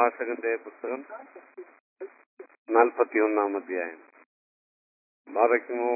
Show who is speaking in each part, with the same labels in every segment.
Speaker 1: പ്രഭാഷകന്റെ പുസ്തകം നാൽപ്പത്തിയൊന്നാം അധ്യായം ബാറയ്ക്കുമോ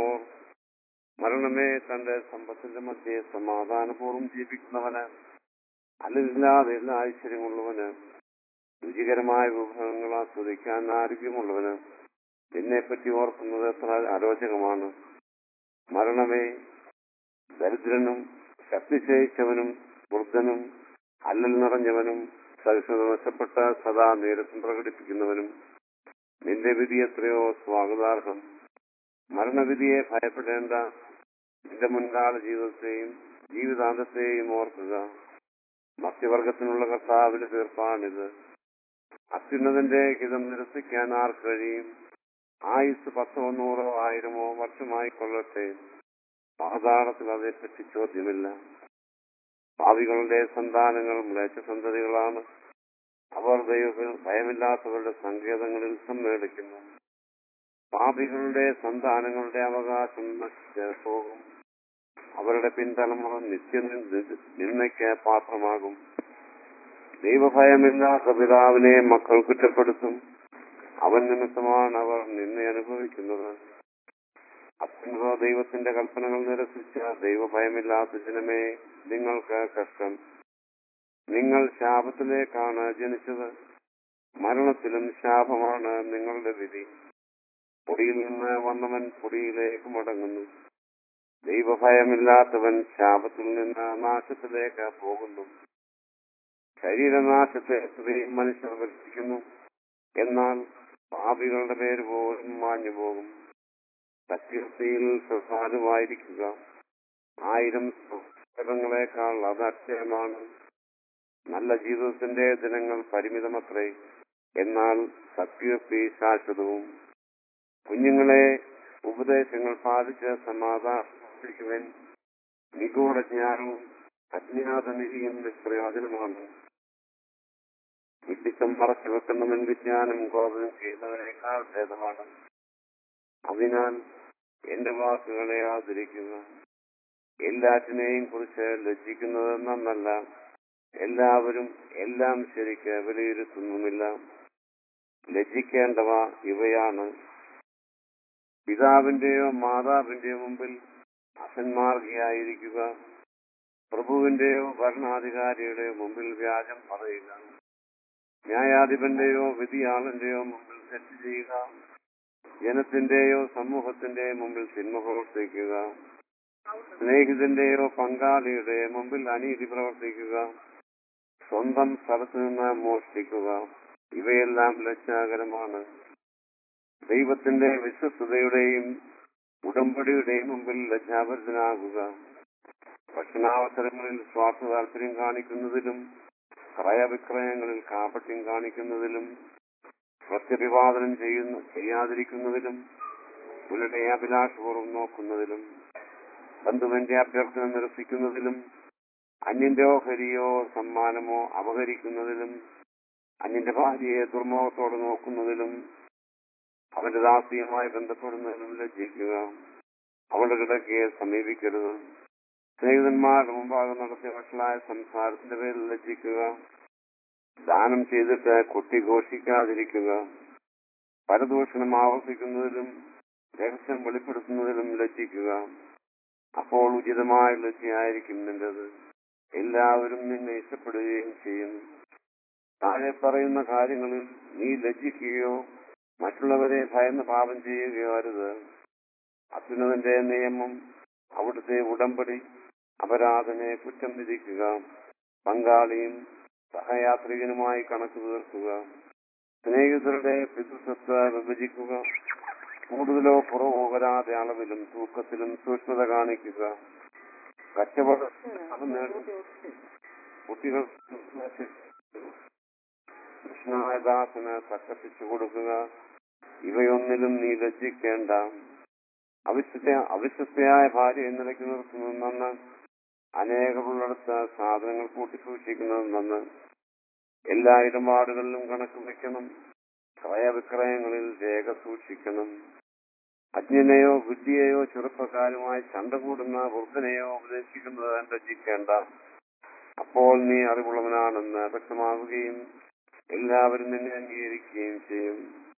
Speaker 1: മരണമേ തന്റെ സമ്പത്തിന്റെ മധ്യേ സമാധാനപൂർവ്വം ജീവിക്കുന്നവന് അല്ലില്ലാതെ എല്ലാ ഐശ്വര്യമുള്ളവന് രുചികരമായ വിഭവങ്ങൾ ആസ്വദിക്കാൻ ആരോഗ്യമുള്ളവന് നിന്നെപ്പറ്റി ഓർക്കുന്നത് എത്ര അരോചകമാണ് മരണമേ ദരിദ്രനും ശക്തിശയിച്ചവനും വൃദ്ധനും അല്ലൽ നിറഞ്ഞവനും സഹിഷ്ണുത നഷ്ടപ്പെട്ട സദാ നേരത്തും പ്രകടിപ്പിക്കുന്നവനും നിന്റെ വിധി എത്രയോ സ്വാഗതാർഹം മരണവിധിയെ ഭയപ്പെടേണ്ട നിന്റെ മുൻകാല ജീവിതത്തെയും ജീവിതാന്തത്തെയും ഓർക്കുക മധ്യവർഗത്തിനുള്ള കർത്താവിന്റെ തീർപ്പാണിത് അത്യുന്നതന്റെ ഹിതം നിരസിക്കാൻ ആർക്ക് കഴിയും ആയുസ് പത്തോ നൂറോ ആയിരമോ വർഷമായി കൊള്ളട്ടെ പാതാളത്തിൽ അതേപ്പറ്റി ചോദ്യമില്ല ഭാവികളുടെ സന്താനങ്ങൾ മ്ലേച്ഛ സന്തതികളാണ് അവർ ദൈവത്തിൽ ഭയമില്ലാത്തവരുടെ സങ്കേതങ്ങളിൽ സമ്മേളിക്കുന്നു പാപികളുടെ സന്താനങ്ങളുടെ അവകാശം നശിച്ച് പോകും അവരുടെ പിൻതലമുറ നിത്യ നിന്നയ്ക്ക് പാത്രമാകും ദൈവഭയമില്ലാത്ത പിതാവിനെ മക്കൾ കുറ്റപ്പെടുത്തും അവൻ നിമിത്തമാണ് അവർ നിന്നെ അനുഭവിക്കുന്നത് അത്യുന്നത ദൈവത്തിന്റെ കൽപ്പനകൾ നിരസിച്ച ദൈവഭയമില്ലാത്ത ജനമേ നിങ്ങൾക്ക് കഷ്ടം നിങ്ങൾ ശാപത്തിലേക്കാണ് ജനിച്ചത് മരണത്തിലും ശാപമാണ് നിങ്ങളുടെ വിധി പൊടിയിൽ നിന്ന് വന്നവൻ പൊടിയിലേക്ക് മടങ്ങുന്നു ദൈവഭയമില്ലാത്തവൻ ശാപത്തിൽ നിന്ന് നാശത്തിലേക്ക് പോകുന്നു ശരീരനാശത്തെ സ്ത്രീയും മനുഷ്യർ വർദ്ധിക്കുന്നു എന്നാൽ പാപികളുടെ പേര് പോലും മാഞ്ഞു പോകും സത്യത്തിൽ സ്വസാധുവായിരിക്കുക ആയിരം പുസ്തകങ്ങളെക്കാൾ അത് അക്ഷയമാണ് നല്ല ജീവിതത്തിന്റെ ദിനങ്ങൾ പരിമിതമത്രേ എന്നാൽ സത്യത്തി ശാശ്വതവും കുഞ്ഞുങ്ങളെ ഉപദേശങ്ങൾ പാലിച്ച് സമാധാനിക്കുവൻ നിഗൂഢ ജ്ഞാനവും അജ്ഞാത നിധിയും നിഷ്പ്രയോജനമാണ് വിഡിത്തം മറച്ചു വെക്കുന്നവൻ വിജ്ഞാനം കോപം ചെയ്യുന്നവനേക്കാൾ ഭേദമാണ് അതിനാൽ എന്റെ വാക്കുകളെ ആദരിക്കുക എല്ലാറ്റിനെയും കുറിച്ച് ലജ്ജിക്കുന്നത് നന്നല്ല എല്ലാവരും എല്ലാം ശരിക്ക് വിലയിരുത്തുന്നുമില്ല ലജ്ജിക്കേണ്ടവ ഇവയാണ് പിതാവിന്റെയോ മാതാവിന്റെയോ മുമ്പിൽ അസന്മാർഗിയായിരിക്കുക പ്രഭുവിന്റെയോ ഭരണാധികാരിയുടെയോ മുമ്പിൽ വ്യാജം പറയുക ന്യായാധിപന്റെയോ വിധിയാളന്റെയോ മുമ്പിൽ തെറ്റ് ചെയ്യുക ജനത്തിന്റെയോ സമൂഹത്തിന്റെയോ മുമ്പിൽ തിന്മ പ്രവർത്തിക്കുക സ്നേഹിതന്റെയോ പങ്കാളിയുടെ മുമ്പിൽ അനീതി പ്രവർത്തിക്കുക സ്വന്തം സ്ഥലത്ത് നിന്ന് മോഷ്ടിക്കുക ഇവയെല്ലാം ലജ്ജാകരമാണ് ദൈവത്തിന്റെ വിശ്വസ്തതയുടെയും ഉടമ്പടിയുടെയും മുമ്പിൽ ലജ്ജാഭരിതനാകുക ഭക്ഷണാവസരങ്ങളിൽ സ്വാർത്ഥ താല്പര്യം കാണിക്കുന്നതിലും ക്രയവിക്രയങ്ങളിൽ കാപട്യം കാണിക്കുന്നതിലും പ്രത്യഭിവാദനം ചെയ്യുന്ന ചെയ്യാതിരിക്കുന്നതിലും പുലരെ അഭിലാഷപൂർവ്വം നോക്കുന്നതിലും ബന്ധുവിന്റെ അഭ്യർത്ഥന നിരസിക്കുന്നതിലും അന്യന്റെ ഓഹരിയോ സമ്മാനമോ അപഹരിക്കുന്നതിലും അന്യന്റെ ഭാര്യയെ ദുർമുഖത്തോടെ നോക്കുന്നതിലും അവന്റെ ദാസിയുമായി ബന്ധപ്പെടുന്നതിലും ലജ്ജിക്കുക അവളുടെ കിടക്കയെ സമീപിക്കരുത് സ്നേഹിതന്മാരുടെ മുമ്പാകെ നടത്തിയ വഷളായ സംസാരത്തിന്റെ പേരിൽ ലജ്ജിക്കുക ദാനം ചെയ്തിട്ട് കൊട്ടിഘോഷിക്കാതിരിക്കുക പരദൂഷണം ആവർത്തിക്കുന്നതിലും രഹസ്യം വെളിപ്പെടുത്തുന്നതിലും ലജ്ജിക്കുക അപ്പോൾ ഉചിതമായ ലജ്ജയായിരിക്കും നിന്റേത് എല്ലാവരും നിന്നെ ഇഷ്ടപ്പെടുകയും ചെയ്യും താഴെ പറയുന്ന കാര്യങ്ങളിൽ നീ ലജ്ജിക്കുകയോ മറ്റുള്ളവരെ ഭയന്ന് പാപം ചെയ്യുകയോ അരുത് അത്യുന്നതന്റെ നിയമം അവിടുത്തെ ഉടമ്പടി അപരാധനെ കുറ്റം വിധിക്കുക പങ്കാളിയും സഹയാത്രികനുമായി കണക്ക് തീർക്കുക സ്നേഹിതരുടെ പിതൃസ്വത്ത് വിഭജിക്കുക കൂടുതലോ കുറവോ വരാതെ അളവിലും തൂക്കത്തിലും സൂക്ഷ്മത കാണിക്കുക കച്ചവടം നേടും കുട്ടികൾ കൃഷ്ണനായ ദാസന് സക്കപ്പിച്ചു കൊടുക്കുക ഇവയൊന്നിലും നീ ലജ്ജിക്കേണ്ട അവിശ്വസ്ത അവിശ്വസ്തയായ ഭാര്യ നിലയ്ക്ക് നിർത്തുന്നത് നന്ന് അനേകമുള്ളിടത്ത് സാധനങ്ങൾ കൂട്ടി സൂക്ഷിക്കുന്നത് നന്ന് എല്ലാ ഇടപാടുകളിലും കണക്ക് വയ്ക്കണം ക്രയവിക്രയങ്ങളിൽ രേഖ സൂക്ഷിക്കണം അജ്ഞനെയോ ബുദ്ധിയെയോ ചെറുപ്പക്കാരുമായി ചണ്ട കൂടുന്ന വൃദ്ധനെയോ ഉപദേശിക്കുന്നത് ലജ്ജിക്കേണ്ട അപ്പോൾ നീ അറിവുള്ളവനാണെന്ന് വ്യക്തമാവുകയും എല്ലാവരും നിന്നെ അംഗീകരിക്കുകയും ചെയ്യും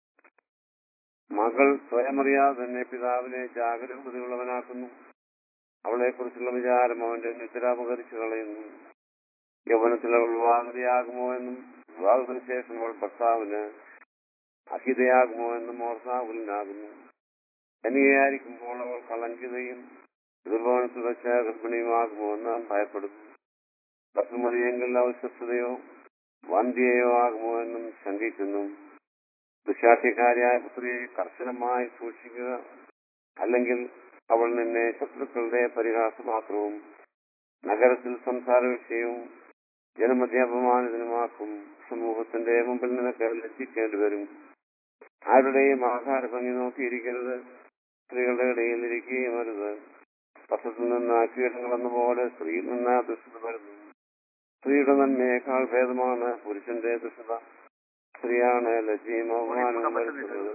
Speaker 1: മകൾ സ്വയമറിയാതെ തന്നെ പിതാവിനെ ജാഗരൂകതയുള്ളവനാക്കുന്നു അവളെ കുറിച്ചുള്ള വിചാരം അവന്റെ നിദ്രാപകരിച്ചു കളയുന്നു യൗവനത്തിൽ അവൾ വിവാഹിതയാകുമോ എന്നും വിവാഹത്തിന് ശേഷം അവൾ ഭർത്താവിന് അഹിതയാകുമോ എന്നും ഓർത്താകുലനാകുന്നു കനികയായിരിക്കുമ്പോൾ അവൾ കളങ്കിതയും ദുർഭവനത്തിൽ വെച്ച ഗർഭിണിയുമാകുമോ എന്ന് ഭയപ്പെടുന്നു ബസുമതിയെങ്കിൽ അവിശ്വസ്തയോ വന്ധ്യയോ ആകുമോ എന്നും ശങ്കിക്കുന്നു ദുശാഠ്യക്കാരിയായ പുത്രിയെ കർശനമായി സൂക്ഷിക്കുക അല്ലെങ്കിൽ അവൾ നിന്നെ ശത്രുക്കളുടെ പരിഹാസമാത്രവും നഗരത്തിൽ സംസാര വിഷയവും ജനമധ്യ അപമാനിതനുമാക്കും സമൂഹത്തിന്റെ മുമ്പിൽ നിനക്ക് ലജ്ജിക്കേണ്ടി വരും ആരുടെയും ആഹാര ഭംഗി നോക്കിയിരിക്കരുത് സ്ത്രീകളുടെ ഇടയിൽ ഇരിക്കുകയും അരുത് പത്രത്തിൽ നിന്ന് കീടങ്ങളെന്ന പോലെ സ്ത്രീയിൽ നിന്ന് ദുഷ്ടത വരുന്നു സ്ത്രീയുടെ നന്മയേക്കാൾ ഭേദമാണ് പുരുഷന്റെ ദുഷ്ടത സ്ത്രീയാണ് ലജ്ജയും അവമാനവും വരുത്തുന്നത്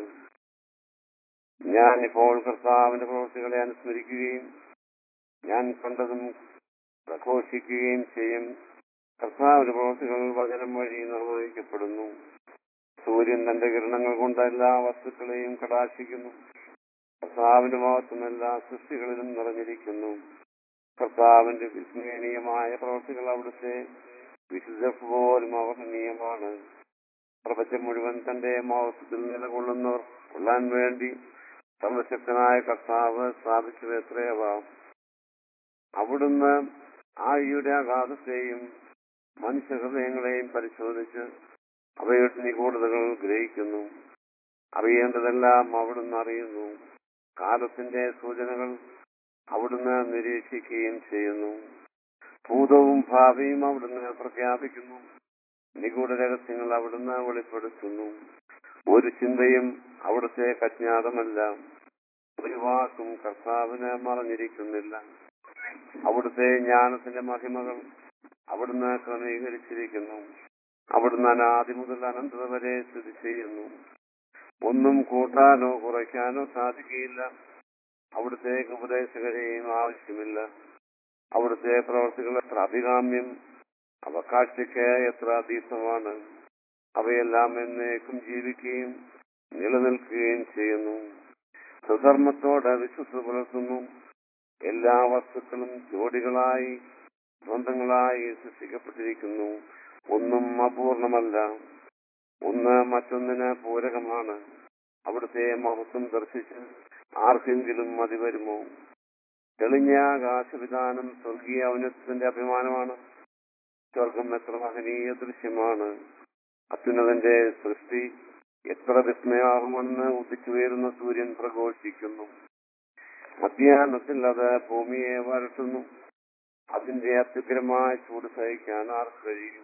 Speaker 1: ഞാൻ ഇപ്പോൾ കർത്താവിന്റെ പ്രവൃത്തികളെ അനുസ്മരിക്കുകയും ഞാൻ കണ്ടതും പ്രഘോഷിക്കുകയും ചെയ്യും കർത്താവിന്റെ പ്രവൃത്തികൾ വചനം വഴി നിർവഹിക്കപ്പെടുന്നു സൂര്യൻ തന്റെ കിരണങ്ങൾ കൊണ്ട് എല്ലാ വസ്തുക്കളെയും കടാക്ഷിക്കുന്നു കർത്താവിന്റെ മഹത്വം എല്ലാ സൃഷ്ടികളിലും നിറഞ്ഞിരിക്കുന്നു കർത്താവിന്റെ വിസ്മരണീയമായ പ്രവൃത്തികൾ അവിടുത്തെ വിശുദ്ധ പോലും അവർണീയമാണ് പ്രപഞ്ചം മുഴുവൻ തന്റെ മഹത്വത്തിൽ നിലകൊള്ളുന്നവർ കൊള്ളാൻ വേണ്ടി സർവശക്തനായ കർത്താവ് സ്ഥാപിച്ചു എത്രയവാം അവിടുന്ന് ആഴിയുടെ ആഘാതത്തെയും മനുഷ്യ ഹൃദയങ്ങളെയും പരിശോധിച്ച് അവയുടെ നിഗൂഢതകൾ ഗ്രഹിക്കുന്നു അറിയേണ്ടതെല്ലാം അവിടുന്ന് അറിയുന്നു കാലത്തിന്റെ സൂചനകൾ അവിടുന്ന് നിരീക്ഷിക്കുകയും ചെയ്യുന്നു ഭൂതവും ഭാവിയും അവിടുന്ന് പ്രഖ്യാപിക്കുന്നു നിഗൂഢ രഹസ്യങ്ങൾ അവിടുന്ന് വെളിപ്പെടുത്തുന്നു ഒരു ചിന്തയും അവിടുത്തെ അജ്ഞാതമല്ല ഒരു വാക്കും കർത്താവിന് മറഞ്ഞിരിക്കുന്നില്ല അവിടുത്തെ ജ്ഞാനത്തിന്റെ മഹിമകൾ അവിടുന്ന് ക്രമീകരിച്ചിരിക്കുന്നു അവിടുന്ന് അനാദി മുതൽ അനന്തത വരെ സ്ഥിതി ചെയ്യുന്നു ഒന്നും കൂട്ടാനോ കുറയ്ക്കാനോ സാധിക്കുകയില്ല അവിടുത്തെ ഉപദേശകരെയും ആവശ്യമില്ല അവിടുത്തെ പ്രവർത്തികൾ എത്ര അഭികാമ്യം അവ കാഴ്ചയ്ക്ക് എത്ര അതീതമാണ് അവയെല്ലാം എന്നേക്കും ജീവിക്കുകയും നിലനിൽക്കുകയും ചെയ്യുന്നു സ്വധർമ്മത്തോടെ വിശ്വസ പുലർത്തുന്നു എല്ലാ വസ്തുക്കളും ജോഡികളായി സ്വന്തങ്ങളായി സൃഷ്ടിക്കപ്പെട്ടിരിക്കുന്നു ഒന്നും അപൂർണമല്ല ഒന്ന് മറ്റൊന്നിന് പൂരകമാണ് അവിടുത്തെ മഹത്വം ദർശിച്ച് ആർക്കെങ്കിലും മതി വരുമോ തെളിഞ്ഞ ആകാശവിധാനം സ്വർഗീയ ഔന്നത്യത്തിന്റെ അഭിമാനമാണ് സ്വർഗം എത്ര മഹനീയ ദൃശ്യമാണ് അത്യുന്നതന്റെ സൃഷ്ടി എത്ര വിസ്മയാകുമെന്ന് ഉദിച്ചുയരുന്ന സൂര്യൻ പ്രഘോഷിക്കുന്നു മധ്യാഹ്നത്തിൽ അത് ഭൂമിയെ വരട്ടുന്നു അതിന്റെ അത്യുഗ്രമായ ചൂട് സഹിക്കാൻ ആർക്ക് കഴിയും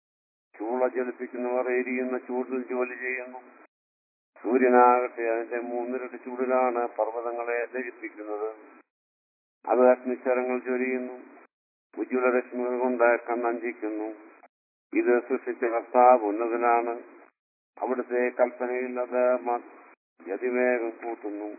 Speaker 1: ചൂള ജലിപ്പിക്കുന്നവർ എരിയുന്ന ചൂടിൽ ജോലി ചെയ്യുന്നു സൂര്യനാകട്ടെ അതിന്റെ മൂന്നിരട്ടി ചൂടിലാണ് പർവ്വതങ്ങളെ ദഹിപ്പിക്കുന്നത് അത് അഗ്നിശരങ്ങൾ ചൊരിയുന്നു ഉജ്ജ്വല രശ്മികൾ കൊണ്ട് കണ്ണഞ്ചിക്കുന്നു ഇത് സൃഷ്ടിച്ച കർത്താവ് ഉന്നതനാണ് അവിടുത്തെ കൽപ്പനയിൽ അത് ഗതിവേഗം കൂട്ടുന്നു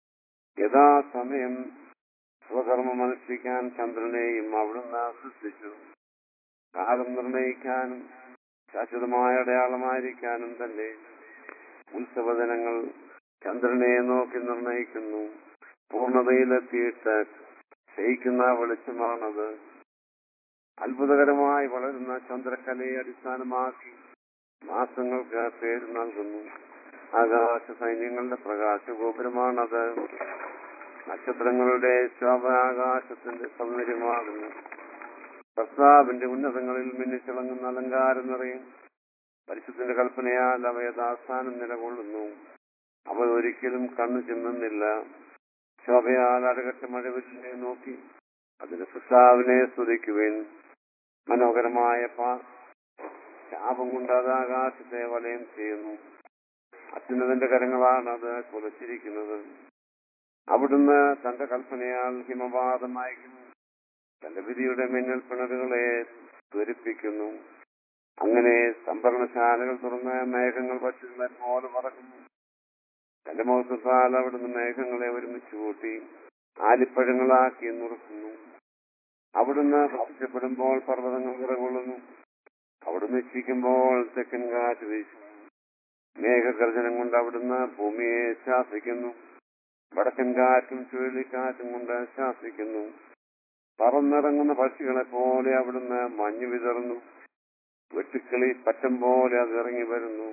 Speaker 1: യഥാസമയം സ്വകർമ്മം അനുഷ്ഠിക്കാൻ ചന്ദ്രനെയും അവിടുന്ന് സൃഷ്ടിച്ചു കാലം നിർണയിക്കാനും ശാശ്വതമായ അടയാളമായിരിക്കാനും തന്നെ ഉത്സവദിനങ്ങൾ ചന്ദ്രനെ നോക്കി നിർണയിക്കുന്നു പൂർണ്ണതയിലെത്തിയിട്ട് ക്ഷയിക്കുന്ന വെളിച്ചമാണത് അത്ഭുതകരമായി വളരുന്ന ചന്ദ്രക്കലയെ അടിസ്ഥാനമാക്കി മാസങ്ങൾക്ക് പേര് നൽകുന്നു ആകാശ സൈന്യങ്ങളുടെ പ്രകാശഗോപുരമാണത് നക്ഷത്രങ്ങളുടെ ശോഭനാകാശത്തിന്റെ സൗന്ദര്യമാകുന്നു കർത്താവിന്റെ ഉന്നതങ്ങളിൽ മിന്നിത്തിളങ്ങുന്ന അലങ്കാരം നിറയും പരിശുദ്ധന്റെ കൽപ്പനയാൽ അവ യഥാസ്ഥാനം നിലകൊള്ളുന്നു അവ ഒരിക്കലും കണ്ണു ചിമ്മുന്നില്ല ശോഭയാൽ അടകട്ട മഴവില്ലിനെ നോക്കി അതിന് സൃഷ്ടാവിനെ സ്തുതിക്കുവേൻ മനോഹരമായ പാ ശാപം കൊണ്ട് അത് ആകാശത്തെ വലയം ചെയ്യുന്നു അത്യുന്നതന്റെ കരങ്ങളാണ് അത് കുലച്ചിരിക്കുന്നത് അവിടുന്ന് തന്റെ കൽപ്പനയാൽ ഹിമവാദം അയക്കുന്നു തന്റെ വിധിയുടെ മിന്നൽ പിണറുകളെ ത്വരിപ്പിക്കുന്നു അങ്ങനെ സംഭരണശാലകൾ തുറന്ന് മേഘങ്ങൾ പക്ഷികളെ പോലെ പറക്കുന്നു തന്റെ മൗസത്താൽ അവിടുന്ന് മേഘങ്ങളെ ഒരുമിച്ച് കൂട്ടി ആലിപ്പഴങ്ങളാക്കി നുറുക്കുന്നു അവിടുന്ന് പ്രത്യക്ഷപ്പെടുമ്പോൾ പർവ്വതങ്ങൾ വിറകൊള്ളുന്നു അവിടുന്ന് ഇച്ഛിക്കുമ്പോൾ തെക്കൻ കാറ്റ് വീശുന്നു മേഘഗർജനം കൊണ്ട് അവിടുന്ന് ഭൂമിയെ ശാസിക്കുന്നു വടക്കൻ കാറ്റും ചുഴലിക്കാറ്റും കൊണ്ട് ശാസിക്കുന്നു പറന്നിറങ്ങുന്ന പക്ഷികളെ പോലെ അവിടുന്ന് മഞ്ഞ് വിതറുന്നു വെട്ടുക്കിളി പറ്റം പോലെ അത് ഇറങ്ങി വരുന്നു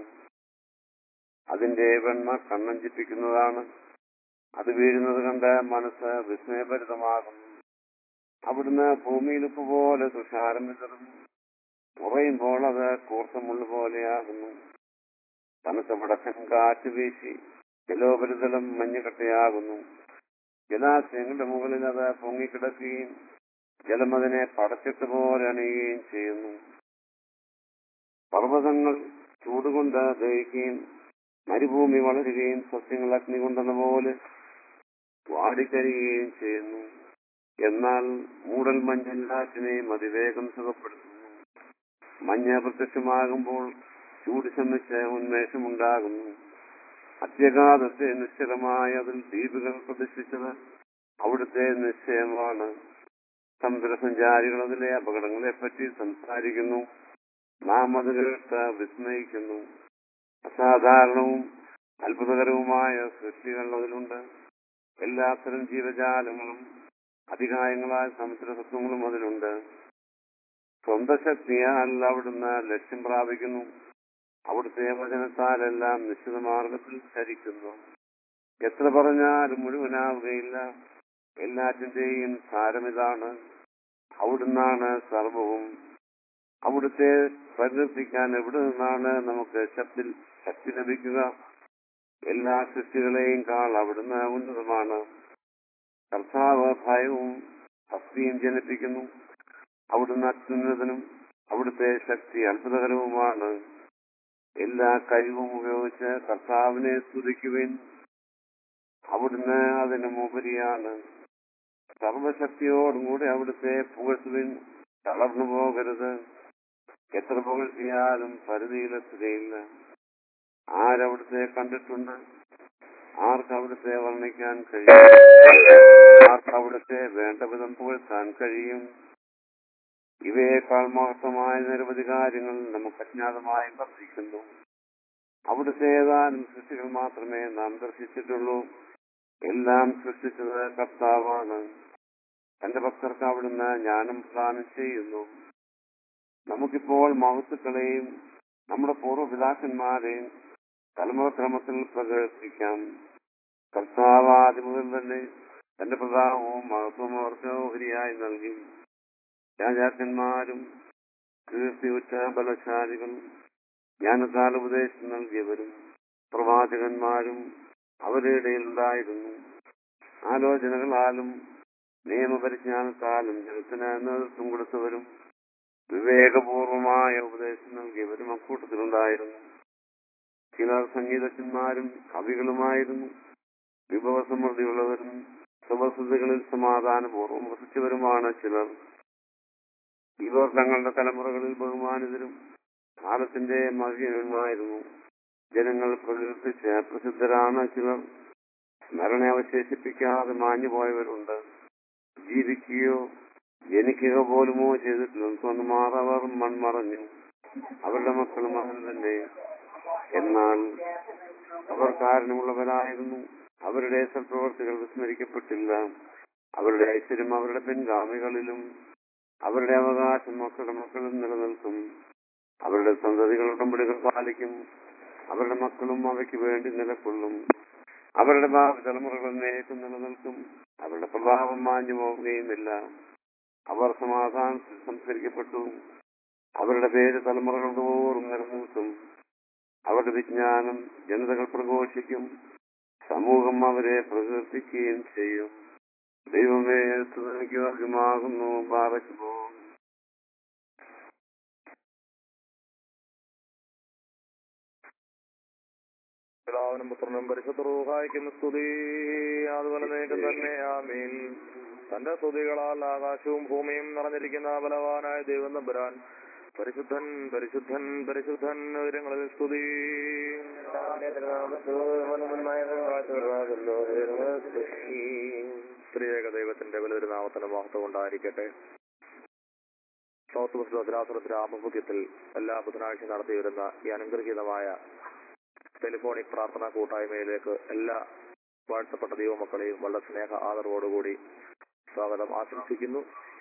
Speaker 1: അതിന്റെ വെണ്മ കണ്ണഞ്ചിപ്പിക്കുന്നതാണ് അത് വീഴുന്നത് കണ്ട് മനസ്സ് വിസ്മയഭരിതമാകുന്നു അവിടുന്ന് ഭൂമിയിൽ ഉപ്പ് പോലെ തുഷാരം വിതറുന്നു ഉറയുമ്പോൾ അത് കൂർത്ത മുള്ളു പോലെയാകുന്നു തണുത്ത വടക്കൻ കാറ്റ് വീശി ജലോപരിതലം മഞ്ഞുകട്ടയാകുന്നു ജലാശയങ്ങളുടെ മുകളിൽ അത് പൊങ്ങിക്കിടക്കുകയും ജലം അതിനെ പടച്ചിട്ട് പോലെ അണിയുകയും ചെയ്യുന്നു പർവ്വതങ്ങൾ ചൂടുകൊണ്ട് ദഹിക്കുകയും മരുഭൂമി വളരുകയും സസ്യങ്ങൾ അഗ്നി കൊണ്ടെന്ന പോലെ വാടിക്കരിയുകയും ചെയ്യുന്നു എന്നാൽ മൂടൽ മഞ്ഞെല്ലാറ്റിനെയും അതിവേഗം സുഖപ്പെടുത്തുന്നു മഞ്ഞ പ്രത്യക്ഷമാകുമ്പോൾ ചൂട് ശമിച്ച് ഉന്മേഷമുണ്ടാകുന്നു അത്യഗാധത്തെ നിശ്ചലമായ അതിൽ ദ്വീപുകൾ പ്രദർശിച്ചത് അവിടുത്തെ നിശ്ചയമാണ് സമുദ്രസഞ്ചാരികൾ അതിലെ അപകടങ്ങളെ പറ്റി സംസാരിക്കുന്നു നാം അത് കേട്ട് വിസ്മയിക്കുന്നു അസാധാരണവും അത്ഭുതകരവുമായ സൃഷ്ടികൾ അതിലുണ്ട് എല്ലാത്തരം ജീവജാലങ്ങളും അധികായങ്ങളായ സമുദ്രസത്വങ്ങളും അതിലുണ്ട് സ്വന്തം ശക്തിയാൽ അവിടുന്ന് ലക്ഷ്യം പ്രാപിക്കുന്നു അവിടുത്തെ വചനത്താലെല്ലാം നിശ്ചിത മാർഗത്തിൽ ചരിക്കുന്നു എത്ര പറഞ്ഞാലും മുഴുവനാവുകയില്ല എല്ലാറ്റിന്റെയും സാരമിതാണ് അവിടുന്നാണ് സർവവും അവിടുത്തെ പരിരക്ഷിക്കാൻ എവിടെ നിന്നാണ് നമുക്ക് ശക്തി ശക്തി ലഭിക്കുക എല്ലാ സൃഷ്ടികളെയും കാൾ അവിടുന്ന് ഉന്നതമാണ് കർത്താവ് ഭയവും ഭക്തിയും ജനിപ്പിക്കുന്നു അവിടുന്ന് അത്യുന്നതനും അവിടുത്തെ ശക്തി അത്ഭുതകരവുമാണ് എല്ലാ കഴിവും ഉപയോഗിച്ച് കർത്താവിനെ സ്തുതിക്കുവിൻ അവിടുന്ന് അതിനും ഉപരിയാണ് സർവശക്തിയോടും കൂടി അവിടുത്തെ പുകഴ്ത്തുവിൻ തളർന്നു പോകരുത് എത്ര പുകഴ്ത്തിയാലും പരിധിയിലെത്തുകയില്ല ആരവിടുത്തെ കണ്ടിട്ടുണ്ട് ആർക്ക് അവിടുത്തെ വർണ്ണിക്കാൻ കഴിയും ആർക്ക് അവിടുത്തെ വേണ്ട വിധം പുകഴ്ത്താൻ കഴിയും ഇവയേക്കാൾ മഹത്വമായ നിരവധി കാര്യങ്ങൾ നമുക്ക് അജ്ഞാതമായി വർദ്ധിക്കുന്നു അവിടുത്തെ ഏതാനും സൃഷ്ടികൾ മാത്രമേ നാം ദർശിച്ചിട്ടുള്ളൂ എല്ലാം സൃഷ്ടിച്ചത് കർത്താവാണ് തന്റെ ഭക്തർക്ക് അവിടുന്ന് ജ്ഞാനം പ്രദാനം ചെയ്യുന്നു നമുക്കിപ്പോൾ മഹത്തുക്കളെയും നമ്മുടെ പൂർവ്വപിതാക്കന്മാരെയും തലമുറ ക്രമത്തിൽ പ്രകീർത്തിക്കാം കർത്താവ് ആദ്യം മുതൽ തന്നെ തന്റെ പ്രതാപവും മഹത്വവും അവർക്ക് ഓഹരിയായി നൽകി രാജാക്കന്മാരും കീർത്തിയുറ്റ ബലശാലികളും ജ്ഞാനത്താൽ ഉപദേശം നൽകിയവരും പ്രവാചകന്മാരും അവരുടെ ഇടയിലുണ്ടായിരുന്നു ആലോചനകളാലും നിയമപരിജ്ഞാനത്താലും ജനത്തിന് നേതൃത്വം കൊടുത്തവരും വിവേകപൂർവമായ ഉപദേശം നൽകിയവരും അക്കൂട്ടത്തിലുണ്ടായിരുന്നു ചിലർ സംഗീതജ്ഞന്മാരും കവികളുമായിരുന്നു വിഭവസമൃദ്ധിയുള്ളവരും സ്വവസ്തുതകളിൽ സമാധാനപൂർവ്വം വസിച്ചവരുമാണ് ചിലർ ഇവർ തങ്ങളുടെ തലമുറകളിൽ ബഹുമാനിതരും കാലത്തിന്റെ മഹിമയുമായിരുന്നു ജനങ്ങൾ പ്രകീർത്തിച്ച് പ്രസിദ്ധരാണ് ചിലർ സ്മരണ അവശേഷിപ്പിക്കാതെ മാഞ്ഞുപോയവരുണ്ട് ജീവിക്കുകയോ ജനിക്കുക പോലുമോ ചെയ്തിട്ടില്ലെന്ന് മാറവർ മൺമറഞ്ഞു അവരുടെ മക്കളും അങ്ങനെ തന്നെ എന്നാൽ അവർ കാരണമുള്ളവരായിരുന്നു അവരുടെ സൽപ്രവർത്തികൾ വിസ്മരിക്കപ്പെട്ടില്ല അവരുടെ ഐശ്വര്യം അവരുടെ പിൻഗാമികളിലും അവരുടെ അവകാശം മക്കളുടെ മക്കളിൽ നിലനിൽക്കും അവരുടെ സന്തതികൾ ഉടമ്പടികൾ പാലിക്കും അവരുടെ മക്കളും അവയ്ക്ക് വേണ്ടി നിലകൊള്ളും അവരുടെ ഭാവി തലമുറകൾ നേരിട്ടും നിലനിൽക്കും അവരുടെ പ്രഭാവം മാഞ്ഞു പോവുകയുമില്ല അവർ സമാധാനത്തിൽ സംസ്കരിക്കപ്പെട്ടു അവരുടെ പേര് തലമുറകൾ തോറും നിലനിൽക്കും അവരുടെ വിജ്ഞാനം ജനതകൾ പ്രഘോഷിക്കും സമൂഹം അവരെ പ്രകീർത്തിക്കുകയും ചെയ്യും ദൈവമേ സ്തുതിക്ക് യോഗ്യമാകുന്നു പാറയ്ക്കുമോ
Speaker 2: പിതാവിനും പുത്രനും പരിശുദ്ധ റൂഹായിക്കും സ്തുതി അതുപോലെ നീക്കം തന്നെ ആമീൻ തന്റെ സ്തുതികളാൽ ആകാശവും ഭൂമിയും നിറഞ്ഞിരിക്കുന്ന ബലവാനായ ദൈവം നമ്പുരാൻ പരിശുദ്ധൻ പരിശുദ്ധൻ പരിശുദ്ധൻ ഉയരങ്ങളിൽ സ്തുതി സ്ത്രീയേക ദൈവത്തിന്റെ വലുതൊരു നാമത്തിന്റെ മഹത്വം ഉണ്ടായിരിക്കട്ടെ സൗത്ത് വെസ്റ്റ് ഭദ്രാസുരത്തിന്റെ ആഭിമുഖ്യത്തിൽ എല്ലാ ബുധനാഴ്ച നടത്തി വരുന്ന ഈ അനുഗ്രഹീതമായ ടെലിഫോണിക് പ്രാർത്ഥനാ കൂട്ടായ്മയിലേക്ക് എല്ലാ വാഴ്ത്തപ്പെട്ട ദൈവമക്കളെയും വളരെ സ്നേഹ ആദരവോടുകൂടി സ്വാഗതം ആശംസിക്കുന്നു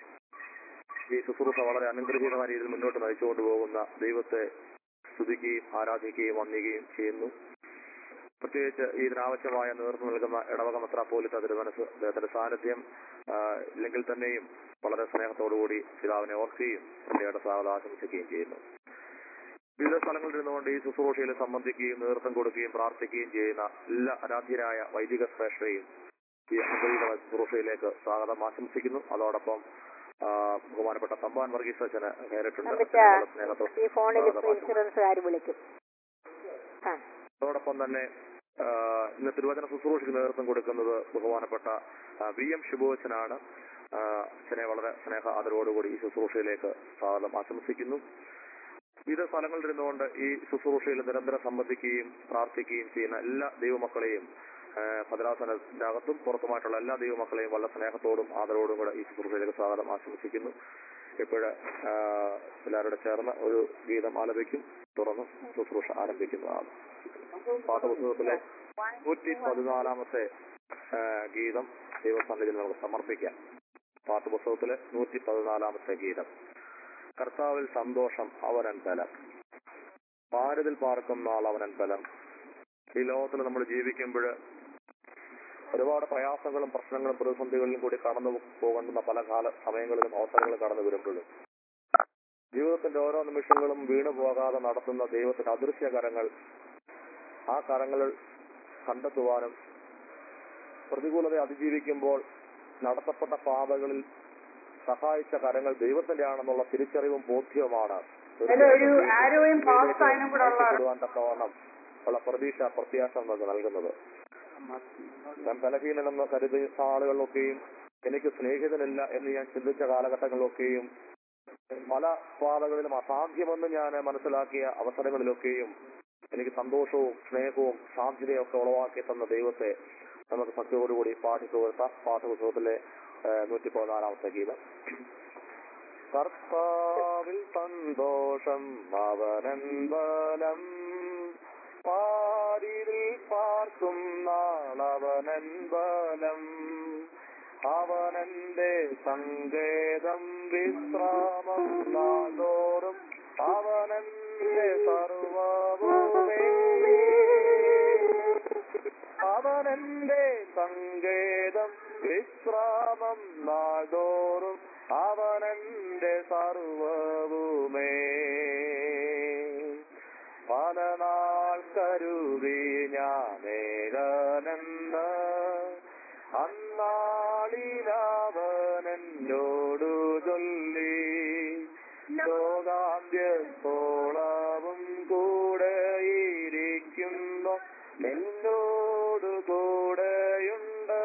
Speaker 2: ഈ ശുശ്രൂഷ വളരെ അനുഗ്രഹീതമായ രീതിയിൽ മുന്നോട്ട് നയിച്ചുകൊണ്ട് പോകുന്ന ദൈവത്തെ സ്തുതിക്കുകയും ആരാധിക്കുകയും വന്ദിക്കുകയും ചെയ്യുന്നു പ്രത്യേകിച്ച് ഇതിനാവശ്യമായ നേതൃത്വം നൽകുന്ന ഇടവക മെത്രാപ്പോലിത്ത തിരുമനസ് അദ്ദേഹത്തിന്റെ സാന്നിധ്യം ആ, ഇല്ലെങ്കിൽ തന്നെയും വളരെ സ്നേഹത്തോടുകൂടി പിതാവിനെ ഓർക്കുകയും പ്രത്യേക സ്വാഗതം ആശംസിക്കുകയും ചെയ്യുന്നു വിവിധ സ്ഥലങ്ങളിൽ ഇരുന്നുകൊണ്ട് ഈ ശുശ്രൂഷയിൽ സംബന്ധിക്കുകയും നേതൃത്വം കൊടുക്കുകയും പ്രാർത്ഥിക്കുകയും ചെയ്യുന്ന എല്ലാ ആരാധ്യരായ വൈദിക ശ്രേഷ്ഠയും ഈ അനുഗ്രഹീത ശുശ്രൂഷയിലേക്ക് സ്വാഗതം ആശംസിക്കുന്നു അതോടൊപ്പം ആ, ബഹുമാനപ്പെട്ട തമ്പാൻ വർഗീസ് അച്ഛന് നേരിട്ടുണ്ട്
Speaker 3: നമുക്ക്
Speaker 2: വളരെ സ്നേഹത്തോടെ
Speaker 3: ഈ ഫോണിൽ ഇപ്പൊ
Speaker 2: സ്വാഗതം
Speaker 3: ഇൻഷുറൻസുകാർ വിളിക്കും ആ
Speaker 2: അതോടൊപ്പം തന്നെ ആ, ഇന്ന് തിരുവചന ശുശ്രൂഷയ്ക്ക് നേതൃത്വം കൊടുക്കുന്നത് ബഹുമാനപ്പെട്ട ആ, വി എം ശുഭോച്ചനാണ് ആ, അച്ഛനെ വളരെ സ്നേഹ ആദരവോടുകൂടി ഈ ശുശ്രൂഷയിലേക്ക് സ്വാഗതം ആശംസിക്കുന്നു വിവിധ സ്ഥലങ്ങളിൽ ഇരുന്നുകൊണ്ട് ഈ ശുശ്രൂഷയിൽ നിരന്തരം സംബന്ധിക്കുകയും പ്രാർത്ഥിക്കുകയും ചെയ്യുന്ന എല്ലാ ദൈവമക്കളെയും ആ, ഭദ്രാസനത്തിന്റെ അകത്തും പുറത്തുമായിട്ടുള്ള എല്ലാ ദൈവമക്കളെയും വളരെ സ്നേഹത്തോടും ആദരവോടും കൂടെ ഈ ശുശ്രൂഷയിലേക്ക് സ്വാഗതം ആശംസിക്കുന്നു ഇപ്പോഴ് എല്ലാവരുടെ ചേർന്ന് ഒരു ഗീതം ആലപിക്കും തുറന്ന് ശുശ്രൂഷ ആരംഭിക്കുന്നതാണ് പാഠപുസ്തകത്തിലെ നൂറ്റി പതിനാലാമത്തെ ആ, ഗീതം ദൈവസന്നിധിയിൽ നമുക്ക് സമർപ്പിക്കാം പാഠപുസ്തകത്തിലെ നൂറ്റി പതിനാലാമത്തെ ഗീതം കർത്താവിൽ സന്തോഷം അവനൻ ബലം ഭാരതിൽ പാർക്കും നാൾ അവനൻ ബലം ഈ ലോകത്തിൽ നമ്മൾ ജീവിക്കുമ്പോൾ ഒരുപാട് പ്രയാസങ്ങളും പ്രശ്നങ്ങളും പ്രതിസന്ധികളിലും കൂടി കടന്നു പോകേണ്ടുന്ന പല കാല സമയങ്ങളിലും അവസരങ്ങളും കടന്നു വരുമ്പോഴും ജീവിതത്തിന്റെ ഓരോ നിമിഷങ്ങളും വീണു പോകാതെ നടത്തുന്ന ദൈവത്തിന്റെ അദൃശ്യ കരങ്ങൾ ആ കരങ്ങൾ കണ്ടെത്തുവാനും പ്രതികൂലതയെ അതിജീവിക്കുമ്പോൾ നടത്തപ്പെട്ട പാതകളിൽ സഹായിച്ച കരങ്ങൾ ദൈവത്തിന്റെ ആണെന്നുള്ള തിരിച്ചറിവും ബോധ്യവുമാണ്
Speaker 4: അതിലൊരു ആരോയും പാസ് ആയനും കൂടെ ഉള്ള
Speaker 2: പ്പെടുവാൻ തക്കവണ്ണം ഉള്ള പ്രതീക്ഷ പ്രത്യാശ നമുക്ക് നൽകുന്നത് ഞാൻ ബലഹീനനെന്ന് കരുതിയ ആളുകളിലൊക്കെയും എനിക്ക് സ്നേഹിതനില്ല എന്ന് ഞാൻ ചിന്തിച്ച കാലഘട്ടങ്ങളിലൊക്കെയും പല പാതകളിലും അസാധ്യമെന്ന് ഞാൻ മനസ്സിലാക്കിയ അവസരങ്ങളിലൊക്കെയും എനിക്ക് സന്തോഷവും സ്നേഹവും സാധ്യതയും ഒക്കെ ഉളവാക്കി തന്ന ദൈവത്തെ നമുക്ക് ഭക്തിയോടുകൂടി പാഠിച്ചുകൊടുത്ത പാഠപുസ്തകത്തിലെ നൂറ്റി പതിനാലാമത്തെ ഗീതം കർത്താവിൽ സന്തോഷം അവനൻ ബലം പാരിൽ പാർക്കും നാളവനൻ ബലം അവനന്റെ സങ്കേതം വിശ്രാമം നാദോറും അവനന്റെ സർവഭൂമേ അവനന്റെ സങ്കേതം വിശ്രാമം നാദോറും അവനന്റെ സർവവുമേ പല നാൾ കരുതി ഞാനേകനെന്ന് അന്നാളിലവനെന്നോടു ചൊല്ലി ലോകാന്ത്യത്തോളവും കൂടെ ഇരിക്കുന്നു എന്നോട് കൂടെയുണ്ട്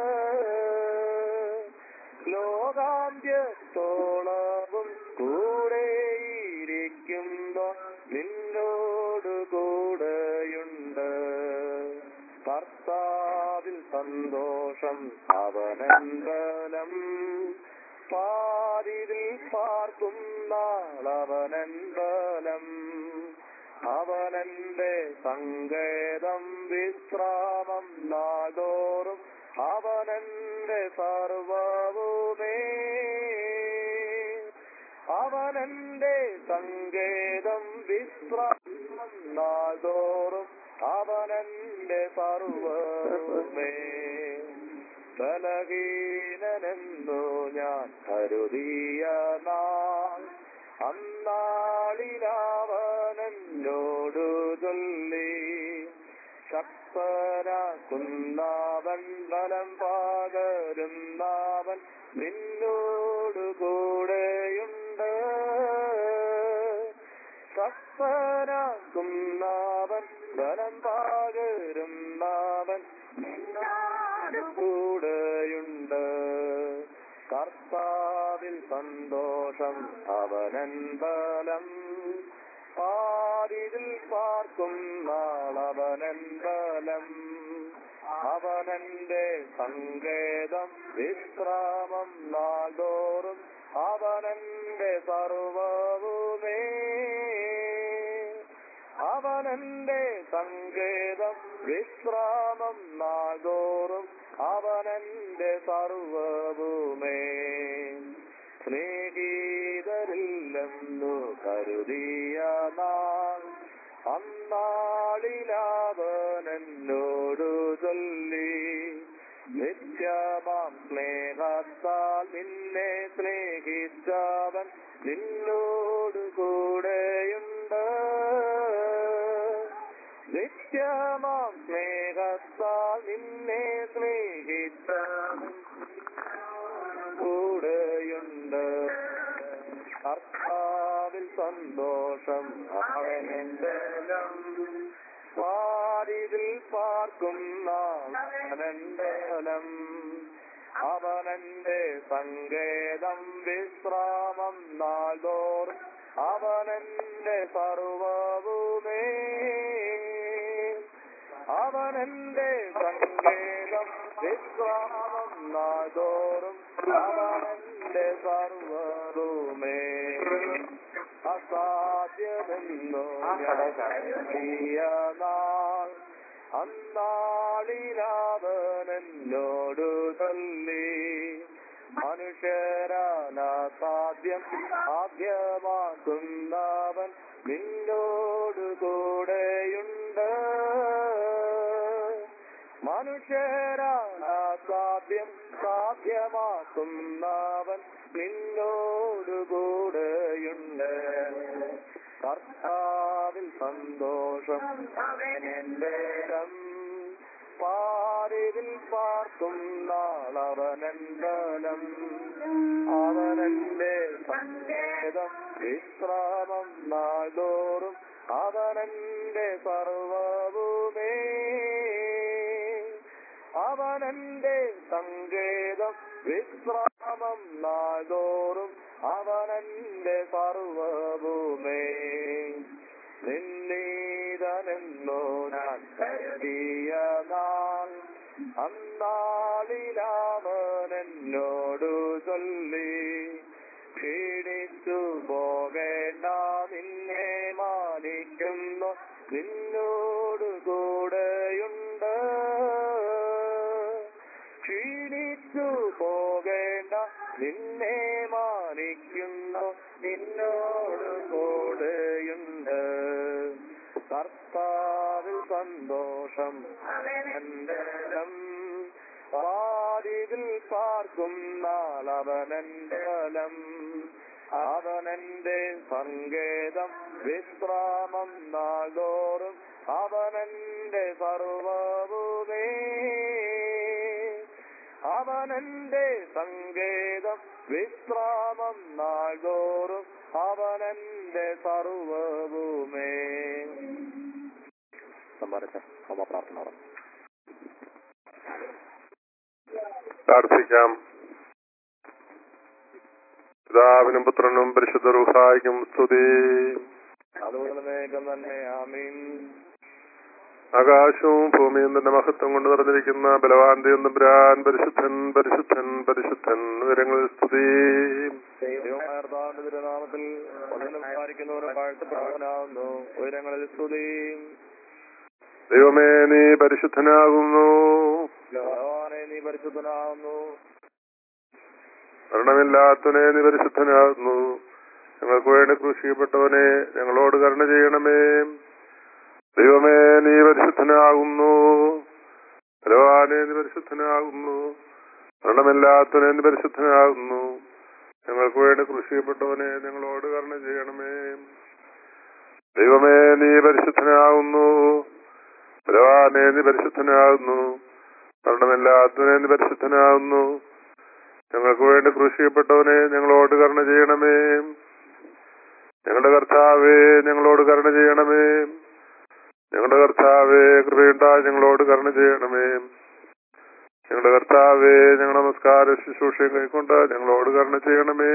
Speaker 2: ലോകാന്ത്യത്തോളവും കൂടെ ഇരിക്കുന്നു നിന്നോട് കൂടെയുണ്ട് കർത്താവിൽ സന്തോഷം അവനന്തലം പാരിതിൽ പാർക്കും നാളവനന്തലം അവനന്റെ സങ്കേതം വിശ്രാമം നാദോറും അവനന്റെ സർവവുമേ അവനന്റെ സങ്കേതം വിശ്രാമം നാദോറും അവനന്റെ സർവവുമേ ബലഹീനനെന്നു ഞാൻ കരുതിയ നാൾ അന്നാളിലവനെന്നോടു ചൊല്ലി ശക്തനാക്കുന്നവൻ ബലം പകരുന്നവൻ നിന്നോടു കൂടെയുണ്ട് ശക്തനാക്കുന്നവൻ ബലം പകരുന്നവൻ നിന്നോട് കൂടെയുണ്ട് കർത്താവിൽ സന്തോഷം അവനൻ ബലം പാരിതിൽ പാർക്കും നാളവനൻ ബലം അവനന്റെ സങ്കേതം വിശ്രാമം നാൾതോറും അവനെന്റെ സർവവുമേ അവനെന്റെ സങ്കേതം വിശ്രാമം നാഗോറും അവനെന്റെ സർവവുമേ സ്നേഹിതരില്ലെന്നു കരുതിയ നാൾ അന്നാളിലാവനെന്നോടു ചൊല്ലി നിത്യമാം സ്നേഹത്താൽ നിന്നെ സ്നേഹിച്ചവൻ നിന്നോട് കൂടെയുണ്ട് നിത്യമാം സ്നേഹത്താൽ നിന്നെ സ്നേഹിച്ചവൻ കൂടെയുണ്ട് കർത്താവിൽ സന്തോഷം അവനെന്റെ വാരിതിൽ പാർക്കുന്ന അവനെന്റെ ഫലം അവനെന്റെ സങ്കേതം വിശ്രാമം നാൾതോർ അവനെന്റെ സർവവുമേ അവനെന്റെ സങ്കേതം വിശ്രാമം നാൾതോറും അവനെന്റെ സർവവുമേ അസാധ്യമെന്നോ കടകടീയ നാൾ അന്നാളിലാവനെന്നോടു തല്ലി മനുഷ്യരാനാസാധ്യം ആദ്യമാക്കുന്നവൻ നിന്നോട് കൂടെയുണ്ട് മനുഷ്യരാനാസാധ്യം സാധ്യമാക്കുന്നവൻ നിന്നോട് കൂടെയുണ്ട് കർത്താവിൽ സന്തോഷം അവനെന്റെ പാരിതിൽ പാർക്കും നാളവനന്തലം അവനെന്റെ സങ്കേതം വിശ്രാമം നാൾതോറും അവനെന്റെ സർവവുമേ അവനെന്റെ സങ്കേതം വിശ്രാമം നാൾതോറും അവനെന്റെ സർവവുമേ നിന്നീതനെന്നോ ഞാൻ കരുതിയ നാൾ അന്നാളിലാവനെന്നോടു ചൊല്ലി ക്ഷീണിച്ചു പോകേണ്ട നിന്നെ മാനിക്കുന്നു നിന്നോട് കൂടെയുണ്ട് ക്ഷീണിച്ചു പോകേണ്ട നിന്നെ മാനിക്കുന്നു നിന്നോട് കൂടെയുണ്ട് കർത്താവിൽ സന്തോഷം അവനെന്റെ വാരിതിൽ പാർക്കും നാളവനെന്റെ ഫലം അവനെന്റെ സങ്കേതം വിശ്രാമം നാൾതോറും അവനെന്റെ സർവവുമേ അവനെന്റെ സങ്കേതം വിശ്രാമം നാൾതോറും അവനെന്റെ സർവവുമേ സമ്മാനിച്ച ഹോമപ്രാർത്ഥന നടന്നു
Speaker 5: പ്രാർത്ഥിക്കാം പിതാവിനും പുത്രനും പരിശുദ്ധ റുഹായിക്കും സ്തുതി
Speaker 2: അതുപോലെ നേകം തന്നെ ആമീൻ
Speaker 5: ആകാശവും ഭൂമിയും തന്റെ മഹത്വം കൊണ്ട് നിറഞ്ഞിരിക്കുന്ന ബലവാന്റെ ബ്രാൻ പരിശുദ്ധൻ പരിശുദ്ധൻ പരിശുദ്ധൻ ഉയരങ്ങളിൽ സ്തുതി
Speaker 2: ദൈവമാർത്താവിന്റെ തിരുനാമത്തിൽ ഒന്നിനും സംസാരിക്കുന്നവരും വാഴ്ത്തപ്പെടുന്നവനാവുന്നു ഉയരങ്ങളിൽ സ്തുതി
Speaker 5: ദൈവമേ നീ പരിശുദ്ധനാകുന്നു
Speaker 2: ഭഗവാനെ നീ പരിശുദ്ധനാവുന്നു
Speaker 5: മരണമില്ലാത്തവനെ നീ പരിശുദ്ധനാകുന്നു ഞങ്ങൾക്ക് വേണ്ടി ക്രൂശിക്കപ്പെട്ടവനെ ഞങ്ങളോട് കരുണ ചെയ്യണമേ ദൈവമേ നീ പരിശുദ്ധനാകുന്നു ബലവാനെ നീ പരിശുദ്ധനാകുന്നു മരണമില്ലാത്തവനെ നീ പരിശുദ്ധനാകുന്നു ഞങ്ങൾക്ക് വേണ്ടി ക്രൂശിക്കപ്പെട്ടവനെ ഞങ്ങളോട് കരുണ ചെയ്യണമേ ദൈവമേ നീ പരിശുദ്ധനാകുന്നു ബലവാനെ നീ പരിശുദ്ധനാകുന്നു മരണമില്ലാത്തവനെ നീ പരിശുദ്ധനാകുന്നു ഞങ്ങൾക്ക് വേണ്ടി ക്രൂശിക്കപ്പെട്ടവനെ ഞങ്ങളോട് കരുണ ചെയ്യണമേ ഞങ്ങളുടെ കർത്താവേ ഞങ്ങളോട് കരുണ ചെയ്യണമേ ഞങ്ങളുടെ കർത്താവേ കൃപയുണ്ടായി ഞങ്ങളോട് കരുണ ചെയ്യണമേ ഞങ്ങളുടെ കർത്താവേ ഞങ്ങളുടെ നമസ്കാര ശുശ്രൂഷയും കൈക്കൊണ്ട് ഞങ്ങളോട് കരുണ ചെയ്യണമേ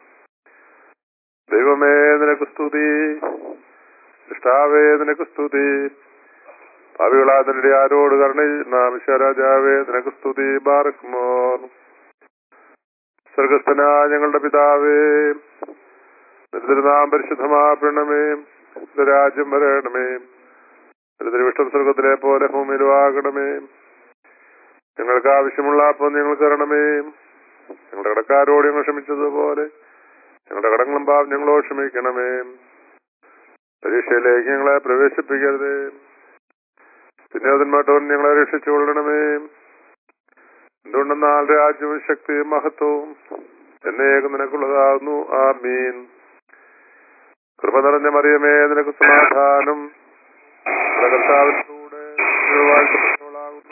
Speaker 5: ദൈവമേ നിനക്ക് സ്തുതി ഇഷ്ടാവേ നിനക്ക് സ്തുതി ഭാവികളാതിന്റെ ആരോട് കരുണ ചെയ്യുന്ന വിശ്വരാജാവേ നിനക്ക് സ്തുതി ബാറക്മോർ സ്വർഗസ്ഥനായ ഞങ്ങളുടെ പിതാവേ തിരുനാം പരിശുദ്ധമാപ്പെടണമേ രാജ്യം വരയണമേ തിരുവിഷ്ടം സ്വർഗത്തിലെ പോലെ ഭൂമിയിലും ആകണമേ ഞങ്ങൾക്ക് ആവശ്യമുള്ള അപ്പം ഞങ്ങൾക്ക് തരണമേ ഞങ്ങളുടെ കടക്കാരോട് ഞങ്ങൾ ക്ഷമിച്ചതുപോലെ ഞങ്ങളുടെ കടങ്ങളും പാപം ഞങ്ങളോട് ക്ഷമിക്കണമേ പരീക്ഷയിലേക്ക് ഞങ്ങളെ പ്രവേശിപ്പിക്കരുത് പിന്നെ അതിന്മാട്ടവൻ ഞങ്ങളെ രക്ഷിച്ചുകൊള്ളണമേ എന്തുകൊണ്ടെന്നാൽ രാജ്യവും ശക്തിയും മഹത്വവും എന്നേകം നിനക്കുള്ളതാകുന്നു ആ മീൻ കൃപ നിറഞ്ഞ മറിയമേ നിനക്ക് സമാധാനം നമ്മുടെ കർത്താവിനോട് വാഴ്ത്തപ്പെട്ടവളാകുന്നു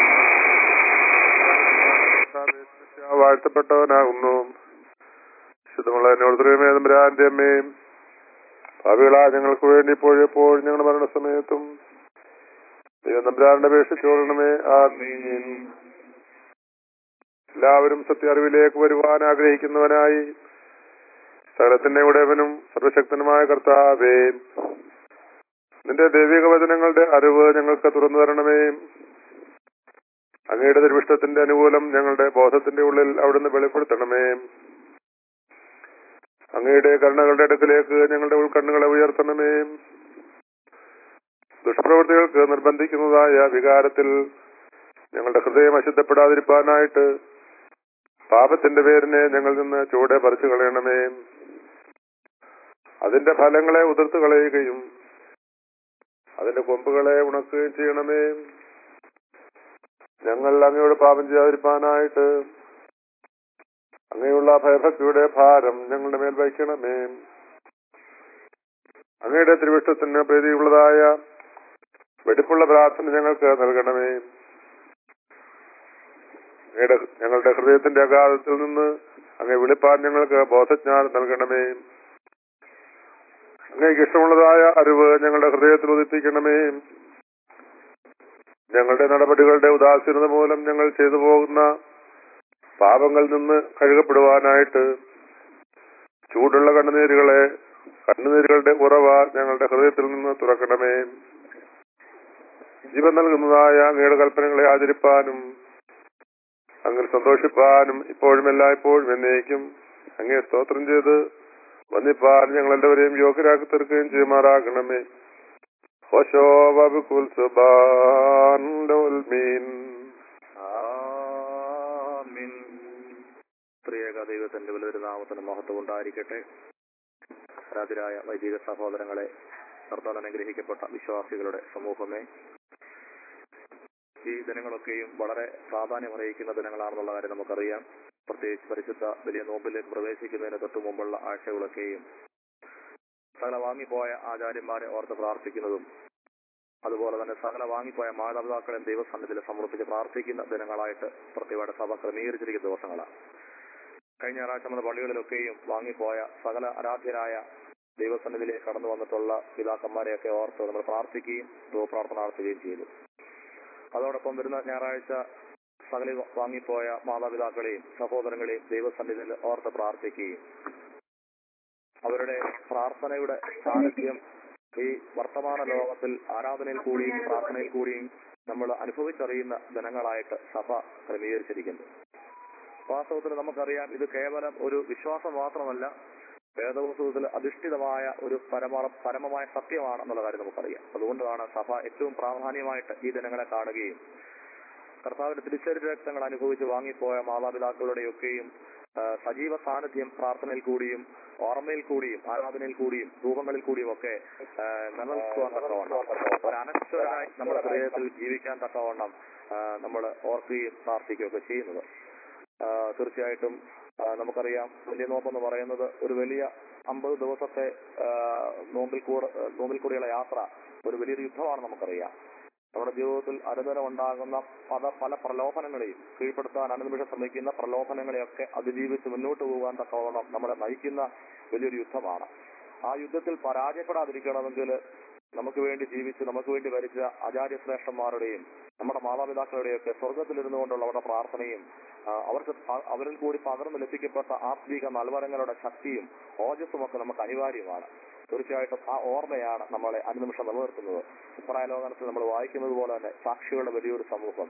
Speaker 5: വാഴ്ത്തപ്പെട്ടവനാകുന്നു ശുദ്ധമുള്ള എന്നോട് ത്രയമേ തമ്പുരാന്റെ അമ്മയും ഭാവികളാ ഞങ്ങൾക്ക് വേണ്ടി ഇപ്പോഴെപ്പോഴും ഞങ്ങളുടെ മരണസമയത്തും ദൈവം തമ്പുരാന്റെ അപേക്ഷിച്ചോളണമേ ആ എല്ലാവരും സത്യ അറിവിലേക്ക് വരുവാൻ ആഗ്രഹിക്കുന്നവനായി സകലത്തിന്റെ ഉടയവനും സർവശക്തനുമായ കർത്താവേ നിന്റെ ദൈവിക വചനങ്ങളുടെ അറിവ് ഞങ്ങൾക്ക് തുറന്നു തരണമേ അങ്ങയുടെ തിരുവിഷ്ടത്തിന്റെ അനുകൂലം ഞങ്ങളുടെ ബോധത്തിന്റെ ഉള്ളിൽ അവിടുന്ന് വെളിപ്പെടുത്തണമേ അങ്ങയുടെ കരുണകളുടെ അടുക്കിലേക്ക് ഞങ്ങളുടെ ഉൾക്കണ്ണുകളെ ഉയർത്തണമേ ദുഷ്പ്രവൃത്തികൾക്ക് നിർബന്ധിക്കുന്നതായ വികാരത്തിൽ ഞങ്ങളുടെ ഹൃദയം അശുദ്ധപ്പെടാതിരിക്കാനായിട്ട് പാപത്തിന്റെ പേരിനെ ഞങ്ങളിൽ നിന്ന് ചൂടെ പറിച്ചു കളയണമേ അതിന്റെ ഫലങ്ങളെ ഉതിർത്തു കളയുകയും അതിന്റെ കൊമ്പുകളെ ഉണക്കുകയും ചെയ്യണമേ ഞങ്ങൾ അങ്ങയോട് പാപം ചെയ്യാതിരിക്കാനായിട്ട് അങ്ങയുള്ള ഭയഭക്തിയുടെ ഭാരം ഞങ്ങളുടെ മേൽ വയ്ക്കണമേ അങ്ങയുടെ തിരുവിഷ്ടത്തിന് പ്രീതിയുള്ളതായ വെടിപ്പുള്ള പ്രാർത്ഥന ഞങ്ങൾക്ക് നൽകണമേ അങ്ങയുടെ ഞങ്ങളുടെ ഹൃദയത്തിന്റെ അഗാധത്തിൽ നിന്ന് അങ്ങേ വിളിപ്പാൻ ഞങ്ങൾക്ക് ബോധജ്ഞാനം നൽകണമേ അങ്ങേക്ക് ഇഷ്ടമുള്ളതായ അറിവ് ഞങ്ങളുടെ ഹൃദയത്തിൽ ഉദിപ്പിക്കണമേ ഞങ്ങളുടെ നടപടികളുടെ ഉദാസീനത മൂലം ഞങ്ങൾ ചെയ്തു പോകുന്ന പാപങ്ങളിൽ നിന്ന് കഴുകപ്പെടുവാനായിട്ട് ചൂടുള്ള കണ്ണുനീരുകളെ കണ്ണുനീരുകളുടെ ഉറവ ഞങ്ങളുടെ ഹൃദയത്തിൽ നിന്ന് തുറക്കണമേ ജീവൻ നൽകുന്നതായ അങ്ങയുടെ കൽപ്പനകളെ ആചരിപ്പാനും അങ്ങനെ സന്തോഷിപ്പാനും ഇപ്പോഴും എല്ലായ്പ്പോഴും എന്നേക്കും അങ്ങേ സ്തോത്രം ചെയ്ത് വന്നിപ്പാൻ ഞങ്ങൾ എല്ലാവരെയും യോഗ്യരാക്കി തീർക്കുകയും ചെയ്യുമാറാകണമേ ഹോശോ ബബുക്കുൽ സുബാൻ
Speaker 2: ആമീൻ. ത്രിയേക ദൈവത്തിന്റെ വലിയൊരു നാമത്തിന് മഹത്വം ഉണ്ടായിരിക്കട്ടെ ആരാധരായ വൈദിക സഹോദരങ്ങളെ കർത്താൻ അനുഗ്രഹിക്കപ്പെട്ട വിശ്വാസികളുടെ സമൂഹമേ ഈ ദിനങ്ങളൊക്കെയും വളരെ പ്രാധാന്യം അറിയിക്കുന്ന ദിനങ്ങളാണെന്നുള്ള കാര്യം നമുക്കറിയാം പ്രത്യേകിച്ച് പരിശുദ്ധ വലിയ നോമ്പിലേക്ക് പ്രവേശിക്കുന്നതിന് തൊട്ടു മുമ്പുള്ള ആഴ്ചകളൊക്കെയും സകല വാങ്ങിപ്പോയ ആചാര്യന്മാരെ ഓർത്ത് പ്രാർത്ഥിക്കുന്നതും അതുപോലെ തന്നെ സകല വാങ്ങിപ്പോയ മാതാപിതാക്കളെ ദൈവസന്നിധിയിൽ സമർപ്പിച്ച് പ്രാർത്ഥിക്കുന്ന ദിനങ്ങളായിട്ട് പ്രത്യേകയുടെ സഭ ക്രമീകരിച്ചിരിക്കുന്ന ദിവസങ്ങളാണ് കഴിഞ്ഞ ഞായറാഴ്ച നമ്മുടെ പള്ളികളിലൊക്കെയും വാങ്ങിപ്പോയ സകല ആരാധ്യരായ ദൈവസന്നിധിയിലേക്ക് കടന്നു വന്നിട്ടുള്ള പിതാക്കന്മാരെയൊക്കെ ഓർത്ത് നമ്മൾ പ്രാർത്ഥിക്കുകയും പ്രാർത്ഥന നടത്തുകയും ചെയ്തു അതോടൊപ്പം വരുന്ന ഞായറാഴ്ച സകല വാങ്ങിപ്പോയ മാതാപിതാക്കളെയും സഹോദരങ്ങളെയും ദൈവസന്നിധിയിൽ ഓർത്ത് പ്രാർത്ഥിക്കുകയും അവരുടെ പ്രാർത്ഥനയുടെ സാന്നിധ്യം ഈ വർത്തമാന ലോകത്തിൽ ആരാധനയിൽ കൂടിയും പ്രാർത്ഥനയിൽ കൂടിയും നമ്മൾ അനുഭവിച്ചറിയുന്ന ദിനങ്ങളായിട്ട് സഭ ക്രമീകരിച്ചിരിക്കുന്നു വാസ്തവത്തിൽ നമുക്കറിയാം ഇത് കേവലം ഒരു വിശ്വാസം മാത്രമല്ല വേദപുസ്തകത്തിൽ അധിഷ്ഠിതമായ ഒരു പരമ പരമമായ സത്യമാണെന്നുള്ള കാര്യം നമുക്കറിയാം അതുകൊണ്ടാണ് സഭ ഏറ്റവും പ്രാധാന്യമായിട്ട് ഈ ദിനങ്ങളെ കാണുകയും കർത്താവിന്റെ തിരിച്ചറിയ രക്തങ്ങൾ അനുഭവിച്ച് വാങ്ങിപ്പോയ മാതാപിതാക്കളുടെയൊക്കെയും ആ, സജീവ സാന്നിധ്യം പ്രാർത്ഥനയിൽ കൂടിയും ഓർമ്മയിൽ കൂടിയും ആരാധനയിൽ കൂടിയും രൂപങ്ങളിൽ കൂടിയും ഒക്കെ ആ, നിലനിൽക്കുവാൻ തക്കവണ്ണം ഒരു അനശ്വരനായി നമ്മുടെ ഹൃദയത്തിൽ ജീവിക്കാൻ തക്കവണ്ണം നമ്മൾ ഓർക്കുകയും പ്രാർത്ഥിക്കുകയും ഒക്കെ ചെയ്യുന്നത് ആ, തീർച്ചയായിട്ടും ആ, നമുക്കറിയാം വലിയ നോമ്പെന്ന് പറയുന്നത് ഒരു വലിയ അമ്പത് ദിവസത്തെ ആ, നോമ്പിൽ കൂടെ നോമ്പിൽ കൂടിയുള്ള യാത്ര ഒരു വലിയൊരു യുദ്ധമാണ് നമുക്കറിയാം നമ്മുടെ ജീവിതത്തിൽ അനുദിനം ഉണ്ടാകുന്ന പല പല പ്രലോഭനങ്ങളെയും കീഴ്പ്പെടുത്താൻ അനുനിമിഷം ശ്രമിക്കുന്ന പ്രലോഭനങ്ങളെയൊക്കെ അതിജീവിച്ച് മുന്നോട്ട് പോകാൻ തക്കവണ്ണം നമ്മളെ നയിക്കുന്ന വലിയൊരു യുദ്ധമാണ് ആ യുദ്ധത്തിൽ പരാജയപ്പെടാതിരിക്കണമെങ്കിൽ നമുക്ക് വേണ്ടി ജീവിച്ച് നമുക്ക് വേണ്ടി ഭരിച്ച ആചാര്യശ്രേഷ്ഠന്മാരുടെയും നമ്മുടെ മാതാപിതാക്കളുടെയൊക്കെ സ്വർഗത്തിലിരുന്നു കൊണ്ടുള്ള അവരുടെ പ്രാർത്ഥനയും ആ, അവർക്ക് പ- അവരിൽ കൂടി പകർന്നു ലഭിക്കപ്പെട്ട ആത്മീക നൽവരങ്ങളുടെ ശക്തിയും ഓജസ്സും ഒക്കെ നമുക്ക് അനിവാര്യമാണ് തീർച്ചയായിട്ടും ആ ഓർമ്മയാണ് നമ്മളെ അനുനിമിഷം നിലനിർത്തുന്നത് ഇസ്രായേൽ ലോകത്തിൽ നമ്മൾ വായിക്കുന്നത് പോലെ തന്നെ സാക്ഷികളുടെ വലിയൊരു സമൂഹം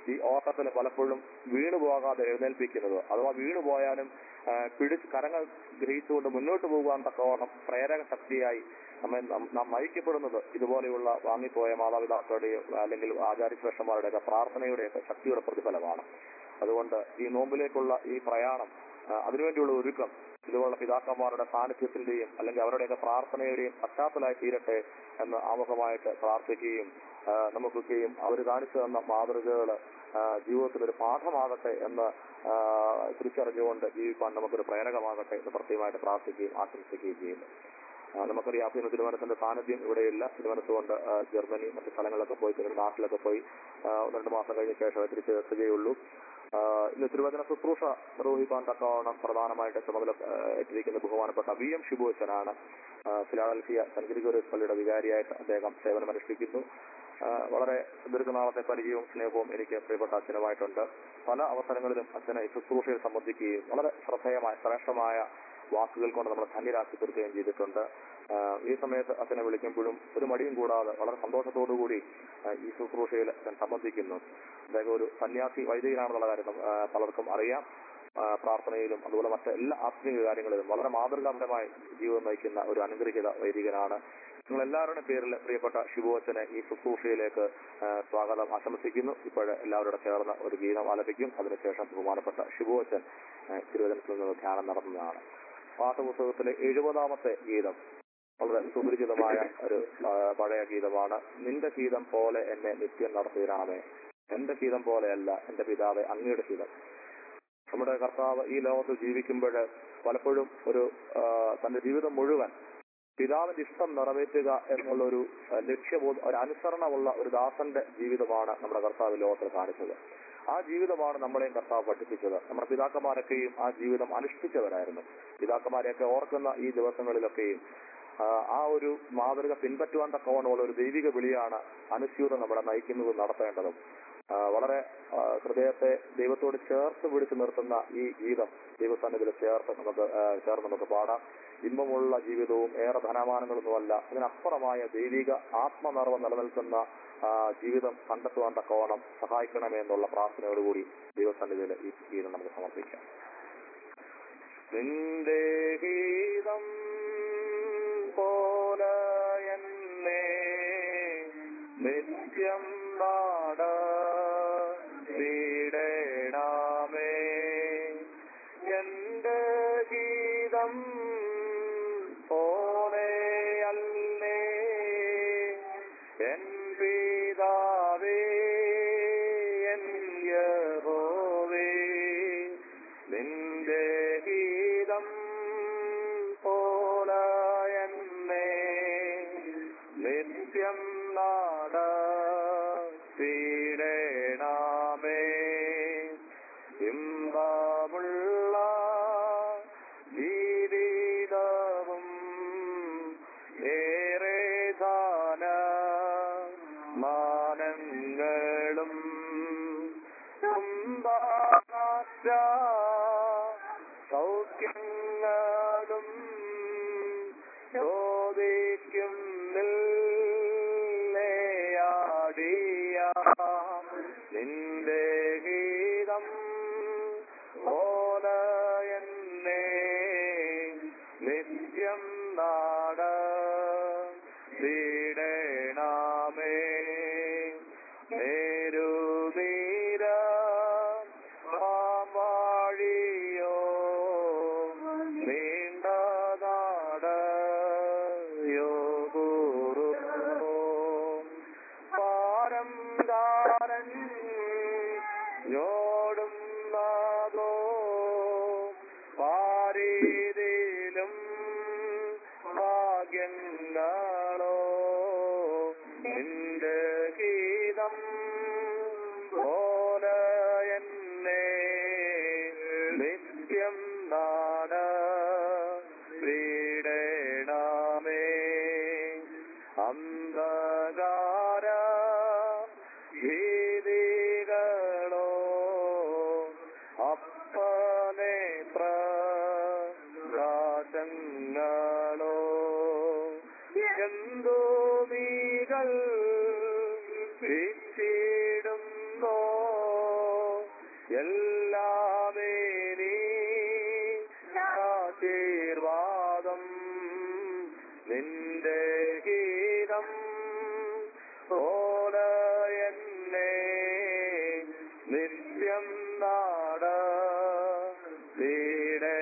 Speaker 2: ഈ ഓട്ടത്തിൽ പലപ്പോഴും വീണു പോകാതെ എഴുന്നേൽപ്പിക്കുന്നത് അഥവാ വീണു പോയാലും ആ, പിടിച്ച് കരങ്ങൾ ഗ്രഹിച്ചുകൊണ്ട് മുന്നോട്ട് പോകുവാൻ തക്കവണ്ണം പ്രേരക ശക്തിയായി നമ്മെ നം- നാം നയിക്കപ്പെടുന്നത് ഇതുപോലെയുള്ള വാങ്ങിപ്പോയ മാതാപിതാക്കളുടെയോ അല്ലെങ്കിൽ ആചാര്യശ്രേഷ്ഠന്മാരുടെയൊക്കെ പ്രാർത്ഥനയുടെയൊക്കെ ശക്തിയുടെ പ്രതിഫലമാണ് അതുകൊണ്ട് ഈ നോമ്പിലേക്കുള്ള ഈ പ്രയാണം ആ, അതിനുവേണ്ടിയുള്ള ഒരുക്കം ഇതുപോലുള്ള പിതാക്കന്മാരുടെ സാന്നിധ്യത്തിന്റെയും അല്ലെങ്കിൽ അവരുടെയൊക്കെ പ്രാർത്ഥനയുടെയും പശ്ചാത്തലമായി തീരട്ടെ എന്ന് ആമുഖമായിട്ട് പ്രാർത്ഥിക്കുകയും ആ, നമുക്കൊക്കെയും അവർ കാണിച്ചു തന്ന മാതൃകകൾ ജീവിതത്തിൽ ഒരു പാഠമാകട്ടെ എന്ന് ആ, തിരിച്ചറിഞ്ഞുകൊണ്ട് ജീവിക്കാൻ നമുക്കൊരു പ്രേരകമാകട്ടെ എന്ന് പ്രത്യേകമായിട്ട് പ്രാർത്ഥിക്കുകയും ആശംസിക്കുകയും ചെയ്യുന്നു ആ, നമുക്കറിയാം ഇന്ന് തിരുവനന്തപുരത്തിന്റെ സാന്നിധ്യം ഇവിടെയില്ല തിരുവനന്തപുരം ആ, ജർമ്മനി മറ്റു സ്ഥലങ്ങളിലൊക്കെ പോയി പിന്നീട് നാട്ടിലൊക്കെ പോയി ആ, ഒന്ന് രണ്ട് മാസം കഴിഞ്ഞ ശേഷം തിരിച്ച് എത്തുകയുള്ളൂ ആ, ഇന്ന് തിരുവചന ശുശ്രൂഷ നിർവഹിക്കാൻ തക്കവണ്ണം പ്രധാനമായിട്ട് ചുമതല ആ, ഏറ്റിരിക്കുന്ന ബഹുമാനപ്പെട്ട വി എം ഷിബുവച്ചനാണ് ആ, ഫിലാഡൽഫിയ സെന്റ് ഗ്രിഗോറിയസ് പള്ളിയുടെ വികാരിയായിട്ട് അദ്ദേഹം സേവനമനുഷ്ഠിക്കുന്നു ആ, വളരെ ദീർഘനാളത്തെ പരിചയവും സ്നേഹവും എനിക്ക് പ്രിയപ്പെട്ട അച്ഛനുമായിട്ടുണ്ട് പല അവസരങ്ങളിലും അച്ഛനെ ഈ ശുശ്രൂഷയിൽ സംബന്ധിക്കുകയും വളരെ ശ്രദ്ധേയമായ ശ്രേഷ്ഠമായ വാക്കുകൾ കൊണ്ട് നമ്മൾ ധന്യരാക്കി തീർക്കുകയും ചെയ്തിട്ടുണ്ട് ആ, ഈ സമയത്ത് അച്ഛനെ വിളിക്കുമ്പോഴും ഒരു മടിയും കൂടാതെ വളരെ സന്തോഷത്തോടു കൂടി ആ, ഈ ശുശ്രൂഷയിൽ അച്ഛൻ സംബന്ധിക്കുന്നു അദ്ദേഹം ഒരു സന്യാസി വൈദികനാണെന്നുള്ള കാര്യം നം- ആ, പലർക്കും അറിയാം ആ, പ്രാർത്ഥനയിലും അതുപോലെ മറ്റ് എല്ലാ ആത്മീയ കാര്യങ്ങളിലും വളരെ മാതൃകാപരമായി ജീവിതം നയിക്കുന്ന ഒരു അനുഗ്രഹീത വൈദികനാണ് നിങ്ങൾ എല്ലാവരുടെ പേരിൽ പ്രിയപ്പെട്ട ശിവോച്ചനെ ഈ ശുശ്രൂഷയിലേക്ക് ആ, സ്വാഗതം ആശംസിക്കുന്നു ഇപ്പോഴ് എല്ലാവരുടെ ചേർന്ന് ഒരു ഗീതം ആലപിക്കും അതിനുശേഷം ബഹുമാനപ്പെട്ട ശിവോച്ചൻ ആ, തിരുവനന്തപുരത്ത് നിന്ന് ധ്യാനം നടത്തുന്നതാണ് പാഠപുസ്തകത്തിലെ എഴുപതാമത്തെ ഗീതം വളരെ സുപരിചിതമായ ഒരു ആ, പഴയ ഗീതമാണ് നിന്റെ ഗീതം പോലെ എന്നെ നിത്യം നടത്തിയതാമേ എന്റെ ഗീതം പോലെയല്ല എന്റെ പിതാവെ അങ്ങയുടെ ഗീതം നമ്മുടെ കർത്താവ് ഈ ലോകത്ത് ജീവിക്കുമ്പോൾ പലപ്പോഴും ഒരു ആ, തന്റെ ജീവിതം മുഴുവൻ പിതാവിന്റെ ഇഷ്ടം നിറവേറ്റുക എന്നുള്ള ഒരു ആ, ലക്ഷ്യബോധ ഒരു അനുസരണമുള്ള ഒരു ദാസന്റെ ജീവിതമാണ് നമ്മുടെ കർത്താവ് ഈ ലോകത്തിൽ കാണിച്ചത് ആ ജീവിതമാണ് നമ്മളെയും കർത്താവ് പഠിപ്പിച്ചത് നമ്മുടെ പിതാക്കന്മാരൊക്കെയും ആ ജീവിതം അനുഷ്ഠിച്ചവരായിരുന്നു പിതാക്കന്മാരെയൊക്കെ ഓർക്കുന്ന ഈ ദിവസങ്ങളിലൊക്കെയും ആ, ആ ഒരു മാതൃക പിൻപറ്റുവാൻ തക്കവണ്ണമുള്ള ഒരു ദൈവിക വിളിയാണ് അനുസ്യൂതം നമ്മളെ നയിക്കുന്നതും നടത്തേണ്ടതും ആ, വളരെ ആ, ഹൃദയത്തെ ദൈവത്തോട് ചേർത്ത് പിടിച്ചു നിർത്തുന്ന ഈ ഗീതം ദൈവസന്നിധിയിൽ ചേർത്ത് നമുക്ക് ആ, ചേർന്ന് നമുക്ക് പാടാം ഇമ്പമുള്ള ജീവിതവും ഏറെ ധനമാനങ്ങളൊന്നുമല്ല അതിനപ്പുറമായ ദൈവിക ആത്മനിർവ്വ നിലനിൽക്കുന്ന ആ, ജീവിതം കണ്ടെത്തുവാൻ തക്കവണ്ണം സഹായിക്കണമേ എന്നുള്ള പ്രാർത്ഥനയോടുകൂടി ദൈവസന്നിധിയിൽ ഈ ഗീതം നമുക്ക് സമർപ്പിക്കാം നിന്റെ ഗീതം പോലെ എന്നെ നിത്യം നാട വീടേണമേ എന്റെ ഗീതം പോലെയല്ലേ എൻ പിതാവേ എൻ യഹോവേ നിന്റെ ഗീതം പോലെ എന്നെ നിത്യം നാട പീഡേണമേ ഇമ്പമുള്ള ജീവിതവും ഏറെ ദാന മാനങ്ങളും സമ്പാദ സൗഖ്യങ്ങളും ചോദിക്കും നില്ലയാടിയ നിന്റെ ഗീതം പോലെ എന്നെ നിത്യം നാട വീടേണമേ നേരുവീര വാഴിയോ നീണ്ട നാടയോ ഗുരു പാരം കാരൻ ഞോടും നാദോ പാരീതിലും ഭാഗ്യങ്ങളോ നിന്റെ ഗീതം പോലെ എന്നെ നിത്യം നാട വീടേണമേ അന്ധകാര ഭീതികളോ അപ്പനെ പ്രകാശങ്ങളോ എന്തോ നീകൾ വീഴ്ചിടുന്നോ നിത്യം നാട വീടെ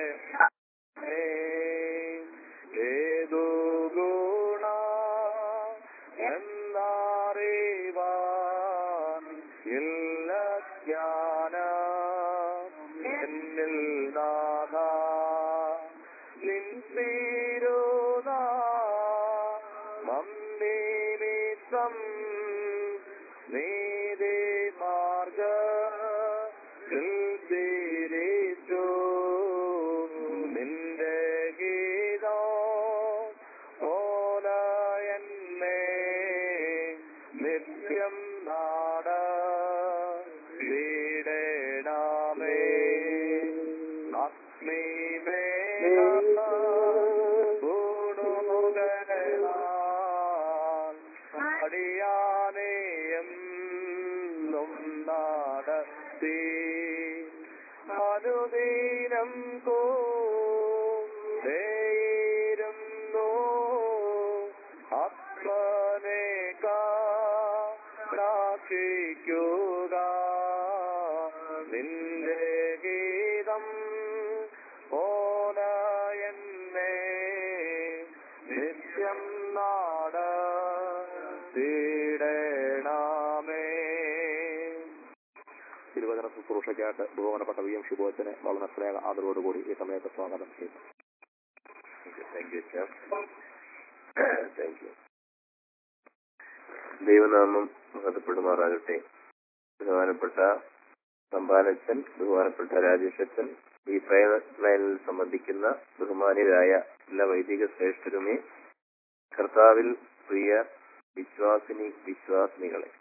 Speaker 2: ഏതു ഗുണ എന്നറിവാൻ ഇല്ല ജ്ഞാന എന്നിൽ നാഥ നിൻപീരുന മന്ദിനിസം നീതി മാർഗ തിരിച്ചു നിന്റെ ഗീതോ ഓല എന്നെ നിത്യം നാട വീടേണമേ അഗ്നിമേ അടിയാനേയം നടത്തി അനുദീനം കോരുന്നു അപ്പനെ കാക്ഷിക്കുക നിന്റെ ഗീതം ഓല എന്നെ നിത്യം നാട തീടേണമേ തിരുവചന ശുശ്രൂഷയ്ക്കായിട്ട് ബഹുമാനപ്പെട്ട വി എം ശുഭോച്ചനെ വളരെ സ്നേഹ ആദരവോടുകൂടി ഈ സമയത്ത് സ്വാഗതം ചെയ്യുന്നു
Speaker 6: thank you sir thank you ദൈവനാമം മഹത്വപ്പെടുമാറാകട്ടെ ബഹുമാനപ്പെട്ട സമ്പാനച്ചൻ ബഹുമാനപ്പെട്ട രാജേഷച്ചൻ ഈ പ്രയർ ലൈനിൽ സംബന്ധിക്കുന്ന ബഹുമാന്യരായ എല്ലാ വൈദിക ശ്രേഷ്ഠരുമേ കർത്താവിൽ പ്രിയ വിശ്വാസിനി വിശ്വാസിനികളെ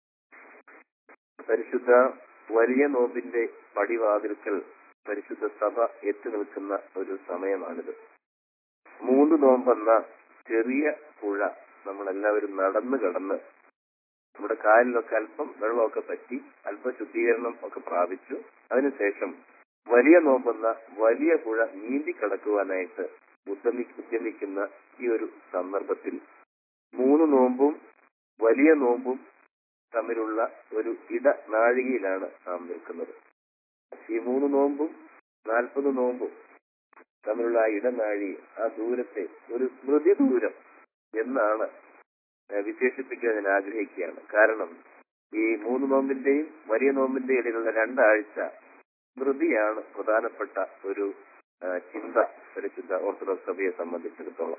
Speaker 6: പരിശുദ്ധ വലിയ നോമ്പിന്റെ പടിവാതിൽക്കൽ പരിശുദ്ധ സഭ എത്തി നിൽക്കുന്ന ഒരു സമയമാണിത് മൂന്ന് നോമ്പെന്ന ചെറിയ പുഴ നമ്മളെല്ലാവരും നടന്നു കടന്ന് നമ്മുടെ കാലിലൊക്കെ അല്പം വെള്ളമൊക്കെ പറ്റി അല്പ ശുദ്ധീകരണം ഒക്കെ പ്രാപിച്ചു അതിനുശേഷം വലിയ നോമ്പെന്ന വലിയ പുഴ നീന്തി കടക്കുവാനായിട്ട് ഉദ്യമി ഉദ്യമിക്കുന്ന ഈ ഒരു സന്ദർഭത്തിൽ മൂന്ന് നോമ്പും വലിയ നോമ്പും തമ്മിലുള്ള ഒരു ഇട നാഴികയിലാണ് നാം നിൽക്കുന്നത് ഈ മൂന്ന് നോമ്പും നാൽപ്പത് നോമ്പും തമ്മിലുള്ള ആ ഇടനാഴി ആ ദൂരത്തെ ഒരു സ്മൃതി ദൂരം എന്നാണ് ഏഹ് വിശേഷിപ്പിക്കാൻ ഞാൻ ആഗ്രഹിക്കുകയാണ് കാരണം ഈ മൂന്ന് നോമ്പിന്റെയും വലിയ നോമ്പിന്റെയും ഇടയിലുള്ള രണ്ടാഴ്ച സ്മൃതിയാണ് പ്രധാനപ്പെട്ട ഒരു ആ, ചിന്ത പരിശുദ്ധ ഓർത്തഡോക്സ് സഭയെ സംബന്ധിച്ചിടത്തോളം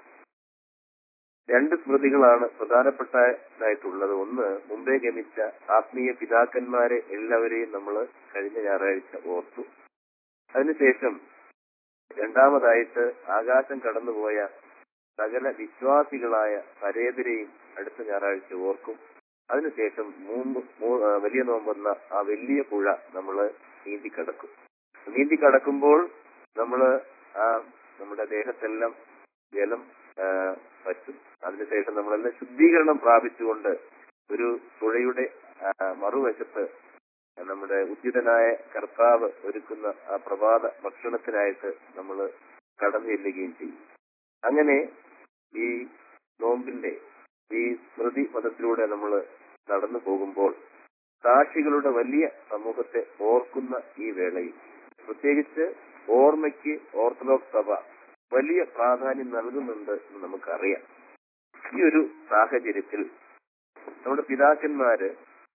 Speaker 6: രണ്ട് സ്മൃതികളാണ് പ്രധാനപ്പെട്ടതായിട്ടുള്ളത് ഒന്ന് മുമ്പേ ഗമിച്ച ആത്മീയ പിതാക്കന്മാരെ എല്ലാവരെയും നമ്മൾ കഴിഞ്ഞ ഞായറാഴ്ച ഓർത്തു അതിനുശേഷം രണ്ടാമതായിട്ട് ആകാശം കടന്നുപോയ സകല വിശ്വാസികളായ പരേതരെയും അടുത്ത ഞായറാഴ്ച ഓർക്കും അതിനുശേഷം മൂന്ന് മൂ- ആ, വലിയ നോമ്പെന്ന ആ വലിയ പുഴ നമ്മൾ നീന്തിക്കടക്കും നീന്തിക്കടക്കുമ്പോൾ നമ്മൾ ആ നമ്മുടെ ദേഹത്തെല്ലാം ജലം ആ, പറ്റും അതിനുശേഷം നമ്മളെല്ലാം ശുദ്ധീകരണം പ്രാപിച്ചുകൊണ്ട് ഒരു പുഴയുടെ ആ, മറുവശത്ത് നമ്മുടെ ഉദ്യതനായ കർത്താവ് ഒരുക്കുന്ന ആ പ്രഭാത ഭക്ഷണത്തിനായിട്ട് നമ്മൾ കടന്നു ചെല്ലുകയും ചെയ്യും അങ്ങനെ ഈ നോമ്പിന്റെ ഈ സ്മൃതി പദത്തിലൂടെ നമ്മൾ നടന്നു പോകുമ്പോൾ സാക്ഷികളുടെ വലിയ സമൂഹത്തെ ഓർക്കുന്ന ഈ വേളയിൽ പ്രത്യേകിച്ച് ഓർമ്മയ്ക്ക് ഓർത്തഡോക്സ് സഭ വലിയ പ്രാധാന്യം നൽകുന്നുണ്ട് എന്ന് നമുക്കറിയാം ഈ ഒരു സാഹചര്യത്തിൽ നമ്മുടെ പിതാക്കന്മാര്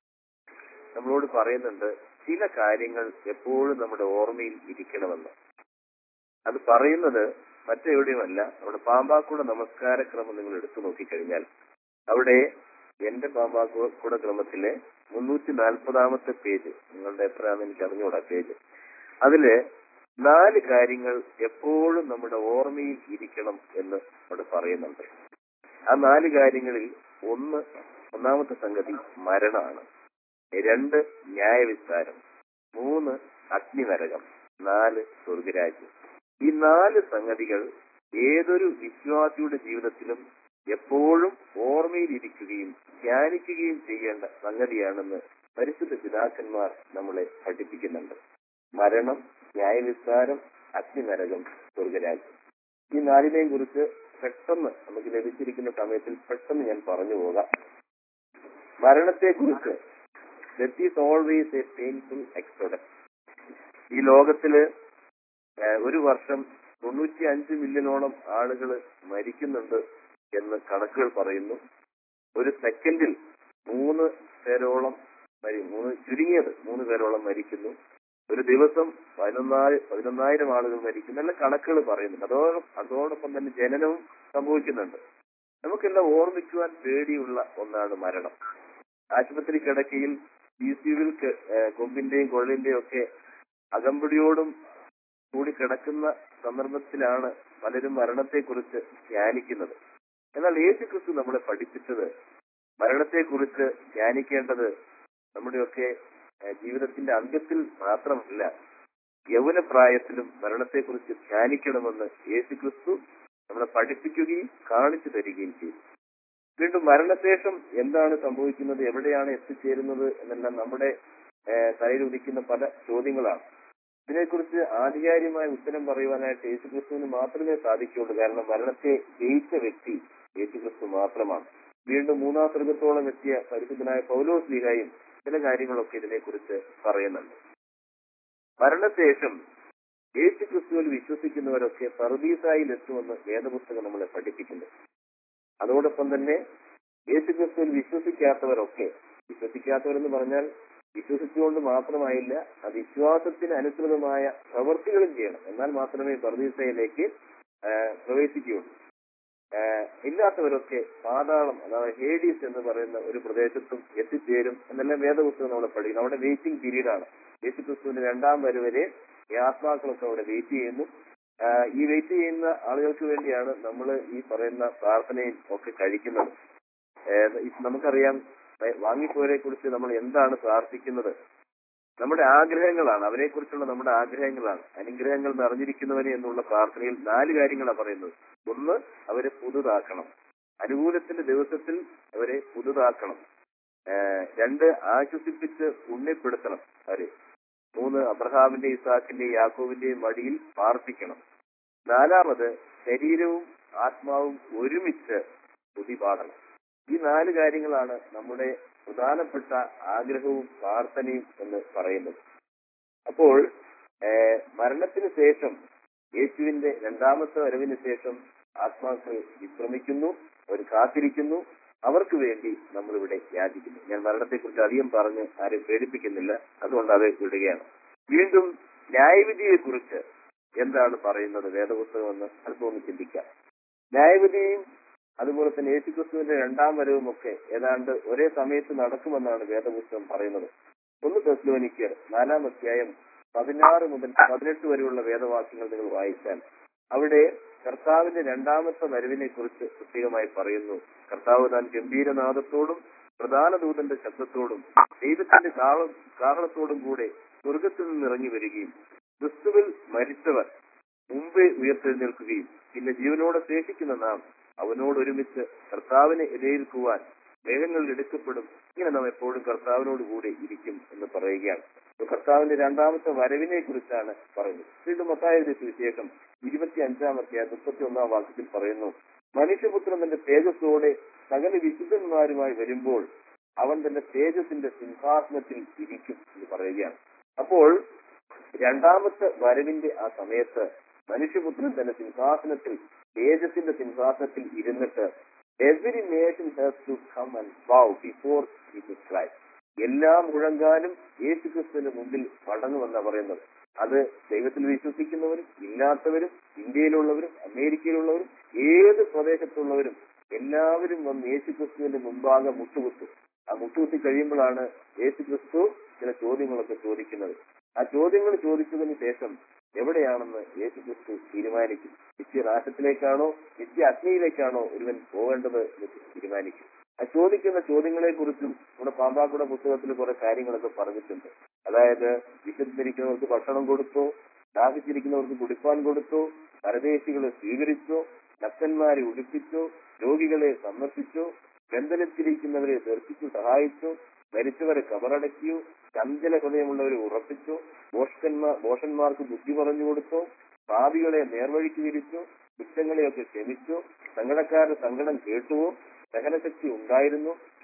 Speaker 6: നമ്മളോട് പറയുന്നുണ്ട് ചില കാര്യങ്ങൾ എപ്പോഴും നമ്മുടെ ഓർമ്മയിൽ ഇരിക്കണമെന്ന് അത് പറയുന്നത് മറ്റെവിടെയുമല്ല നമ്മുടെ പാമ്പാക്കുട നമസ്കാരക്രമം നിങ്ങൾ എടുത്തു നോക്കിക്കഴിഞ്ഞാൽ അവിടെ എന്റെ പാമ്പാക്കുട ക്രമത്തിലെ മുന്നൂറ്റി നാൽപ്പതാമത്തെ പേജ് നിങ്ങളുടെ എത്രയാണെന്ന് എനിക്ക് അറിഞ്ഞുകൂടാ പേജ് അതില് നാല് കാര്യങ്ങൾ എപ്പോഴും നമ്മുടെ ഓർമ്മയിൽ ഇരിക്കണം എന്ന് അവിടെ പറയുന്നുണ്ട് ആ നാല് കാര്യങ്ങളിൽ ഒന്ന് ഒന്നാമത്തെ സംഗതി മരണമാണ് രണ്ട് ന്യായവിസ്താരം മൂന്ന് അഗ്നിനരകം നാല് സ്വർഗരാജ്യം ഈ നാല് സംഗതികൾ ഏതൊരു വിശ്വാസിയുടെ ജീവിതത്തിലും എപ്പോഴും ഓർമ്മയിലിരിക്കുകയും ധ്യാനിക്കുകയും ചെയ്യേണ്ട സംഗതിയാണെന്ന് പരിശുദ്ധ പിതാക്കന്മാർ നമ്മളെ പഠിപ്പിക്കുന്നുണ്ട് മരണം ന്യായവിസ്താരം അഗ്നിനരകം സ്വർഗരാജ്യം ഈ നാലിനെയും കുറിച്ച് പെട്ടെന്ന് നമുക്ക് ലഭിച്ചിരിക്കുന്ന സമയത്തിൽ പെട്ടെന്ന് ഞാൻ പറഞ്ഞു പോകാം മരണത്തെക്കുറിച്ച് that is always a painful exodus ഈ ലോകത്തില് ഏഹ്, ഒരു വർഷം തൊണ്ണൂറ്റി അഞ്ച് മില്യണോളം ആളുകൾ മരിക്കുന്നുണ്ട് എന്ന് കണക്കുകൾ പറയുന്നു ഒരു സെക്കൻഡിൽ മൂന്ന് പേരോളം മരി മൂന്ന് ചുരുങ്ങിയത് മൂന്ന് പേരോളം മരിക്കുന്നു ഒരു ദിവസം പതിനൊന്നായിരം പതിനൊന്നായിരം ആളുകൾ മരിക്കുന്നു എല്ലാം കണക്കുകൾ പറയുന്നുണ്ട് അതോടൊപ്പം അതോടൊപ്പം തന്നെ ജനനവും സംഭവിക്കുന്നുണ്ട് നമുക്കെല്ലാം ഓർമ്മിക്കുവാൻ പേടിയുള്ള ഒന്നാണ് മരണം ആശുപത്രി കിടക്കയിൽ പി സിയുവിൽ കൊമ്പിന്റെയും കൊള്ളിന്റെയും ഒക്കെ അകമ്പടിയോടും കൂടി കിടക്കുന്ന സന്ദർഭത്തിലാണ് പലരും മരണത്തെക്കുറിച്ച് ധ്യാനിക്കുന്നത് എന്നാൽ യേശു ക്രിസ്തു നമ്മളെ പഠിപ്പിച്ചത് മരണത്തെക്കുറിച്ച് ധ്യാനിക്കേണ്ടത് നമ്മുടെയൊക്കെ ഏഹ്, ജീവിതത്തിന്റെ അന്ത്യത്തിൽ മാത്രമല്ല യൗവനപ്രായത്തിലും മരണത്തെക്കുറിച്ച് ധ്യാനിക്കണമെന്ന് യേശു ക്രിസ്തു നമ്മളെ പഠിപ്പിക്കുകയും കാണിച്ചു തരികയും ചെയ്തു വീണ്ടും മരണശേഷം എന്താണ് സംഭവിക്കുന്നത് എവിടെയാണ് എത്തിച്ചേരുന്നത് എന്നെല്ലാം നമ്മുടെ ഏഹ്, തലയിൽ ഉദിക്കുന്ന പല ചോദ്യങ്ങളാണ് ഇതിനെക്കുറിച്ച് ആധികാരികമായ ഉത്തരം പറയുവാനായിട്ട് യേശുക്രിസ്തുവിന് മാത്രമേ സാധിക്കുകയുള്ളൂ കാരണം മരണത്തെ ജയിച്ച വ്യക്തി യേശുക്രിസ്തു മാത്രമാണ് വീണ്ടും മൂന്നാം സ്വർഗത്തോളം എത്തിയ പരിശുദ്ധനായ പൗലോസ് ലീഗായും ചില കാര്യങ്ങളൊക്കെ ഇതിനെക്കുറിച്ച് പറയുന്നുണ്ട് മരണശേഷം യേശുക്രിസ്തുവിൽ വിശ്വസിക്കുന്നവരൊക്കെ പർദീസായിൽ എത്തുമെന്ന് വേദപുസ്തകം നമ്മളെ പഠിപ്പിക്കുന്നു അതോടൊപ്പം തന്നെ യേശുക്രിസ്തുവിൽ വിശ്വസിക്കാത്തവരൊക്കെ വിശ്വസിക്കാത്തവരെന്ന് പറഞ്ഞാൽ വിശ്വസിച്ചുകൊണ്ട് മാത്രമായില്ല ആ വിശ്വാസത്തിന് അനുസൃതമായ പ്രവൃത്തികളും ചെയ്യണം എന്നാൽ മാത്രമേ പർദീസയിലേക്ക് ആ, പ്രവേശിക്കുകയുള്ളൂ ആ, ഇല്ലാത്തവരൊക്കെ പാതാളം അതായത് ഹേഡീസ് എന്ന് പറയുന്ന ഒരു പ്രദേശത്തും എത്തിച്ചേരും എന്നെല്ലാം വേദപുസ്തകം നമ്മളെ പഠിക്കുന്നു അവിടെ വെയിറ്റിംഗ് പീരീഡ് ആണ് യേശുക്രിസ്തുവിന്റെ രണ്ടാം വരവരെ ഈ ആത്മാക്കളൊക്കെ അവിടെ വെയിറ്റ് ചെയ്യുന്നു ആ, ഈ വെയിറ്റ് ചെയ്യുന്ന ആളുകൾക്ക് വേണ്ടിയാണ് നമ്മൾ ഈ പറയുന്ന പ്രാർത്ഥനയും ഒക്കെ കഴിക്കുന്നത് ഏഹ് ഇത് നമുക്കറിയാം ഏഹ് വാങ്ങിപ്പോയവരെ കുറിച്ച് നമ്മൾ എന്താണ് പ്രാർത്ഥിക്കുന്നത് നമ്മുടെ ആഗ്രഹങ്ങളാണ് അവരെ കുറിച്ചുള്ള നമ്മുടെ ആഗ്രഹങ്ങളാണ് അനുഗ്രഹങ്ങൾ നിറഞ്ഞിരിക്കുന്നവനെ എന്നുള്ള പ്രാർത്ഥനയിൽ നാല് കാര്യങ്ങളാണ് പറയുന്നത് ഒന്ന് അവരെ പുതുതാക്കണം അനുകൂലത്തിന്റെ ദിവസത്തിൽ അവരെ പുതുതാക്കണം ഏഹ് രണ്ട് ആശ്വസിപ്പിച്ച് പുണ്യപ്പെടുത്തണം അവരെ മൂന്ന് അബ്രഹാമിന്റെ ഇസാഖിന്റെയും യാക്കോവിന്റെയും മടിയിൽ പ്രാർത്ഥിക്കണം നാലാമത് ശരീരവും ആത്മാവും ഒരുമിച്ച് സ്തുതിപാടണം ഈ നാല് കാര്യങ്ങളാണ് നമ്മുടെ പ്രധാനപ്പെട്ട ആഗ്രഹവും പ്രാർത്ഥനയും എന്ന് പറയുന്നത് അപ്പോൾ ഏഹ്, മരണത്തിന് ശേഷം യേശുവിന്റെ രണ്ടാമത്തെ വരവിന് ശേഷം ആത്മാക്കൾ വിശ്രമിക്കുന്നു അവർ കാത്തിരിക്കുന്നു അവർക്ക് വേണ്ടി നമ്മളിവിടെ യാചിക്കുന്നു ഞാൻ മരണത്തെക്കുറിച്ച് അധികം പറഞ്ഞ് ആരും പേടിപ്പിക്കുന്നില്ല അതുകൊണ്ട് അത് വിടുകയാണ് വീണ്ടും ന്യായവിധിയെക്കുറിച്ച് എന്താണ് പറയുന്നത് വേദപുസ്തകം എന്ന് അല്പം ഒന്ന് ചിന്തിക്കാം ന്യായവിധിയും അതുപോലെ തന്നെ യേശുക്രിസ്തുവിന്റെ രണ്ടാം വരവും ഒക്കെ ഏതാണ്ട് ഒരേ സമയത്ത് നടക്കുമെന്നാണ് വേദപുസ്തകം പറയുന്നത് ഒന്ന് തെസ്ലോനിക്ക് നാലാം അധ്യായം പതിനാറ് മുതൽ പതിനെട്ട് വരെയുള്ള വേദവാക്യങ്ങൾ നിങ്ങൾ വായിച്ചാൽ അവിടെ കർത്താവിന്റെ രണ്ടാമത്തെ വരവിനെ കുറിച്ച് പ്രത്യേകമായി പറയുന്നു കർത്താവ് താൻ ഗംഭീരനാദത്തോടും പ്രധാന ദൂതന്റെ ശബ്ദത്തോടും ദൈവത്തിന്റെ കാള- കാഹളത്തോടും കൂടെ സ്വർഗത്തിൽ നിന്ന് ഇറങ്ങി വരികയും ക്രിസ്തുവിൽ മരിച്ചവർ മുമ്പേ ഉയർത്തെഴുന്നേൽക്കുകയും പിന്നെ ജീവനോടെ ശേഷിക്കുന്ന നാം അവനോട് ഒരുമിച്ച് കർത്താവിനെ എതിരേൽക്കുവാൻ മേഘങ്ങളിൽ എടുക്കപ്പെടും ഇങ്ങനെ നാം എപ്പോഴും കർത്താവിനോട് കൂടെ ഇരിക്കും എന്ന് പറയുകയാണ് അപ്പോൾ കർത്താവിന്റെ രണ്ടാമത്തെ വരവിനെ കുറിച്ചാണ് പറയുന്നത് വീണ്ടും മത്തായ സുവിശേഷം ഇരുപത്തി അഞ്ചാമത്തെ മുപ്പത്തി ഒന്നാം വാക്യത്തിൽ പറയുന്നു മനുഷ്യപുത്രൻ തന്റെ തേജസ്സോടെ സകല വിശുദ്ധന്മാരുമായി വരുമ്പോൾ അവൻ തന്റെ തേജസിന്റെ സിംഹാസനത്തിൽ ഇരിക്കും എന്ന് പറയുകയാണ് അപ്പോൾ രണ്ടാമത്തെ വരവിന്റെ ആ സമയത്ത് മനുഷ്യപുത്രൻ തന്റെ സിംഹാസനത്തിൽ തേജസിന്റെ സിംഹാസനത്തിൽ ഇരുന്നിട്ട് every nation has to come and bow before Jesus Christ എല്ലാ മുഴങ്കാലും യേശുക്രിസ്തുവിന്റെ മുമ്പിൽ മടങ്ങുമെന്നാണ് പറയുന്നത് അത് ദൈവത്തിൽ വിശ്വസിക്കുന്നവരും ഇല്ലാത്തവരും ഇന്ത്യയിലുള്ളവരും അമേരിക്കയിലുള്ളവരും ഏത് പ്രദേശത്തുള്ളവരും എല്ലാവരും വന്ന് യേശുക്രിസ്തുവിന്റെ മുമ്പാകെ മുട്ടുകുത്തും ആ മുട്ടുകുത്തി കഴിയുമ്പോഴാണ് യേശുക്രിസ്തു ചില ചോദ്യങ്ങളൊക്കെ ചോദിക്കുന്നത് ആ ചോദ്യങ്ങൾ ചോദിച്ചതിന് ശേഷം എവിടെയാണെന്ന് യേശുക്രിസ്തു തീരുമാനിക്കും നിത്യനാശത്തിലേക്കാണോ നിത്യ അഗ്നിയിലേക്കാണോ ഒരുവൻ പോകേണ്ടത് എന്ന് തീരുമാനിക്കും ആ ചോദിക്കുന്ന ചോദ്യങ്ങളെ കുറിച്ചും നമ്മുടെ പാമ്പാക്കുട പുസ്തകത്തിൽ കുറെ കാര്യങ്ങളൊക്കെ പറഞ്ഞിട്ടുണ്ട് അതായത് വിശന്നിരിക്കുന്നവർക്ക് ഭക്ഷണം കൊടുത്തോ ദാഹിച്ചിരിക്കുന്നവർക്ക് കുടിപ്പാൻ കൊടുത്തോ പരദേശികളെ സ്വീകരിച്ചോ നക്തന്മാരെ ഉടുപ്പിച്ചോ രോഗികളെ സന്ദർശിച്ചോ ബന്ധനത്തിരിക്കുന്നവരെ ദർശിച്ചു സഹായിച്ചോ മരിച്ചവരെ കബറടക്കിയോ ചഞ്ചല ഹൃദയമുള്ളവരെ ഉറപ്പിച്ചോ മോഷന്മാർ മോഷന്മാർക്ക് ബുദ്ധി പറഞ്ഞു കൊടുത്തോ പാപികളെ നേർവഴിക്ക് വിരിച്ചോ കുറ്റങ്ങളെയൊക്കെ ക്ഷമിച്ചോ സങ്കടക്കാരുടെ സങ്കടം കേട്ടുവോ സഹനശക്തി ഉണ്ടായിരുന്നു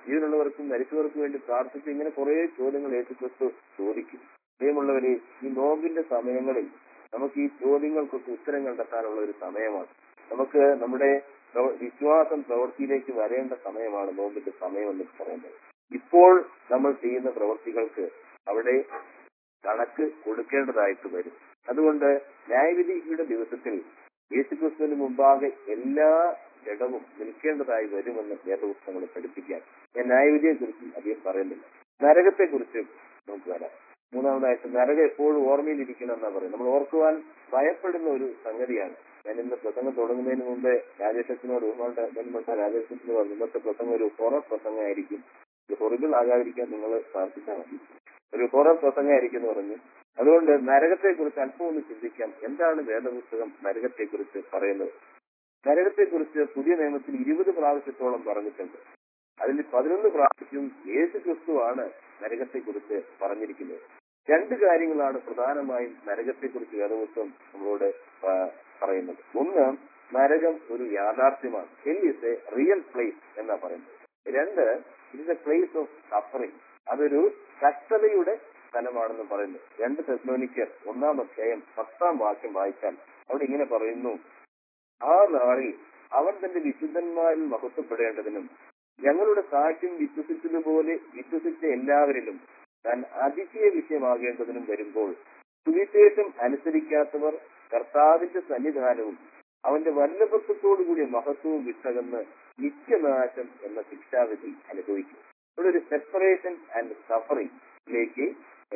Speaker 6: ജീവനുള്ളവർക്കും മരിച്ചവർക്കും വേണ്ടി പ്രാർത്ഥിച്ച് ഇങ്ങനെ കുറെ ചോദ്യങ്ങൾ യേശുക്രിസ്തു ചോദിക്കും പ്രിയമുള്ളവരെ ഈ നോമ്പിന്റെ സമയങ്ങളിൽ നമുക്ക് ഈ ചോദ്യങ്ങൾക്കൊക്കെ ഉത്തരം കണ്ടെത്താനുള്ള ഒരു സമയമാണ് നമുക്ക് നമ്മുടെ പ്രവ- വിശ്വാസം പ്രവൃത്തിയിലേക്ക് വരേണ്ട സമയമാണ് നോമ്പിന്റെ സമയം എന്ന് പറയുന്നത് ഇപ്പോൾ നമ്മൾ ചെയ്യുന്ന പ്രവൃത്തികൾക്ക് അവിടെ കണക്ക് കൊടുക്കേണ്ടതായിട്ട് വരും അതുകൊണ്ട് ന്യായവിധിയുടെ ദിവസത്തിൽ യേശുക്രിസ്തുവിന് മുമ്പാകെ എല്ലാ ജഡവും നിൽക്കേണ്ടതായി വരുമെന്ന് വേദപുസ്തകങ്ങൾ പഠിപ്പിക്കാൻ ഞാൻ ന്യായവിധിയെ കുറിച്ചും അധികം പറയുന്നില്ല നരകത്തെ കുറിച്ചും നമുക്ക് വരാം മൂന്നാമതായിട്ട് നരകം എപ്പോഴും ഓർമ്മയിലിരിക്കണം എന്നാ പറയുന്നത് നമ്മൾ ഓർക്കുവാൻ ഭയപ്പെടുന്ന ഒരു സംഗതിയാണ് ഞാൻ ഇന്ന് പ്രസംഗം തുടങ്ങുന്നതിന് മുമ്പേ രാജേഷത്തിനോട് ബഹുമാനപ്പെട്ട ബഹുമാനപ്പെട്ട രാജേഷത്തിന് പറഞ്ഞു ഇന്നത്തെ പ്രസംഗം ഒരു ഹൊറർ പ്രസംഗമായിരിക്കും ഇത് ഹൊറിബിൾ ആകാതിരിക്കാൻ നിങ്ങൾ പ്രാർത്ഥിച്ചാൽ മതി ഒരു ഹൊറർ പ്രസംഗമായിരിക്കും എന്ന് പറഞ്ഞു അതുകൊണ്ട് നരകത്തെ കുറിച്ച് അല്പം ഒന്ന് ചിന്തിക്കാം എന്താണ് വേദപുസ്തകം നരകത്തെ കുറിച്ച് പറയുന്നത് നരകത്തെ കുറിച്ച് പുതിയ നിയമത്തിൽ ഇരുപത് പ്രാവശ്യത്തോളം പറഞ്ഞിട്ടുണ്ട് അതിൽ പതിനൊന്ന് പ്രാവശ്യം യേശു ക്രിസ്തുവാണ് നരകത്തെ കുറിച്ച് പറഞ്ഞിരിക്കുന്നത് രണ്ട് കാര്യങ്ങളാണ് പ്രധാനമായും നരകത്തെ കുറിച്ച് വേദപുസ്തകം നമ്മളോട് ആ, പറയുന്നത് ഒന്ന് നരകം ഒരു യാഥാർത്ഥ്യമാണ് hell is a real place എന്നാ പറയുന്നത് രണ്ട് it is a place of suffering അതൊരു കഷ്ടതയുടെ സ്ഥലമാണെന്ന് പറയുന്നു രണ്ട് തെസ്ലോനിക്കർ ഒന്നാം അധ്യായം പത്താം വാക്യം വായിച്ചാൽ അവിടെ ഇങ്ങനെ പറയുന്നു ആ നാളിൽ അവൻ തന്റെ വിശുദ്ധന്മാരിൽ മഹത്വപ്പെടേണ്ടതിനും ഞങ്ങളുടെ സാക്ഷ്യം വിശ്വസിച്ചതുപോലെ വിശ്വസിച്ച എല്ലാവരിലും താൻ അതിശയ വിഷയമാകേണ്ടതിനും വരുമ്പോൾ സുവിശേഷം അനുസരിക്കാത്തവർ കർത്താവിന്റെ സന്നിധാനവും അവന്റെ വല്ലഭത്വത്തോടുകൂടിയ മഹത്വവും വിട്ടകന്ന് നിത്യനാശം എന്ന ശിക്ഷാവിധി അനുഭവിക്കും ഇവിടെ ഒരു സെപ്പറേഷൻ ആൻഡ് സഫറിംഗിലേക്ക്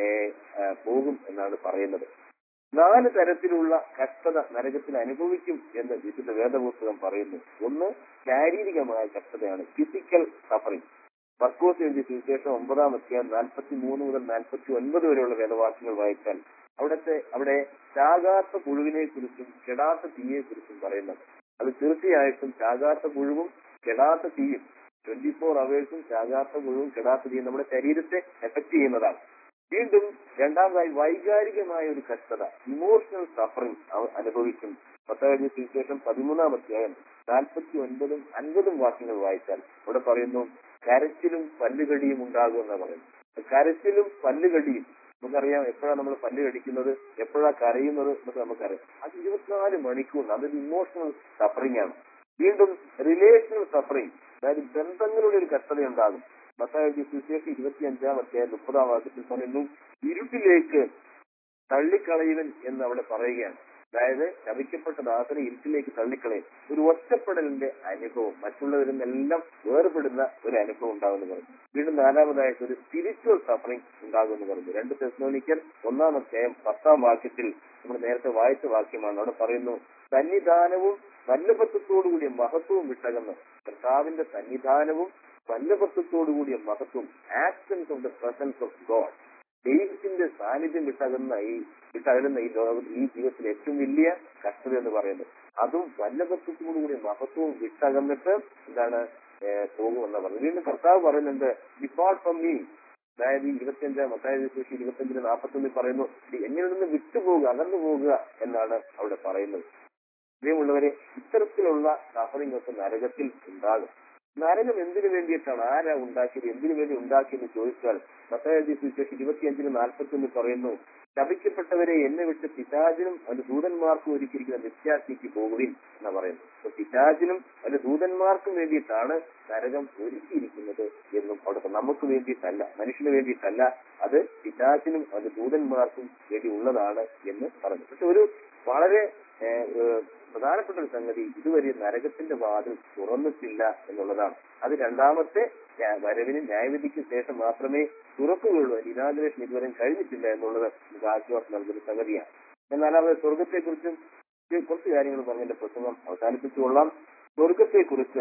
Speaker 6: പോകും എന്നാണ് പറയുന്നത് നാല് തരത്തിലുള്ള കഷ്ടത നരകത്തിൽ അനുഭവിക്കും എന്ന് വിശുദ്ധ വേദപുസ്തകം പറയുന്നു ഒന്ന് ശാരീരികമായ കഷ്ടതയാണ് ഫിസിക്കൽ സഫറിംഗ് മർക്കോസ് എഴുതിയ സുവിശേഷം ഒമ്പതാം അധ്യായം നാൽപ്പത്തി മൂന്ന് മുതൽ നാൽപ്പത്തി ഒൻപത് വരെയുള്ള വേദവാക്യങ്ങൾ വായിച്ചാൽ അവിടുത്തെ അവിടെ ചാകാത്ത പുഴുവിനെ കുറിച്ചും കെടാത്ത തീയെ കുറിച്ചും പറയുന്നത് അത് തീർച്ചയായിട്ടും ചാകാത്ത പുഴുവും കെടാത്ത തീയും ട്വന്റി ഫോർ അവേഴ്സും ചാകാത്ത പുഴുവും കെടാത്ത തീയും നമ്മുടെ ശരീരത്തെ എഫക്ട് ചെയ്യുന്നതാണ് വീണ്ടും രണ്ടാമതായി വൈകാരികമായ ഒരു കഷ്ടത ഇമോഷണൽ സഫറിംഗ് അനുഭവിക്കും പത്താം സുവിശേഷം പതിമൂന്നാം അധ്യായം നാൽപ്പത്തി ഒൻപതും അൻപതും വാക്യങ്ങൾ വായിച്ചാൽ ഇവിടെ പറയുന്നു കരച്ചിലും പല്ലുകടിയും ഉണ്ടാകും എന്നാ പറയുന്നത് കരച്ചിലും പല്ലുകടിയും നമുക്കറിയാം എപ്പോഴാണ് നമ്മൾ പല്ല് കടിക്കുന്നത് എപ്പോഴാണ് കരയുന്നത് എന്നൊക്കെ നമുക്കറിയാം അത് ഇരുപത്തിനാല് മണിക്കൂർ അതൊരു ഇമോഷണൽ സഫറിംഗ് ആണ് വീണ്ടും റിലേഷണൽ സഫറിംഗ് അതായത് ബന്ധങ്ങളുടെ ഒരു കഷ്ടത ഉണ്ടാകും മത്തായി സുശേഷം ഇരുപത്തി അഞ്ചാം അധ്യായം മുപ്പതാം വാക്യത്തിൽ പറയുന്നു ഇരുട്ടിലേക്ക് തള്ളിക്കളയുവൻ എന്ന് അവിടെ പറയുകയാണ് അതായത് ശവിക്കപ്പെട്ട ദാസനെ ഇരുട്ടിലേക്ക് തള്ളിക്കളയും ഒരു ഒറ്റപ്പെടലിന്റെ അനുഭവം മറ്റുള്ളവരിൽ നിന്നെല്ലാം വേർപെടുന്ന ഒരു അനുഭവം ഉണ്ടാകുമെന്ന് പറഞ്ഞു വീണ്ടും നാലാമതായിട്ട് ഒരു സ്പിരിച്വൽ സഫറിംഗ് ഉണ്ടാകുമെന്ന് പറഞ്ഞു രണ്ട് തെസ്നോനിക്കൽ ഒന്നാം അധ്യായം പത്താം വാക്യത്തിൽ നമ്മൾ നേരത്തെ വായിച്ച വാക്യമാണ് അവിടെ പറയുന്നു സന്നിധാനവും വല്ലഭത്വത്തോടുകൂടിയ മഹത്വവും വിട്ടകന്ന് കർത്താവിന്റെ സന്നിധാനവും വല്ലഭത്വത്തോടുകൂടിയ മഹത്വം absence of the presence of God ദൈവത്തിന്റെ സാന്നിധ്യം വിട്ടകുന്ന ഈ വിട്ടകലുന്ന ഈ ലോകം ഈ ജീവിതത്തിൽ ഏറ്റവും വലിയ കഷ്ടത എന്ന് പറയുന്നത് അതും വല്ലഭത്വത്തോടുകൂടിയ മഹത്വവും വിട്ടകന്നിട്ട് എന്താണ് പോകുമെന്ന് പറഞ്ഞു വീണ്ടും കർത്താവ് പറയുന്നുണ്ട് ഡിപ്പാർട്ട് ഫ്രം മീ അതായത് ഈ ഇരുപത്തിയഞ്ചാം അതായത് ശേഷി ഇരുപത്തിയഞ്ചിന് നാൽപ്പത്തൊന്നിൽ പറയുന്നു എന്നിൽ നിന്ന് വിട്ടുപോകുക അകന്നു പോകുക എന്നാണ് അവിടെ പറയുന്നത് പ്രിയമുള്ളവരെ ഇത്തരത്തിലുള്ള സഫറിംഗ് ഒക്കെ നരകത്തിൽ ഉണ്ടാകും നരകം എന്തിനു വേണ്ടിയിട്ടാണ് ആരാ ഉണ്ടാക്കിയത് എന്തിനു വേണ്ടി ഉണ്ടാക്കിയെന്ന് ചോദിച്ചാൽ മത്തായി സുവിശേഷം ഇരുപത്തിയഞ്ചിന് നാൽപ്പത്തൊന്നിൽ പറയുന്നു ശപിക്കപ്പെട്ടവരെ എന്നെ വിട്ട് പിശാചിനും അതിന്റെ ദൂതന്മാർക്കും ഒരുക്കിയിരിക്കുന്ന നിത്യാഗ്നിക്ക് പോകുവിൻ എന്ന് പറയുന്നു അപ്പൊ പിശാചിനും അതിന്റെ ദൂതന്മാർക്കും വേണ്ടിയിട്ടാണ് നരകം ഒരുക്കിയിരിക്കുന്നത് എന്നും അവിടെ നമുക്ക് വേണ്ടിയിട്ടല്ല മനുഷ്യന് വേണ്ടിയിട്ടല്ല അത് പിശാചിനും അതിന്റെ ദൂതന്മാർക്കും വേണ്ടി ഉള്ളതാണ് എന്ന് പറഞ്ഞു പക്ഷെ ഒരു വളരെ പ്രധാനപ്പെട്ട ഒരു സംഗതി ഇതുവരെ നരകത്തിന്റെ വാതിൽ തുറന്നിട്ടില്ല എന്നുള്ളതാണ് അത് രണ്ടാമത്തെ വരവിന് ന്യായവിധിക്ക് ശേഷം മാത്രമേ തുറക്കുകയുള്ളൂ അതിന്റെ ഇനാഗ്രേഷൻ ഇതുവരെ കഴിഞ്ഞിട്ടില്ല എന്നുള്ളത് നമുക്ക് ആശ്വാസം നൽകുന്ന സംഗതിയാണ് എന്നാലാമത് സ്വർഗത്തെക്കുറിച്ചും കുറച്ച് കാര്യങ്ങൾ പറഞ്ഞതിന്റെ പ്രസംഗം അവസാനിപ്പിച്ചുകൊള്ളാം സ്വർഗത്തെക്കുറിച്ച്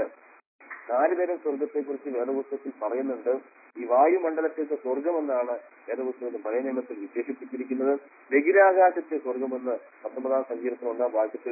Speaker 6: നാലുതരം സ്വർഗത്തെക്കുറിച്ച് വേദപുസ്തകത്തിൽ പറയുന്നുണ്ട് ഈ വായുമണ്ഡലത്തേക്ക് സ്വർഗമെന്നാണ് വേദപുസ്തകത്തിൽ പഴയ നിയമത്തിൽ വിശേഷിപ്പിച്ചിരിക്കുന്നത് ബഹിരാകാശത്തെ സ്വർഗമെന്ന് പത്തൊമ്പതാം സങ്കീർത്തനം ഒന്നാം വാക്യത്തിൽ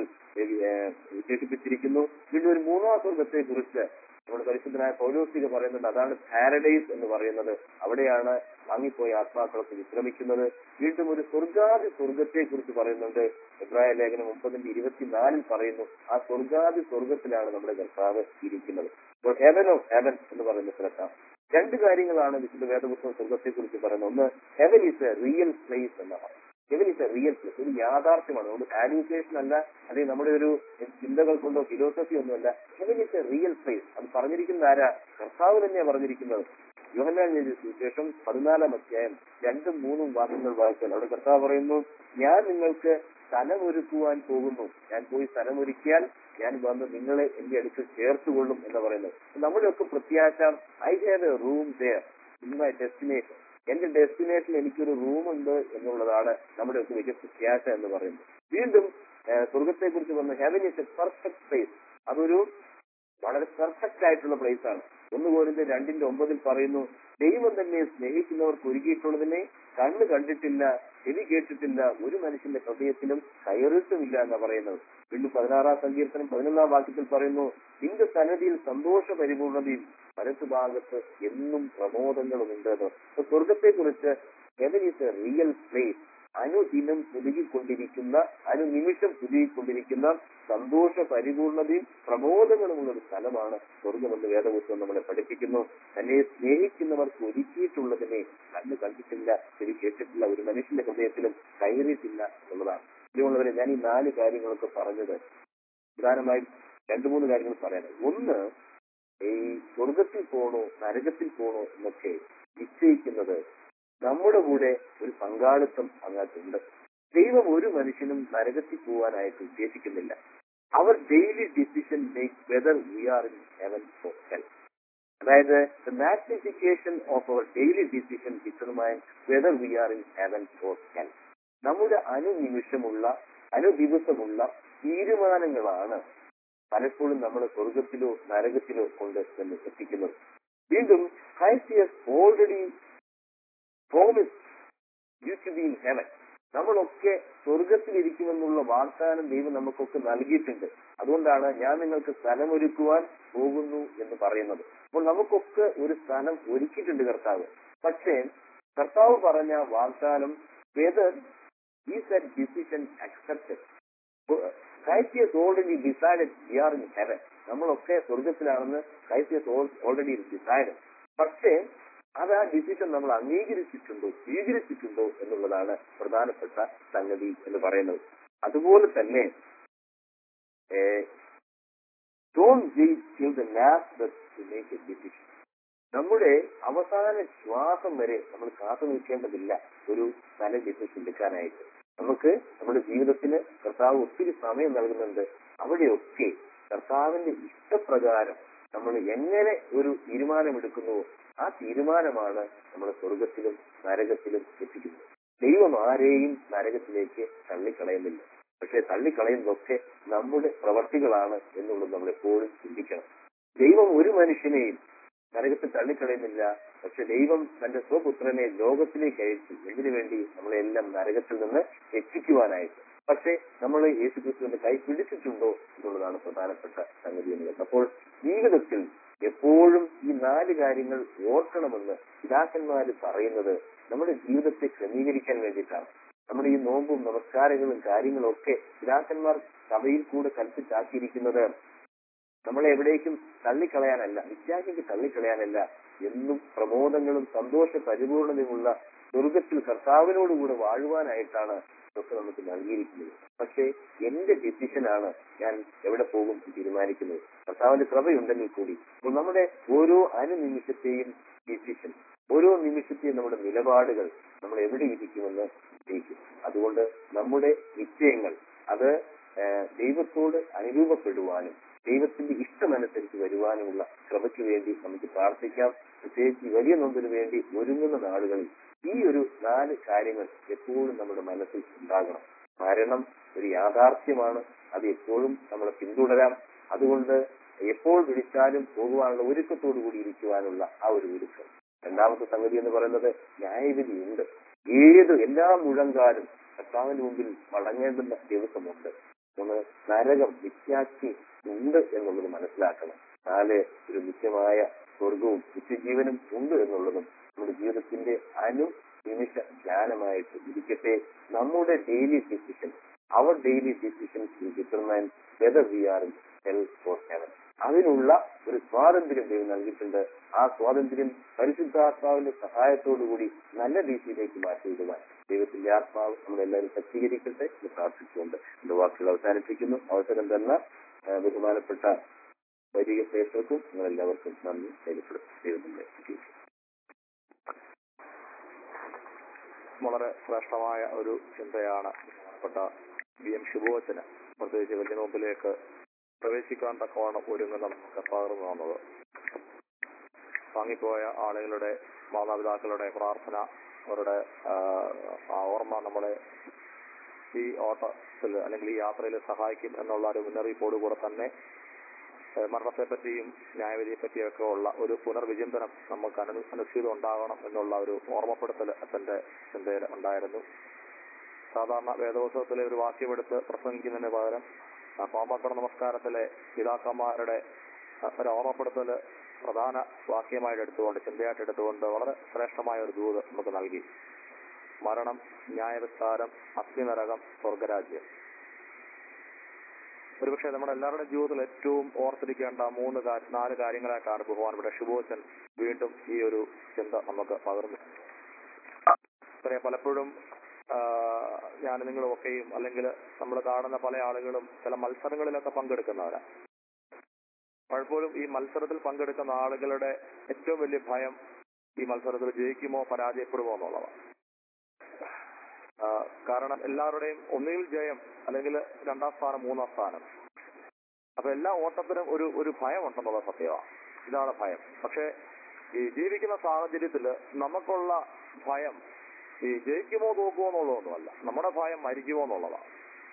Speaker 6: വിശേഷിപ്പിച്ചിരിക്കുന്നു വീണ്ടും ഒരു മൂന്നാം സ്വർഗത്തെ കുറിച്ച് നമ്മുടെ പരിശുദ്ധനായ പൗലോസിക പറയുന്നുണ്ട് അതാണ് പാരഡൈസ് എന്ന് പറയുന്നത് അവിടെയാണ് വാങ്ങിപ്പോയ ആത്മാക്കളൊക്കെ വിശ്രമിക്കുന്നത് വീണ്ടും ഒരു സ്വർഗാദി സ്വർഗത്തെ കുറിച്ച് പറയുന്നുണ്ട് എബ്രായ ലേഖനം മുപ്പതിന്റെ ഇരുപത്തിനാലിൽ പറയുന്നു ആ സ്വർഗാദി സ്വർഗത്തിലാണ് നമ്മുടെ കർത്താവ് ഇരിക്കുന്നത് അപ്പോൾ ഹെവൻ ഓഫ് ഹെവൻ എന്ന് പറയുന്ന സ്ഥലത്താണ് രണ്ട് കാര്യങ്ങളാണ് വിശുദ്ധ വേദപുസ്തകം സ്വർഗത്തെ കുറിച്ച് പറയുന്നത് ഒന്ന് heaven is a real place എന്നാണ് heaven is a real place ഒരു യാഥാർത്ഥ്യമാണ് ഒരു ഹാലുസിനേഷൻ അല്ല അല്ലെങ്കിൽ നമ്മുടെ ഒരു ചിന്തകൾ കൊണ്ടോ ഫിലോസഫി ഒന്നുമല്ല heaven is a real place അത് പറഞ്ഞിരിക്കുന്ന ആരാ കർത്താവ് തന്നെയാണ് പറഞ്ഞിരിക്കുന്നത് യോഹന്നാൻ എഴുതിയ സുവിശേഷം പതിനാലാം അധ്യായം രണ്ടും മൂന്നും വാക്യങ്ങൾ വായിച്ചാൽ അവിടെ കർത്താവ് പറയുന്നു ഞാൻ നിങ്ങൾക്ക് സ്ഥലമൊരുക്കുവാൻ പോകുന്നു ഞാൻ പോയി സ്ഥലമൊരുക്കിയാൽ ഞാൻ വന്ന് നിങ്ങളെ എന്റെ അടുത്ത് ചേർത്തുകൊള്ളും എന്ന് പറയുന്നത് നമ്മുടെയൊക്കെ പ്രത്യാശ I have a room there in my destination എന്റെ ഡെസ്റ്റിനേഷനിൽ എനിക്കൊരു റൂം ഉണ്ട് എന്നുള്ളതാണ് നമ്മുടെയൊക്കെ വലിയ പ്രത്യാശ എന്ന് പറയുന്നത് വീണ്ടും സ്വർഗത്തെ കുറിച്ച് പറഞ്ഞ heaven is a perfect place അതൊരു വളരെ പെർഫെക്റ്റ് ആയിട്ടുള്ള പ്ലേസ് ആണ് ഒന്ന് പോലിന്റെ രണ്ടിന്റെ ഒമ്പതിൽ പറയുന്നു ദൈവം തന്നെ സ്നേഹിക്കുന്നവർക്ക് ഒരുക്കിയിട്ടുള്ളതിനെ കണ്ണ് കണ്ടിട്ടില്ല ചെവി കേട്ടിട്ടില്ല ഒരു മനുഷ്യന്റെ ഹൃദയത്തിലും കയറിയിട്ടുമില്ല എന്ന് പറയുന്നത് വീണ്ടും പതിനാറാം സങ്കീർത്തനം പതിനൊന്നാം വാക്യത്തിൽ പറയുന്നു നിന്റെ സന്നദ്ധിയിൽ സന്തോഷ പരിപൂർണതയും വലത്തുഭാഗത്ത് എന്നും പ്രമോദങ്ങളും ഉണ്ട് എന്ന് സ്വർഗത്തെ കുറിച്ച് heaven is a real place അനുദിനം പുതുകിക്കൊണ്ടിരിക്കുന്ന അനുനിമിഷം പുതുകിക്കൊണ്ടിരിക്കുന്ന സന്തോഷ പരിപൂർണതയും പ്രബോധങ്ങളുമുള്ള ഒരു സ്ഥലമാണ് സ്വർഗമെന്ന് വേദപുസ്തകം നമ്മളെ പഠിപ്പിക്കുന്നു തന്നെ സ്നേഹിക്കുന്നവർക്ക് ഒരുക്കിയിട്ടുള്ളതിനെ കണ്ണ് കണ്ടിട്ടില്ല ചെവി കേട്ടിട്ടില്ല ഒരു മനുഷ്യന്റെ ഹൃദയത്തിലും കയറിയിട്ടില്ല എന്നുള്ളതാണ് ഇതുകൊണ്ടവരെ ഞാൻ ഈ നാല് കാര്യങ്ങളൊക്കെ പറഞ്ഞത് പ്രധാനമായും രണ്ടു മൂന്ന് കാര്യങ്ങൾ പറയാനാണ് ഒന്ന് ഈ സ്വർഗത്തിൽ പോണോ നരകത്തിൽ പോണോ എന്നൊക്കെ നിശ്ചയിക്കുന്നത് നമ്മുടെ കൂടെ ഒരു പങ്കാളിത്തം അങ്ങാട്ടുണ്ട് ദൈവം ഒരു മനുഷ്യനും നരകത്തിൽ പോകാനായിട്ട് ഉദ്ദേശിക്കുന്നില്ല our daily decision make whether we are in heaven for hell അതായത് the magnification of our daily decision determine whether we are in heaven for hell നമ്മുടെ അനുനിമിഷമുള്ള അനുദിവസമുള്ള തീരുമാനങ്ങളാണ് പലപ്പോഴും നമ്മൾ സ്വർഗത്തിലോ നരകത്തിലോ കൊണ്ട് എന്ന് എത്തിക്കുന്നത് വീണ്ടും Christ already promise you to be in heaven നമ്മളൊക്കെ സ്വർഗത്തിലിരിക്കുമെന്നുള്ള വാഗ്ദാനം ദൈവം നമുക്കൊക്കെ നൽകിയിട്ടുണ്ട് അതുകൊണ്ടാണ് ഞാൻ നിങ്ങൾക്ക് സ്ഥലമൊരുക്കുവാൻ പോകുന്നു എന്ന് പറയുന്നത് അപ്പോൾ നമുക്കൊക്കെ ഒരു സ്ഥലം ഒരുക്കിയിട്ടുണ്ട് കർത്താവ് പക്ഷേ കർത്താവ് പറഞ്ഞ വാഗ്ദാനം whether is a decision accepted Christ has already decided we are in heaven നമ്മളൊക്കെ സ്വർഗത്തിലാണെന്ന് ക്രൈസ്റ്റ് ഹാസ് ഓൾറെഡി ഡിസൈഡഡ് പക്ഷേ അത് ആ ഡിസിഷൻ നമ്മൾ അംഗീകരിച്ചിട്ടുണ്ടോ സ്വീകരിച്ചിട്ടുണ്ടോ എന്നുള്ളതാണ് പ്രധാനപ്പെട്ട സംഗതി എന്ന് പറയുന്നത് അതുപോലെ തന്നെ don't wait till the last to make a decision നമ്മുടെ അവസാന ശ്വാസം വരെ നമ്മൾ കാത്തു നിൽക്കേണ്ടതില്ല ഒരു നല്ല ഡിസിഷൻ എടുക്കാനായിട്ട് നമുക്ക് നമ്മുടെ ജീവിതത്തിന് കർത്താവ് ഒത്തിരി സമയം നൽകുന്നുണ്ട് അവിടെയൊക്കെ കർത്താവിന്റെ ഇഷ്ടപ്രകാരം നമ്മൾ എങ്ങനെ ഒരു തീരുമാനമെടുക്കുന്നുവോ ആ തീരുമാനമാണ് നമ്മളെ സ്വർഗത്തിലും നരകത്തിലും എത്തിക്കുന്നത് ദൈവം ആരെയും നരകത്തിലേക്ക് തള്ളിക്കളയുന്നില്ല പക്ഷെ തള്ളിക്കളയുന്നതൊക്കെ നമ്മുടെ പ്രവർത്തികളാണ് എന്നുള്ളത് നമ്മൾ എപ്പോഴും ചിന്തിക്കണം ദൈവം ഒരു മനുഷ്യനെയും നരകത്തിൽ തള്ളിക്കളയുന്നില്ല പക്ഷെ ദൈവം തന്റെ സ്വപുത്രനെ ലോകത്തിലേക്ക് അയച്ചു എന്തിനു വേണ്ടി നമ്മളെല്ലാം നരകത്തിൽ നിന്ന് രക്ഷിക്കുവാനായിട്ട് പക്ഷെ നമ്മൾ യേശുക്രിസ്തുവിന്റെ കൈ പിടിച്ചിട്ടുണ്ടോ എന്നുള്ളതാണ് പ്രധാനപ്പെട്ട സംഗതി എന്നുള്ളത് അപ്പോൾ ജീവിതത്തിൽ എപ്പോഴും ഈ നാല് കാര്യങ്ങൾ ഓർക്കണമെന്ന് പിതാക്കന്മാര് പറയുന്നത് നമ്മുടെ ജീവിതത്തെ ക്രമീകരിക്കാൻ വേണ്ടിയിട്ടാണ് നമ്മുടെ ഈ നോമ്പും നമസ്കാരങ്ങളും കാര്യങ്ങളും ഒക്കെ പിതാക്കന്മാർ സഭയിൽ കൂടെ കൽപ്പിച്ചാക്കിയിരിക്കുന്നത് നമ്മളെ എവിടേക്കും തള്ളിക്കളയാനല്ല വിദ്യാർത്ഥിക്ക് തള്ളിക്കളയാനല്ല എന്നും പ്രമോദങ്ങളും സന്തോഷ പരിപൂർണതയുമുള്ള സ്വർഗത്തിൽ കർത്താവിനോടുകൂടെ വാഴുവാനായിട്ടാണ് ഇതൊക്കെ നമുക്ക് നൽകിയിരിക്കുന്നത് പക്ഷേ എന്റെ ഡിസിഷനാണ് ഞാൻ എവിടെ പോകും എന്ന് തീരുമാനിക്കുന്നത് കർത്താവിന്റെ കൃപയുണ്ടെങ്കിൽ കൂടി അപ്പോൾ നമ്മുടെ ഓരോ അനുനിമിഷത്തെയും ഡിസിഷൻ ഓരോ നിമിഷത്തെയും നമ്മുടെ നിലപാടുകൾ നമ്മൾ എവിടെ ഇരിക്കുമെന്ന് നിശ്ചയിക്കും അതുകൊണ്ട് നമ്മുടെ നിശ്ചയങ്ങൾ അത് ദൈവത്തോട് അനുരൂപപ്പെടുവാനും ദൈവത്തിന്റെ ഇഷ്ടമനുസരിച്ച് വരുവാനുമുള്ള കൃപയ്ക്ക് വേണ്ടി നമുക്ക് പ്രാർത്ഥിക്കാം പ്രത്യേകിച്ച് വലിയ നോമ്പിന് വേണ്ടി ഒരുങ്ങുന്ന നാളുകളിൽ ഈ ഒരു നാല് കാര്യങ്ങൾ എപ്പോഴും നമ്മുടെ മനസ്സിൽ ഉണ്ടാകണം മരണം ഒരു യാഥാർത്ഥ്യമാണ് അത് എപ്പോഴും നമ്മളെ പിന്തുടരാം അതുകൊണ്ട് എപ്പോൾ വിളിച്ചാലും പോകുവാനുള്ള ഒരുക്കത്തോടു കൂടി ഇരിക്കുവാനുള്ള ആ ഒരു ഒരുക്കം രണ്ടാമത്തെ സംഗതി എന്ന് പറയുന്നത് ന്യായവിധിയുണ്ട് ഏത് എല്ലാ മുഴങ്കാലും കർത്താവിന് മുമ്പിൽ മടങ്ങേണ്ടുന്ന ദിവസമുണ്ട് ഒന്ന് നരകം നിത്യാക്കി ഉണ്ട് എന്നുള്ളത് മനസ്സിലാക്കണം നാല് ഒരു നിത്യമായ സ്വർഗവും നിത്യജീവനും ഉണ്ട് എന്നുള്ളതും നമ്മുടെ ജീവിതത്തിന്റെ അനു നിമിഷ ജ്ഞാനമായിട്ട് ഇരിക്കട്ടെ നമ്മുടെ daily decision our daily decision determine whether we are in hell for heaven അതിനുള്ള ഒരു സ്വാതന്ത്ര്യം ദൈവം നൽകിയിട്ടുണ്ട് ആ സ്വാതന്ത്ര്യം പരിശുദ്ധാത്മാവിന്റെ സഹായത്തോടുകൂടി നല്ല രീതിയിലേക്ക് മാറ്റിയിടുവാൻ ദൈവത്തിന്റെ ആത്മാവ് നമ്മളെല്ലാവരും സജ്ജീകരിക്കട്ടെ എന്ന് പ്രാർത്ഥിച്ചുകൊണ്ട് എന്റെ വാക്കുകൾ അവസാനിപ്പിക്കുന്നു അവസരം തന്ന ആ, ബഹുമാനപ്പെട്ട വൈദിക ശ്രേഷ്ഠർക്കും നിങ്ങളെല്ലാവർക്കും നന്ദി രേഖപ്പെടുത്തും ദൈവത്തിന്റെ അനുഗ്രഹിക്കട്ടെ.
Speaker 2: വളരെ ശ്രേഷ്ഠമായ ഒരു ചിന്തയാണ് ബഹുമാനപ്പെട്ട ബി എം ശുഭവത്തിന് പ്രത്യേകിച്ച് വലിയ നോമ്പിലേക്ക് പ്രവേശിക്കാൻ തക്കവണ്ണം ഒരുങ്ങുന്ന നമുക്ക് പകർന്നു തന്നത് വാങ്ങിപ്പോയ ആളുകളുടെ മാതാപിതാക്കളുടെ പ്രാർത്ഥന അവരുടെ ആ, ആ ഓർമ്മ നമ്മളെ ഈ ഓട്ടത്തിൽ അല്ലെങ്കിൽ ഈ യാത്രയിൽ സഹായിക്കും എന്നുള്ള ഒരു മുന്നറിയിപ്പോടുകൂടെ തന്നെ ഏഹ് മരണത്തെപ്പറ്റിയും ന്യായവിധിയെപ്പറ്റിയും ഒക്കെ ഉള്ള ഒരു പുനർവിചിന്തനം നമുക്ക് അനു അനുസൃതം ഉണ്ടാകണം എന്നുള്ള ഒരു ഓർമ്മപ്പെടുത്തൽ അച്ഛന്റെ ചിന്തയിൽ ഉണ്ടായിരുന്നു സാധാരണ വേദോത്സവത്തിലെ ഒരു വാക്യമെടുത്ത് പ്രസംഗിക്കുന്നതിന് പകരം ആ പാമ്പക്കട നമസ്കാരത്തിലെ പിതാക്കന്മാരുടെ ആ, ഒരു ഓർമ്മപ്പെടുത്തൽ പ്രധാന വാക്യമായിട്ട് എടുത്തുകൊണ്ട് ചിന്തയായിട്ട് എടുത്തുകൊണ്ട് വളരെ ശ്രേഷ്ഠമായ ഒരു ദൂത് നമുക്ക് നൽകി മരണം ന്യായവിസ്താരം അഗ്നിനരകം സ്വർഗരാജ്യം ഒരുപക്ഷെ നമ്മുടെ എല്ലാവരുടെയും ജീവിതത്തിൽ ഏറ്റവും ഓർത്തിരിക്കേണ്ട മൂന്ന് കാ- നാല് കാര്യങ്ങളായിട്ടാണ് ബഹുമാനപ്പെട്ട ശുഭോച്ചൻ വീണ്ടും ഈ ഒരു ചിന്ത നമുക്ക് പകർന്നു ഇത്രയും പലപ്പോഴും ആ, ഞാൻ നിങ്ങളുമൊക്കെയും അല്ലെങ്കിൽ നമ്മൾ കാണുന്ന പല ആളുകളും ചില മത്സരങ്ങളിലൊക്കെ പങ്കെടുക്കുന്നവരാണ് പലപ്പോഴും ഈ മത്സരത്തിൽ പങ്കെടുക്കുന്ന ആളുകളുടെ ഏറ്റവും വലിയ ഭയം ഈ മത്സരത്തിൽ ജയിക്കുമോ പരാജയപ്പെടുമോ എന്നുള്ളതാണ് ആ, കാരണം എല്ലാവരുടെയും ഒന്നുകിൽ ജയം അല്ലെങ്കിൽ രണ്ടാം സ്ഥാനം മൂന്നാം സ്ഥാനം അപ്പൊ എല്ലാ ഓട്ടത്തിനും ഒരു ഒരു ഭയം ഉണ്ടെന്നുള്ള സത്യമാണ് ഇതാണ് ഭയം പക്ഷെ ഈ ജീവിക്കുന്ന സാഹചര്യത്തിൽ നമുക്കുള്ള ഭയം ഈ ജയിക്കുമോ തോക്കുമോ എന്നുള്ളതൊന്നുമല്ല നമ്മുടെ ഭയം മരിക്കുമോ എന്നുള്ളതാണ്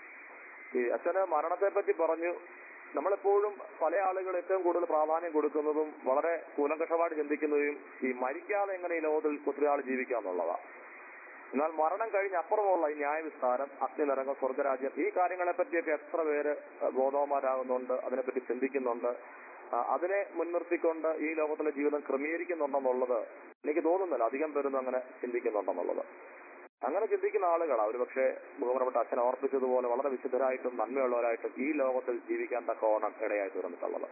Speaker 2: ഈ അച്ഛന് മരണത്തെ പറ്റി പറഞ്ഞു നമ്മളെപ്പോഴും പല ആളുകൾ ഏറ്റവും കൂടുതൽ പ്രാധാന്യം കൊടുക്കുന്നതും വളരെ കൂലങ്കഷമായിട്ട് ചിന്തിക്കുന്നതും ഈ മരിക്കാതെ എങ്ങനെ ഈ ലോകത്തിൽ ഒത്തിരി ആൾ ജീവിക്കുക എന്നുള്ളതാണ് എന്നാൽ മരണം കഴിഞ്ഞ് അപ്പുറമുള്ള ഈ ന്യായവിസ്താരം അഗ്നിനിറങ്ങം സ്വർഗരാജ്യം ഈ കാര്യങ്ങളെ പറ്റിയൊക്കെ എത്ര പേര് അഹ് ബോധവാന്മാരാകുന്നുണ്ട് അതിനെപ്പറ്റി ചിന്തിക്കുന്നുണ്ട് ആ, അതിനെ മുൻനിർത്തിക്കൊണ്ട് ഈ ലോകത്തിലെ ജീവിതം ക്രമീകരിക്കുന്നുണ്ടെന്നുള്ളത് എനിക്ക് തോന്നുന്നില്ല അധികം പേരൊന്നും അങ്ങനെ ചിന്തിക്കുന്നുണ്ടെന്നുള്ളത് അങ്ങനെ ചിന്തിക്കുന്ന ആളുകളാണ് ഒരുപക്ഷെ ബഹുമാനപ്പെട്ട അച്ഛൻ ഓർപ്പിച്ചതുപോലെ വളരെ വിശുദ്ധരായിട്ടും നന്മയുള്ളവരായിട്ടും ഈ ലോകത്തിൽ ജീവിക്കാൻ തക്കവണ്ണം ഇടയായി തീർന്നിട്ടുള്ളത്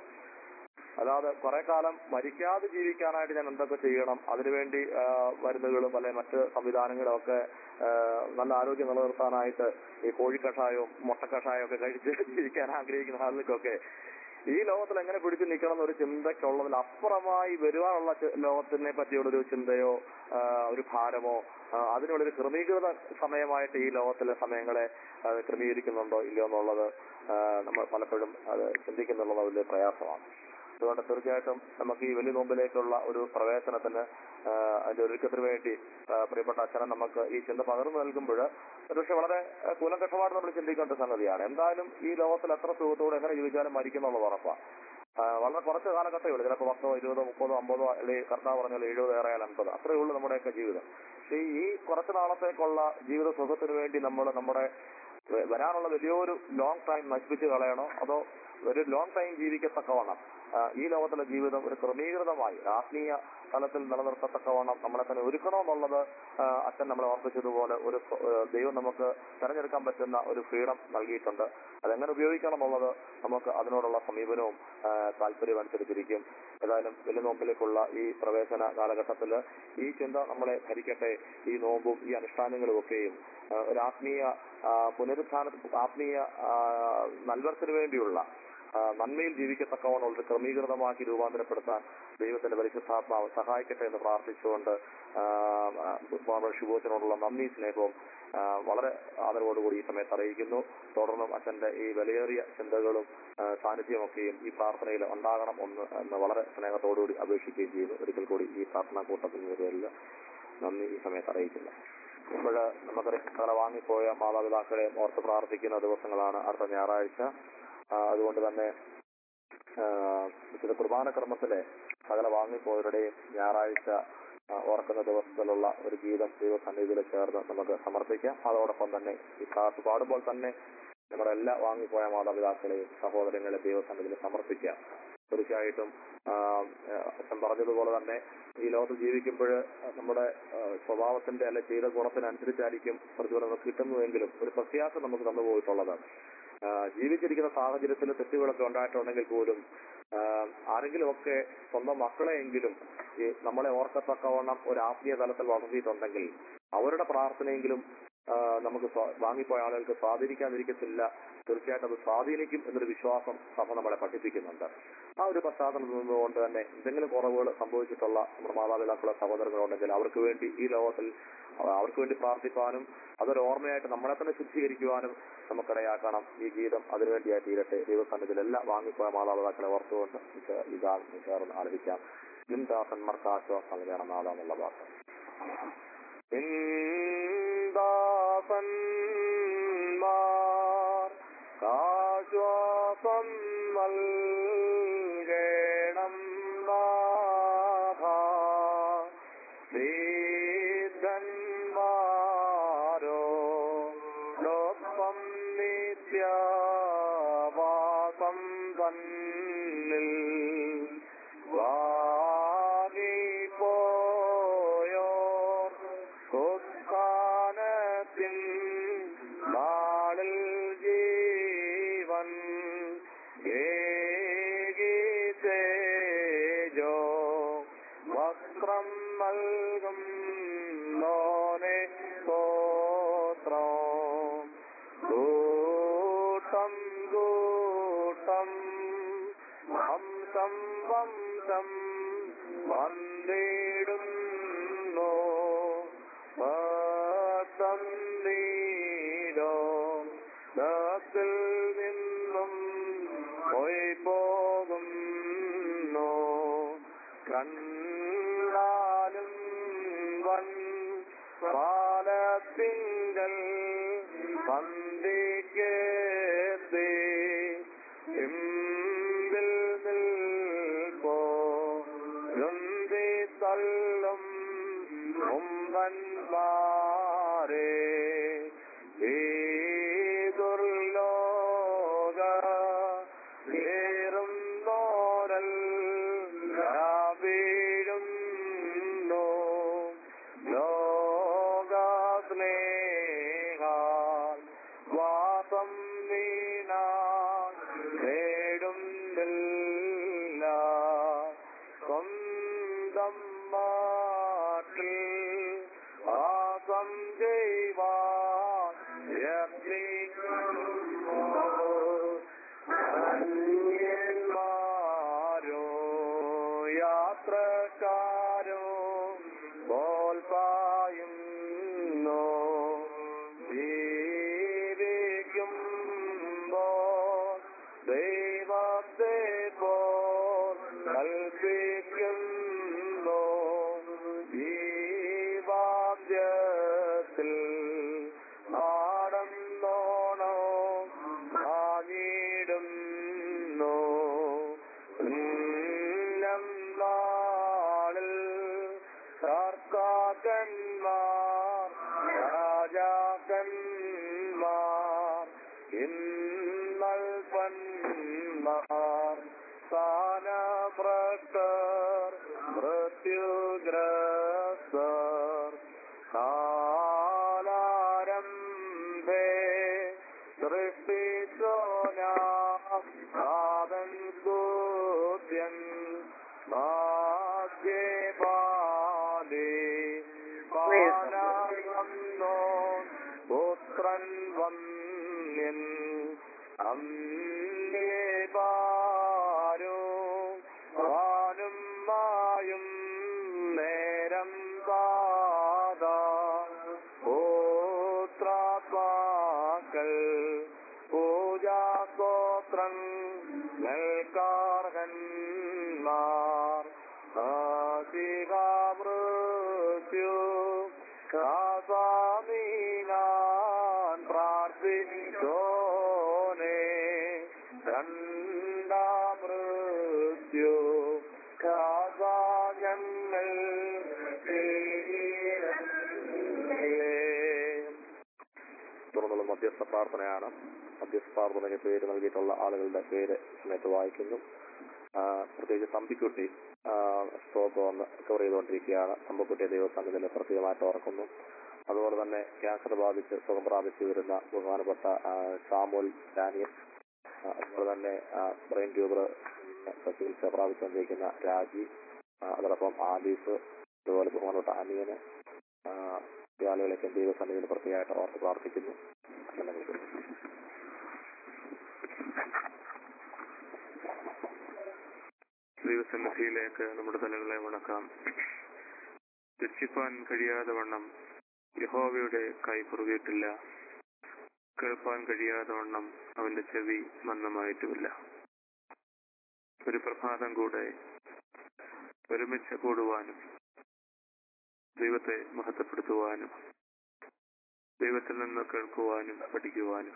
Speaker 2: അല്ലാതെ കുറെ കാലം മരിക്കാതെ ജീവിക്കാനായിട്ട് ഞാൻ എന്തൊക്കെ ചെയ്യണം അതിനുവേണ്ടി ആ, മരുന്നുകളും അല്ലെ മറ്റ് സംവിധാനങ്ങളും ഒക്കെ ആ, നല്ല ആരോഗ്യം നിലനിർത്താനായിട്ട് ഈ കോഴിക്കഷായവും മുട്ടക്കഷായവും ഒക്കെ കഴിച്ച് ജീവിക്കാൻ ആഗ്രഹിക്കുന്ന ആളുകൾക്കൊക്കെ ഈ ലോകത്തിൽ എങ്ങനെ പിടിച്ചു നിൽക്കണം എന്നൊരു ചിന്തയ്ക്കുള്ളതിൽ അപ്പുറമായി വരുവാനുള്ള ചി- ലോകത്തിനെ പറ്റിയുള്ളൊരു ചിന്തയോ ആ, ഒരു ഭാരമോ ആ, അതിനുള്ളൊരു ക്രമീകൃത സമയമായിട്ട് ഈ ലോകത്തിലെ സമയങ്ങളെ അത് ക്രമീകരിക്കുന്നുണ്ടോ ഇല്ലയോ എന്നുള്ളത് ആ, നമ്മൾ പലപ്പോഴും അത് ചിന്തിക്കുന്നുള്ളത് വലിയ പ്രയാസമാണ് അതുകൊണ്ട് തീർച്ചയായിട്ടും നമുക്ക് ഈ വലിയ നോമ്പിലേക്കുള്ള ഒരു പ്രവേശനത്തിന് ആ, അതിന്റെ ഒരുക്കത്തിന് വേണ്ടി ആ, പ്രിയപ്പെട്ട അച്ഛനെ നമുക്ക് ഈ ചിന്ത പകർന്നു നൽകുമ്പോൾ ഒരുപക്ഷെ വളരെ ആ, കൂലങ്കഷമായിട്ട് നമ്മൾ ചിന്തിക്കേണ്ട സംഗതിയാണ് എന്തായാലും ഈ ലോകത്തിൽ എത്ര സുഖത്തോടെ എങ്ങനെ ജീവിച്ചാലും മരിക്കുന്നുള്ളത് ഉറപ്പാണ് ആ, വളരെ കുറച്ച് കാലഘട്ടമേ ഉള്ളൂ ചിലപ്പോൾ പത്തോ ഇരുപതോ മുപ്പതോ അമ്പതോ അല്ലെങ്കിൽ കർത്താവ് പറഞ്ഞാൽ എഴുപത് ഏറെയാൽ അൻപത് അത്രയേ ഉള്ളൂ നമ്മുടെയൊക്കെ ജീവിതം പക്ഷേ ഈ കുറച്ച് നാളത്തേക്കുള്ള ജീവിത സുഖത്തിന് വേണ്ടി നമ്മൾ നമ്മുടെ വ- വരാനുള്ള വലിയൊരു ലോങ് ടൈം നശിപ്പിച്ച് കളയണോ അതോ ഒരു ലോങ് ടൈം ജീവിക്കത്തക്കവണ്ണം ആ, ഈ ലോകത്തിലെ ജീവിതം ഒരു ക്രമീകൃതമായി ഒരു ആത്മീയ തലത്തിൽ നിലനിർത്തത്തക്കവണ്ണം നമ്മളെ തന്നെ ഒരുക്കണമെന്നുള്ളത് ആ, അച്ഛൻ നമ്മളെ ഓർപ്പിച്ചതുപോലെ ഒരു സ്വ- ആ, ദൈവം നമുക്ക് തെരഞ്ഞെടുക്കാൻ പറ്റുന്ന ഒരു ഫ്രീഡം നൽകിയിട്ടുണ്ട് അതെങ്ങനെ ഉപയോഗിക്കണം എന്നുള്ളത് നമുക്ക് അതിനോടുള്ള സമീപനവും ആ, താല്പര്യവും അനുസരിച്ചിരിക്കും ഏതായാലും വലിയ നോമ്പിലേക്കുള്ള ഈ പ്രവേശന കാലഘട്ടത്തിൽ ഈ ചിന്ത നമ്മളെ ഭരിക്കട്ടെ ഈ നോമ്പും ഈ അനുഷ്ഠാനങ്ങളും ഒക്കെയും ആ, ഒരു ആത്മീയ ആ, പുനരുത്ഥാന ആത്മീയ ആ, നൽവർത്തിന് വേണ്ടിയുള്ള ആ, നന്മയിൽ ജീവിക്കത്തക്കവണ്ണം ഒരു ക്രമീകൃതമാക്കി രൂപാന്തരപ്പെടുത്താൻ ദൈവത്തിന്റെ പരിശുദ്ധാത്മാവ് സഹായിക്കട്ടെ എന്ന് പ്രാർത്ഥിച്ചുകൊണ്ട് ആ, ബഹുമാനപ്പെട്ട ശുഭോച്ചനോടുള്ള നന്ദി സ്നേഹവും ആ, വളരെ ആദരവോടുകൂടി ഈ സമയത്ത് അറിയിക്കുന്നു തുടർന്നും അച്ഛന്റെ ഈ വിലയേറിയ ചിന്തകളും ആ, സാന്നിധ്യമൊക്കെയും ഈ പ്രാർത്ഥനയിൽ ഉണ്ടാകണം എന്ന് എന്ന് വളരെ സ്നേഹത്തോടുകൂടി അപേക്ഷിക്കുകയും ചെയ്യുന്നു ഒരിക്കൽ കൂടി ഈ പ്രാർത്ഥനാ കൂട്ടത്തിന്റെ പേരിൽ നന്ദി ഈ സമയത്ത് അറിയിക്കുന്നു ഇപ്പോൾ നമുക്കറിയാം സകല വാങ്ങിപ്പോയ മാതാപിതാക്കളെ ഓർത്ത് പ്രാർത്ഥിക്കുന്ന ദിവസങ്ങളാണ് അടുത്ത ഞായറാഴ്ച ആ, അതുകൊണ്ട് തന്നെ ആ, വിശുദ്ധ കുർബാന കർമ്മത്തിലെ സകല വാങ്ങിപ്പോയവരുടെയും ഞായറാഴ്ച ആ, ഓർക്കുന്ന ദിവസത്തിലുള്ള ഒരു ഗീതം ദൈവസന്നിധിയിൽ ചേർന്ന് നമുക്ക് സമർപ്പിക്കാം അതോടൊപ്പം തന്നെ ഈ ക്ലാസ് പാടുമ്പോൾ തന്നെ നമ്മുടെ എല്ലാ വാങ്ങിപ്പോയ മാതാപിതാക്കളെയും സഹോദരങ്ങളെ ദൈവസന്നിധിയിൽ സമർപ്പിക്കാം തീർച്ചയായിട്ടും ആ, അച്ഛൻ പറഞ്ഞതുപോലെ തന്നെ ഈ ലോകത്ത് ജീവിക്കുമ്പോൾ നമ്മുടെ ആ, സ്വഭാവത്തിന്റെ അല്ലെ ചെയ്ത ഗുണത്തിനനുസരിച്ചായിരിക്കും പ്രതിഫലം നമുക്ക് കിട്ടുന്നതെങ്കിലും ഒരു പ്രത്യാശ നമുക്ക് തന്നു പോയിട്ടുള്ളത് ആ, ജീവിച്ചിരിക്കുന്ന സാഹചര്യത്തിൽ തെറ്റുകളൊക്കെ ഉണ്ടായിട്ടുണ്ടെങ്കിൽ പോലും ആഹ് ആരെങ്കിലുമൊക്കെ സ്വന്തം മക്കളെയെങ്കിലും ഈ നമ്മളെ ഓർക്കത്തക്കവണ്ണം ഒരു ആത്മീയ തലത്തിൽ വളർത്തിയിട്ടുണ്ടെങ്കിൽ അവരുടെ പ്രാർത്ഥനയെങ്കിലും ആഹ് നമുക്ക് സ്വാ- വാങ്ങിപ്പോയ ആളുകൾക്ക് സ്വാധീനിക്കാതിരിക്കത്തില്ല തീർച്ചയായിട്ടും അത് സ്വാധീനിക്കും എന്നൊരു വിശ്വാസം സഭ നമ്മളെ പഠിപ്പിക്കുന്നുണ്ട് ആ ഒരു പശ്ചാത്തലത്തിൽ നിന്നുകൊണ്ട് തന്നെ എന്തെങ്കിലും കുറവുകൾ സംഭവിച്ചിട്ടുള്ള നമ്മുടെ മാതാപിതാക്കളെ സഹോദരങ്ങളുണ്ടെങ്കിൽ അവർക്ക് വേണ്ടി ഈ ലോകത്തിൽ അവ- അവർക്ക് വേണ്ടി പ്രാർത്ഥിക്കാനും അതൊരു ഓർമ്മയായിട്ട് നമ്മളെ തന്നെ ശുദ്ധീകരിക്കുവാനും നമുക്കിടയാക്കണം ഈ ഗീതം അതിനുവേണ്ടിയായി തീരട്ടെ ദൈവസന്നിധിയിൽ എല്ലാ വാങ്ങിപ്പോയ മാതാപിതാക്കളെ ഓർത്തുകൊണ്ട് നമുക്ക് ഇതാ ചേർന്ന് ആലപിക്കാം നിന്ദാസന്മാർക്ക് ആശ്വാസം നൽകണം നാദാന്നുള്ള പാട്ട് നിന്ദാസന്മാർ ആശ്വാസം നൽകണം നാഥ ീതന്മാരോടൊപ്പം നിത്യവാസം തന്നിൽ വാങ്ങിപ്പോയോർ ഉത്ഥാനത്തിൻ നാളിൽ ജീവൻ ഏകീതേജോ വസ്ത്രം നൽകും നോനെ സ്തോത്രം കൂട്ടം കൂട്ടം വംശം വംശം വന്നിടുന്നു ഭക്തം നീരോ ദത്തിൽ നിന്നും പോയി പോകുന്നു കണ്ണാലും വൻ പാലത്തിങ്കൽ സന്ധിക്കേത്തി ഇമ്പിൽ നിൽപ്പോ ഗന്ധി തള്ളും മുമ്പന്മാരെ ഈ ദുർലോക ഏറും നോരൽ വീഴുന്നു ലോകസ്നേഹ വാസം വീണ നേടുന്നില്ല സ്വന്തം മാറ്റിൽ വാസം ചെയ്യുവാൻ അന്യന്മാരോ യാത്രക്കാരോ പോൽപായുന്നു ജീവിക്കുമ്പോ ദൈവത്തെ പോൽ കൽപ്പിക്കുന്നു ജീവാദ്യത്തിൽ ആടന്നോണോ ആഞ്ഞിടുന്നു ഉന്നം നാളിൽ സർക്കാക്കന്മാർ രാജാക്കന്മാർ ഇന്നൽ പന്മാർ സ്ഥാനഭ്രഷ്ടർ മൃത്യുഗ്രസ്തർ കാലാരംഭേ സൃഷ്ടിച്ചോനാഥൻ സ്തുത്യൻ ഭാഗ്യപാലേ പാനായി വന്നോ പുത്രൻ വന്യൻ അന്നേപാരോ വാനും മായും നേരം പാതാ പൂത്രാത്മാക്കൾ പൂജാസ്തോത്രം നൽകാർഹന്മാർ ആശികാമൃത്യു കാസാമീനാൻ പ്രാർത്ഥിച്ചോനെ രണ്ടാമൃത്യു കാസാ ഞങ്ങൾ തുടർന്നുള്ള മധ്യസ്ഥ പ്രാർത്ഥനയാണ് മധ്യസ്ഥ പ്രാർത്ഥനയ്ക്ക് പേര് നൽകിയിട്ടുള്ള ആളുകളുടെ പേര് സമയത്ത് വായിക്കുന്നു ആ, പ്രത്യേകിച്ച് തമ്പിക്കുട്ടി സ്ട്രോക്ക് വന്ന് റിക്കവർ ചെയ്തുകൊണ്ടിരിക്കുകയാണ് തമ്പക്കുട്ടിയെ ദൈവസംഘത്തിൽ പ്രത്യേകമായിട്ട് ഓർക്കുന്നു അതുപോലെ തന്നെ ക്യാൻസർ ബാധിച്ച് സുഖം പ്രാപിച്ചു വരുന്ന ബഹുമാനപ്പെട്ട ആ, സാമുൽ ഡാനിയൽ ആ, അതുപോലെ തന്നെ ബ്രെയിൻ ട്യൂബർ ചികിത്സ പ്രാപിച്ചുകൊണ്ടിരിക്കുന്ന രാജി ആ, അതോടൊപ്പം ആലീസ് അതുപോലെ ബഹുമാനപ്പെട്ട അനിയന് ആ, ഈ ആളുകളൊക്കെ ദൈവസന്നിധിയിൽ പ്രത്യേകമായിട്ട് ഓർത്ത് പ്രാർത്ഥിക്കുന്നു അങ്ങനെ നിൽക്കുന്നു.
Speaker 7: ദൈവസന്നിധിയിലേക്ക് നമ്മുടെ തലകളെ വണക്കാം രക്ഷിപ്പാൻ കഴിയാതെ വണ്ണം യഹോവയുടെ കൈ കുറുകിയിട്ടില്ല കേൾപ്പാൻ കഴിയാതെ വണ്ണം അവന്റെ ചെവി മന്ദമായിട്ടുമില്ല ഒരു പ്രഭാതം കൂടെ ഒരുമിച്ച് കൂടുവാനും ദൈവത്തെ മഹത്വപ്പെടുത്തുവാനും ദൈവത്തിൽ നിന്ന് കേൾക്കുവാനും പഠിക്കുവാനും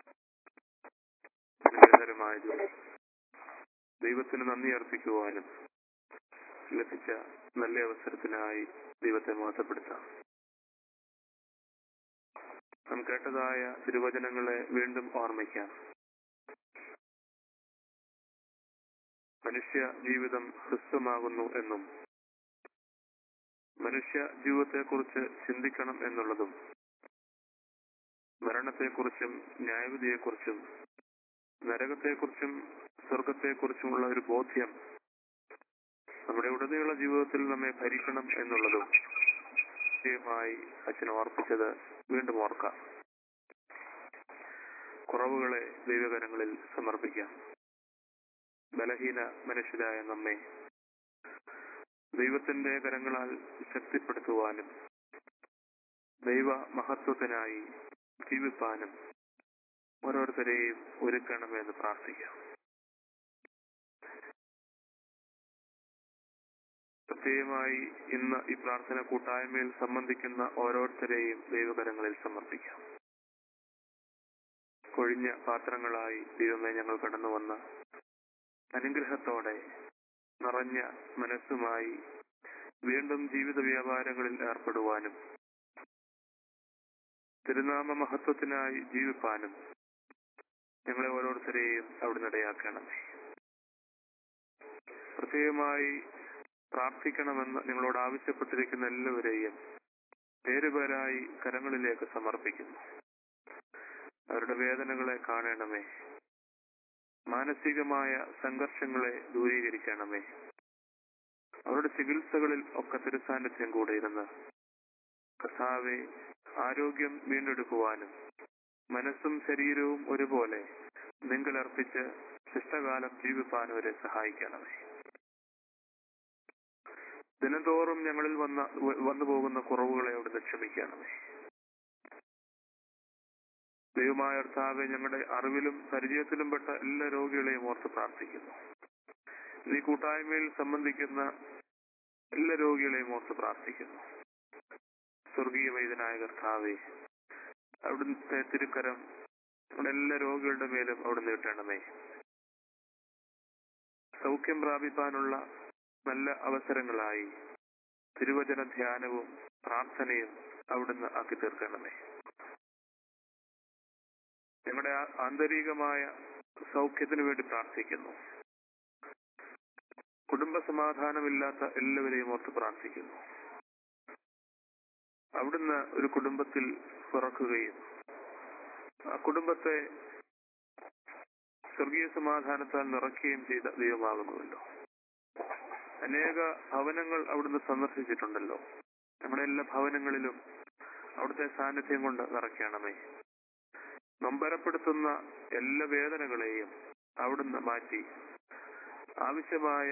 Speaker 7: അനുഗ്രഹകരമായ ജോലി ദൈവത്തിന് നന്ദി അർപ്പിക്കുവാനും ലഭിച്ച നല്ല അവസരത്തിനായി ദൈവത്തെ മഹത്വപ്പെടുത്താം നാം കേട്ടതായ തിരുവചനങ്ങളെ വീണ്ടും ഓർമ്മിക്കാം മനുഷ്യ ജീവിതം ഹ്രസ്വമാകുന്നു എന്നും മനുഷ്യ ജീവിതത്തെക്കുറിച്ച് ചിന്തിക്കണം എന്നുള്ളതും മരണത്തെക്കുറിച്ചും ന്യായവിധിയെക്കുറിച്ചും നരകത്തെക്കുറിച്ചും സ്വർഗത്തെക്കുറിച്ചുമുള്ള ഒരു ബോധ്യം നമ്മുടെ ഉടനീള ജീവിതത്തിൽ നമ്മെ ഭരിക്കണം എന്നുള്ളതും നിശ്ചയമായി അച്ഛൻ ഓർപ്പിച്ചത് വീണ്ടും ഓർക്കാം കുറവുകളെ ദൈവകരങ്ങളിൽ സമർപ്പിക്കാം ബലഹീന മനുഷ്യരായ നമ്മെ ദൈവത്തിന്റെ കരങ്ങളാൽ ശക്തിപ്പെടുത്തുവാനും ദൈവ മഹത്വത്തിനായി ജീവിപ്പാനും ഓരോരുത്തരെയും ഒരുക്കണമെന്ന് പ്രാർത്ഥിക്കാം പ്രത്യേകമായി ഇന്ന് ഈ പ്രാർത്ഥന കൂട്ടായ്മയിൽ സംബന്ധിക്കുന്ന ഓരോരുത്തരെയും ദൈവകരങ്ങളിൽ സമർപ്പിക്കാം കൊഴിഞ്ഞ പാത്രങ്ങളായി ദൈവമേ ഞങ്ങൾ കടന്നു വന്ന അനുഗ്രഹത്തോടെ നിറഞ്ഞ മനസ്സുമായി വീണ്ടും ജീവിത വ്യാപാരങ്ങളിൽ ഏർപ്പെടുവാനും തിരുനാമ മഹത്വത്തിനായി ജീവിപ്പാനും ഞങ്ങളെ ഓരോരുത്തരെയും അവിടുന്ന് ഇടയാക്കണമേ പ്രത്യേകമായി പ്രാർത്ഥിക്കണമെന്ന് നിങ്ങളോട് ആവശ്യപ്പെട്ടിരിക്കുന്ന എല്ലാവരെയും പേരുപേരായി കരങ്ങളിലേക്ക് സമർപ്പിക്കുന്നു അവരുടെ വേദനകളെ കാണണമേ മാനസികമായ സംഘർഷങ്ങളെ ദൂരീകരിക്കണമേ അവരുടെ ചികിത്സകളിൽ ഒക്കെ തിരുസാന്നിധ്യം കൂടെ ഇരുന്ന് കർത്താവെ ആരോഗ്യം വീണ്ടെടുക്കുവാനും മനസ്സും ശരീരവും ഒരുപോലെ നിങ്ങളർപ്പിച്ച് ശിഷ്ടകാലം ജീവിപ്പാൻ അവരെ സഹായിക്കണമേ ദിനംതോറും ഞങ്ങളിൽ വന്ന വന്നു പോകുന്ന കുറവുകളെ അവിടുന്ന് ക്ഷമിക്കണമേ ദൈവമായ കർത്താവെ ഞങ്ങളുടെ അറിവിലും പരിചയത്തിലും പെട്ട എല്ലാ രോഗികളെയും ഓർത്ത് പ്രാർത്ഥിക്കുന്നു ഈ കൂട്ടായ്മയിൽ സംബന്ധിക്കുന്ന എല്ലാ രോഗികളെയും ഓർത്ത് പ്രാർത്ഥിക്കുന്നു സ്വർഗീയ വൈദ്യനായ കർത്താവെ അവിടുത്തെ തിരുക്കരം നമ്മുടെ എല്ലാ രോഗികളുടെ മേലും അവിടെ നീട്ടണമേ സൗഖ്യം പ്രാപിപ്പാനുള്ള നല്ല അവസരങ്ങളായി തിരുവചന ധ്യാനവും പ്രാർത്ഥനയും അവിടുന്ന് ആക്കി തീർക്കണമേ ഞങ്ങളുടെ ആ- ആന്തരികമായ സൗഖ്യത്തിന് വേണ്ടി പ്രാർത്ഥിക്കുന്നു കുടുംബ സമാധാനമില്ലാത്ത എല്ലാവരെയും ഓർത്ത് പ്രാർത്ഥിക്കുന്നു അവിടുന്ന് ഒരു കുടുംബത്തിൽ പിറക്കുകയും ആ കുടുംബത്തെ സ്വർഗീയ സമാധാനത്താൽ നിറയ്ക്കുകയും ചെയ്ത ദൈവമാകുന്നുവല്ലോ അനേക ഭവനങ്ങൾ അവിടുന്ന് സന്ദർശിച്ചിട്ടുണ്ടല്ലോ നമ്മുടെ എല്ലാ ഭവനങ്ങളിലും അവിടുത്തെ സാന്നിധ്യം കൊണ്ട് നിറയ്ക്കണമേ നൊമ്പരപ്പെടുത്തുന്ന എല്ലാ വേദനകളെയും അവിടുന്ന് മാറ്റി ആവശ്യമായ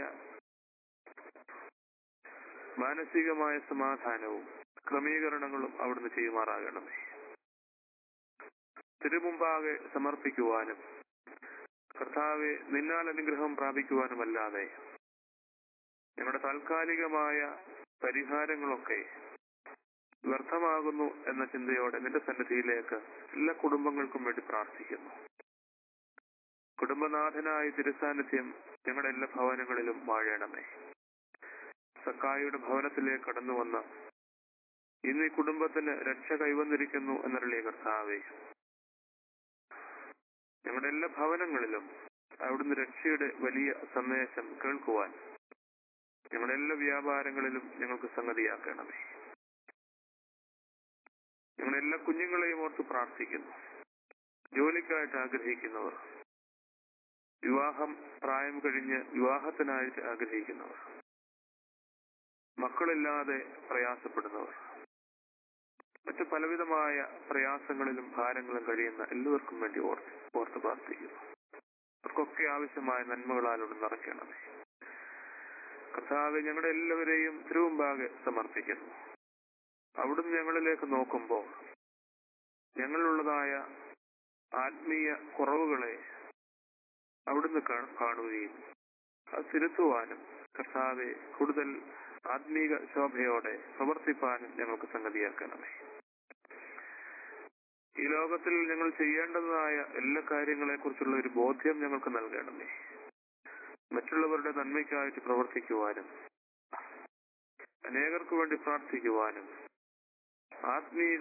Speaker 7: മാനസികമായ സമാധാനവും ക്രമീകരണങ്ങളും അവിടുന്ന് ചെയ്യുമാറാകണമേ തിരുമുമ്പാകെ സമർപ്പിക്കുവാനും കർത്താവെ നിന്നാൽ അനുഗ്രഹം പ്രാപിക്കുവാനുമല്ലാതെ ഞങ്ങളുടെ താൽക്കാലികമായ പരിഹാരങ്ങളൊക്കെ വ്യർത്ഥമാകുന്നു എന്ന ചിന്തയോടെ നിന്റെ സന്നിധിയിലേക്ക് എല്ലാ കുടുംബങ്ങൾക്കും വേണ്ടി പ്രാർത്ഥിക്കുന്നു കുടുംബനാഥനായ തിരുസാന്നിധ്യം ഞങ്ങളുടെ എല്ലാ ഭവനങ്ങളിലും വാഴണമേ സക്കായിയുടെ ഭവനത്തിലേക്ക് കടന്നു വന്ന ഇന്ന് ഈ കുടുംബത്തിന് രക്ഷ കൈവന്നിരിക്കുന്നു എന്നറിയ കർത്താവേ ഞങ്ങളുടെ എല്ലാ ഭവനങ്ങളിലും അവിടുന്ന് രക്ഷയുടെ വലിയ സന്ദേശം കേൾക്കുവാൻ ഞങ്ങളുടെ എല്ലാ വ്യാപാരങ്ങളിലും ഞങ്ങൾക്ക് സംഗതിയാക്കണമേ ഞങ്ങളുടെ എല്ലാ കുഞ്ഞുങ്ങളെയും ഓർത്ത് പ്രാർത്ഥിക്കുന്നു ജോലിക്കായിട്ട് ആഗ്രഹിക്കുന്നവർ വിവാഹം പ്രായം കഴിഞ്ഞ് വിവാഹത്തിനായിട്ട് ആഗ്രഹിക്കുന്നവർ മക്കളില്ലാതെ പ്രയാസപ്പെടുന്നവർ മറ്റ് പലവിധമായ പ്രയാസങ്ങളിലും ഭാരങ്ങളും കഴിയുന്ന എല്ലാവർക്കും വേണ്ടി ഓർത്ത് ഓർത്ത് പ്രാർത്ഥിക്കുന്നു അവർക്കൊക്കെ ആവശ്യമായ നന്മകളാലോട് നിറയ്ക്കണമേ കർത്താവ് ഞങ്ങളുടെ എല്ലാവരെയും തിരുവുമ്പാകെ സമർപ്പിക്കുന്നു അവിടുന്ന് ഞങ്ങളിലേക്ക് നോക്കുമ്പോൾ ഞങ്ങളിലുള്ളതായ ആത്മീയ കുറവുകളെ അവിടുന്ന് കാ- കാണുകയും അത് തിരുത്തുവാനും കർത്താവെ കൂടുതൽ ആത്മീക ശോഭയോടെ പ്രവർത്തിപ്പാനും ഞങ്ങൾക്ക് സംഗതിയാക്കണമേ ഈ ലോകത്തിൽ ഞങ്ങൾ ചെയ്യേണ്ടതായ എല്ലാ കാര്യങ്ങളെ കുറിച്ചുള്ള ഒരു ബോധ്യം ഞങ്ങൾക്ക് നൽകണമേ മറ്റുള്ളവരുടെ നന്മയ്ക്കായിട്ട് പ്രവർത്തിക്കുവാനും അനേകർക്ക് വേണ്ടി പ്രാർത്ഥിക്കുവാനും ആത്മീക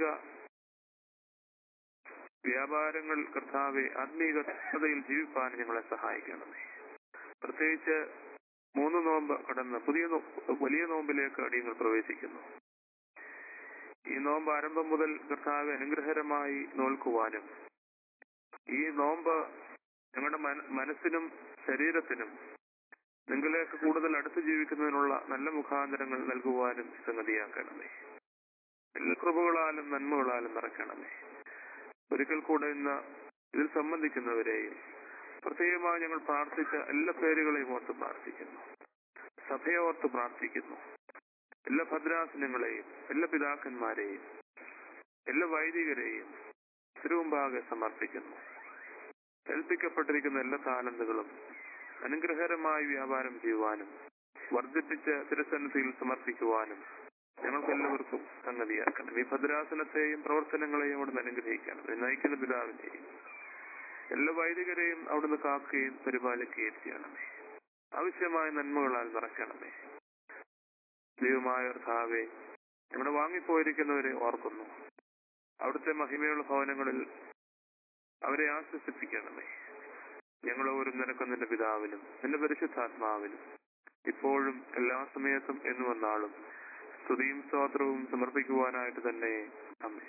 Speaker 7: വ്യാപാരങ്ങൾ കർത്താവെ ആത്മീകതയിൽ ജീവിപ്പാൻ ഞങ്ങളെ സഹായിക്കണമേ പ്രത്യേകിച്ച് മൂന്ന് നോമ്പ് കടന്ന് പുതിയ നോ- വലിയ നോമ്പിലേക്ക് അടിയങ്ങൾ പ്രവേശിക്കുന്നു ഈ നോമ്പ് ആരംഭം മുതൽ കർത്താവ് അനുഗ്രഹരമായി നോൽക്കുവാനും ഈ നോമ്പ് ഞങ്ങളുടെ മന- മനസ്സിനും ശരീരത്തിനും നിങ്ങളിലേക്ക് കൂടുതൽ അടുത്ത് ജീവിക്കുന്നതിനുള്ള നല്ല മുഖാന്തരങ്ങൾ നൽകുവാനും സംഗതിയാക്കണമേ എല്ലാ കൃപകളാലും നന്മകളാലും നിറയ്ക്കണമേ ഒരിക്കൽ കൂടെ ഇന്ന് ഇതിൽ സംബന്ധിക്കുന്നവരെയും പ്രത്യേകമായി ഞങ്ങൾ പ്രാർത്ഥിച്ച എല്ലാ പേരുകളെയും ഓർത്ത് പ്രാർത്ഥിക്കുന്നു സഭയെ ഓർത്ത് പ്രാർത്ഥിക്കുന്നു എല്ലാ ഭദ്രാസനങ്ങളെയും എല്ലാ പിതാക്കന്മാരെയും എല്ലാ വൈദികരെയും തിരുമുമ്പാകെ സമർപ്പിക്കുന്നു ഏൽപ്പിക്കപ്പെട്ടിരിക്കുന്ന എല്ലാ താലന്തുകളും അനുഗ്രഹകരമായി വ്യാപാരം ചെയ്യുവാനും വർദ്ധിപ്പിച്ച് തിരുസന്നിധിയിൽ സമർപ്പിക്കുവാനും ഞങ്ങൾക്ക് എല്ലാവർക്കും സംഗതിയാക്കണം ഈ ഭദ്രാസനത്തെയും പ്രവർത്തനങ്ങളെയും അവിടുന്ന് അനുഗ്രഹിക്കണം ഈ നയിക്കുന്ന പിതാവിനെയും എല്ലാ വൈദികരെയും അവിടുന്ന് കാക്കുകയും പരിപാലിക്കുകയും ചെയ്യണമേ ആവശ്യമായ നന്മകളാൽ നിറയ്ക്കണമേ ദൈവമായ കർത്താവെ ഇവിടെ വാങ്ങിപ്പോയിരിക്കുന്നവരെ ഓർക്കുന്നു അവിടുത്തെ മഹിമയുള്ള ഭവനങ്ങളിൽ അവരെ ആശ്വസിപ്പിക്കണമേ ഞങ്ങളോരും നിനക്ക് നിന്റെ പിതാവിനും നിന്റെ പരിശുദ്ധാത്മാവിനും ഇപ്പോഴും എല്ലാ സമയത്തും എന്ന് വന്നാളും സ്തുതിയും സ്തോത്രവും സമർപ്പിക്കുവാനായിട്ട് തന്നെ അമ്മേ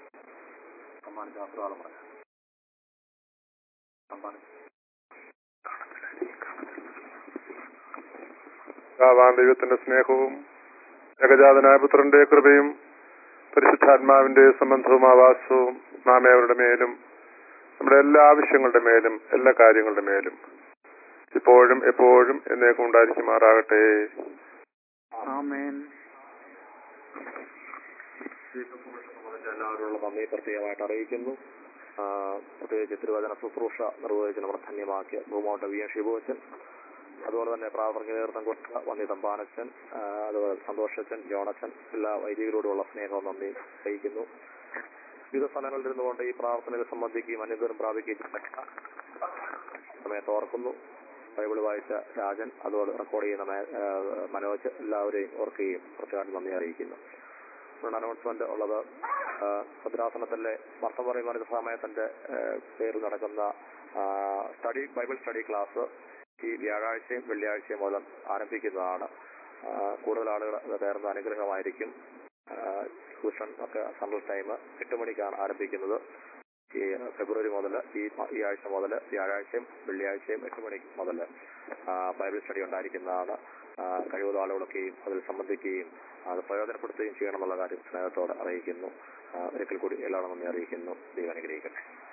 Speaker 5: പിതാവാം ദൈവത്തിന്റെ സ്നേഹവും ജഗജാതനായ പുത്രന്റെ കൃപയും പരിശുദ്ധാത്മാവിന്റെ സംബന്ധവും ആവാസവും നാം അവരുടെ മേലും നമ്മുടെ എല്ലാ ആവശ്യങ്ങളുടെ മേലും എല്ലാ കാര്യങ്ങളുടെ മേലും ഇപ്പോഴും എപ്പോഴും എന്നേക്കും ഉണ്ടായിരിക്കുമാറാകട്ടെ
Speaker 2: ആമേൻ എല്ലാവരുള്ള നന്ദി പ്രത്യേകമായിട്ട് അറിയിക്കുന്നു ആ, പ്രത്യേകിച്ച് തിരുവചന ശുശ്രൂഷ നിർവഹിച്ച് നമ്മുടെ ധന്യമാക്കിയ ഭൂമോട്ട വി എൻ ഷിബോച്ചൻ അതുപോലെ തന്നെ പ്രാവർത്തിക നേതൃത്വം കൊടുത്ത വന്നി തമ്പാനച്ചൻ ആ, അതുപോലെ സന്തോഷച്ചൻ ജോണച്ചൻ എല്ലാ വൈദികരോടുമുള്ള സ്നേഹവും നന്ദി അറിയിക്കുന്നു വിവിധ സ്ഥലങ്ങളിൽ ഇരുന്നുകൊണ്ട് ഈ പ്രാർത്ഥനയിൽ സംബന്ധിക്കുകയും അനുഗ്രഹം പ്രാപിക്കുകയും ചെയ്ത സമയത്ത് ഓർക്കുന്നു ബൈബിൾ വായിച്ച രാജൻ അതുപോലെ റെക്കോർഡ് ചെയ്യുന്ന മേ- ആ, മനോജ് എല്ലാവരെയും ഓർക്കുകയും പ്രത്യേകം നന്ദി അറിയിക്കുന്നു ഒരു അനൗൺസ്മെന്റ് ഉള്ളത് ആ, ഭദ്രാസനത്തിലെ മർത്തം പറയുന്ന സമയത്തിന്റെ പേരിൽ നടക്കുന്ന സ്റ്റഡി ബൈബിൾ സ്റ്റഡി ക്ലാസ് ഈ വ്യാഴാഴ്ചയും വെള്ളിയാഴ്ചയും മുതൽ ആരംഭിക്കുന്നതാണ് ആ, കൂടുതൽ ആളുകൾ അത് കയറുന്ന അനുഗ്രഹമായിരിക്കും ട്യൂഷൻ ഒക്കെ സമ്മർ ടൈം എട്ട് മണിക്കാണ് ആരംഭിക്കുന്നത് ഈ ഫെബ്രുവരി മുതൽ ഈ മ- ഈ ആഴ്ച മുതൽ വ്യാഴാഴ്ചയും വെള്ളിയാഴ്ചയും എട്ട് മണി മുതൽ ബൈബിൾ സ്റ്റഡി ഉണ്ടായിരിക്കുന്നതാണ് ആ, കഴിവുള്ള ആളുകളൊക്കെയും അതിൽ സംബന്ധിക്കുകയും അത് പ്രയോജനപ്പെടുത്തുകയും ചെയ്യണമെന്നുള്ള കാര്യം സ്നേഹത്തോടെ അറിയിക്കുന്നു ആ, ഒരിക്കൽ കൂടി എല്ലാവരും നന്ദി അറിയിക്കുന്നു ദൈവം അനുഗ്രഹിക്കട്ടെ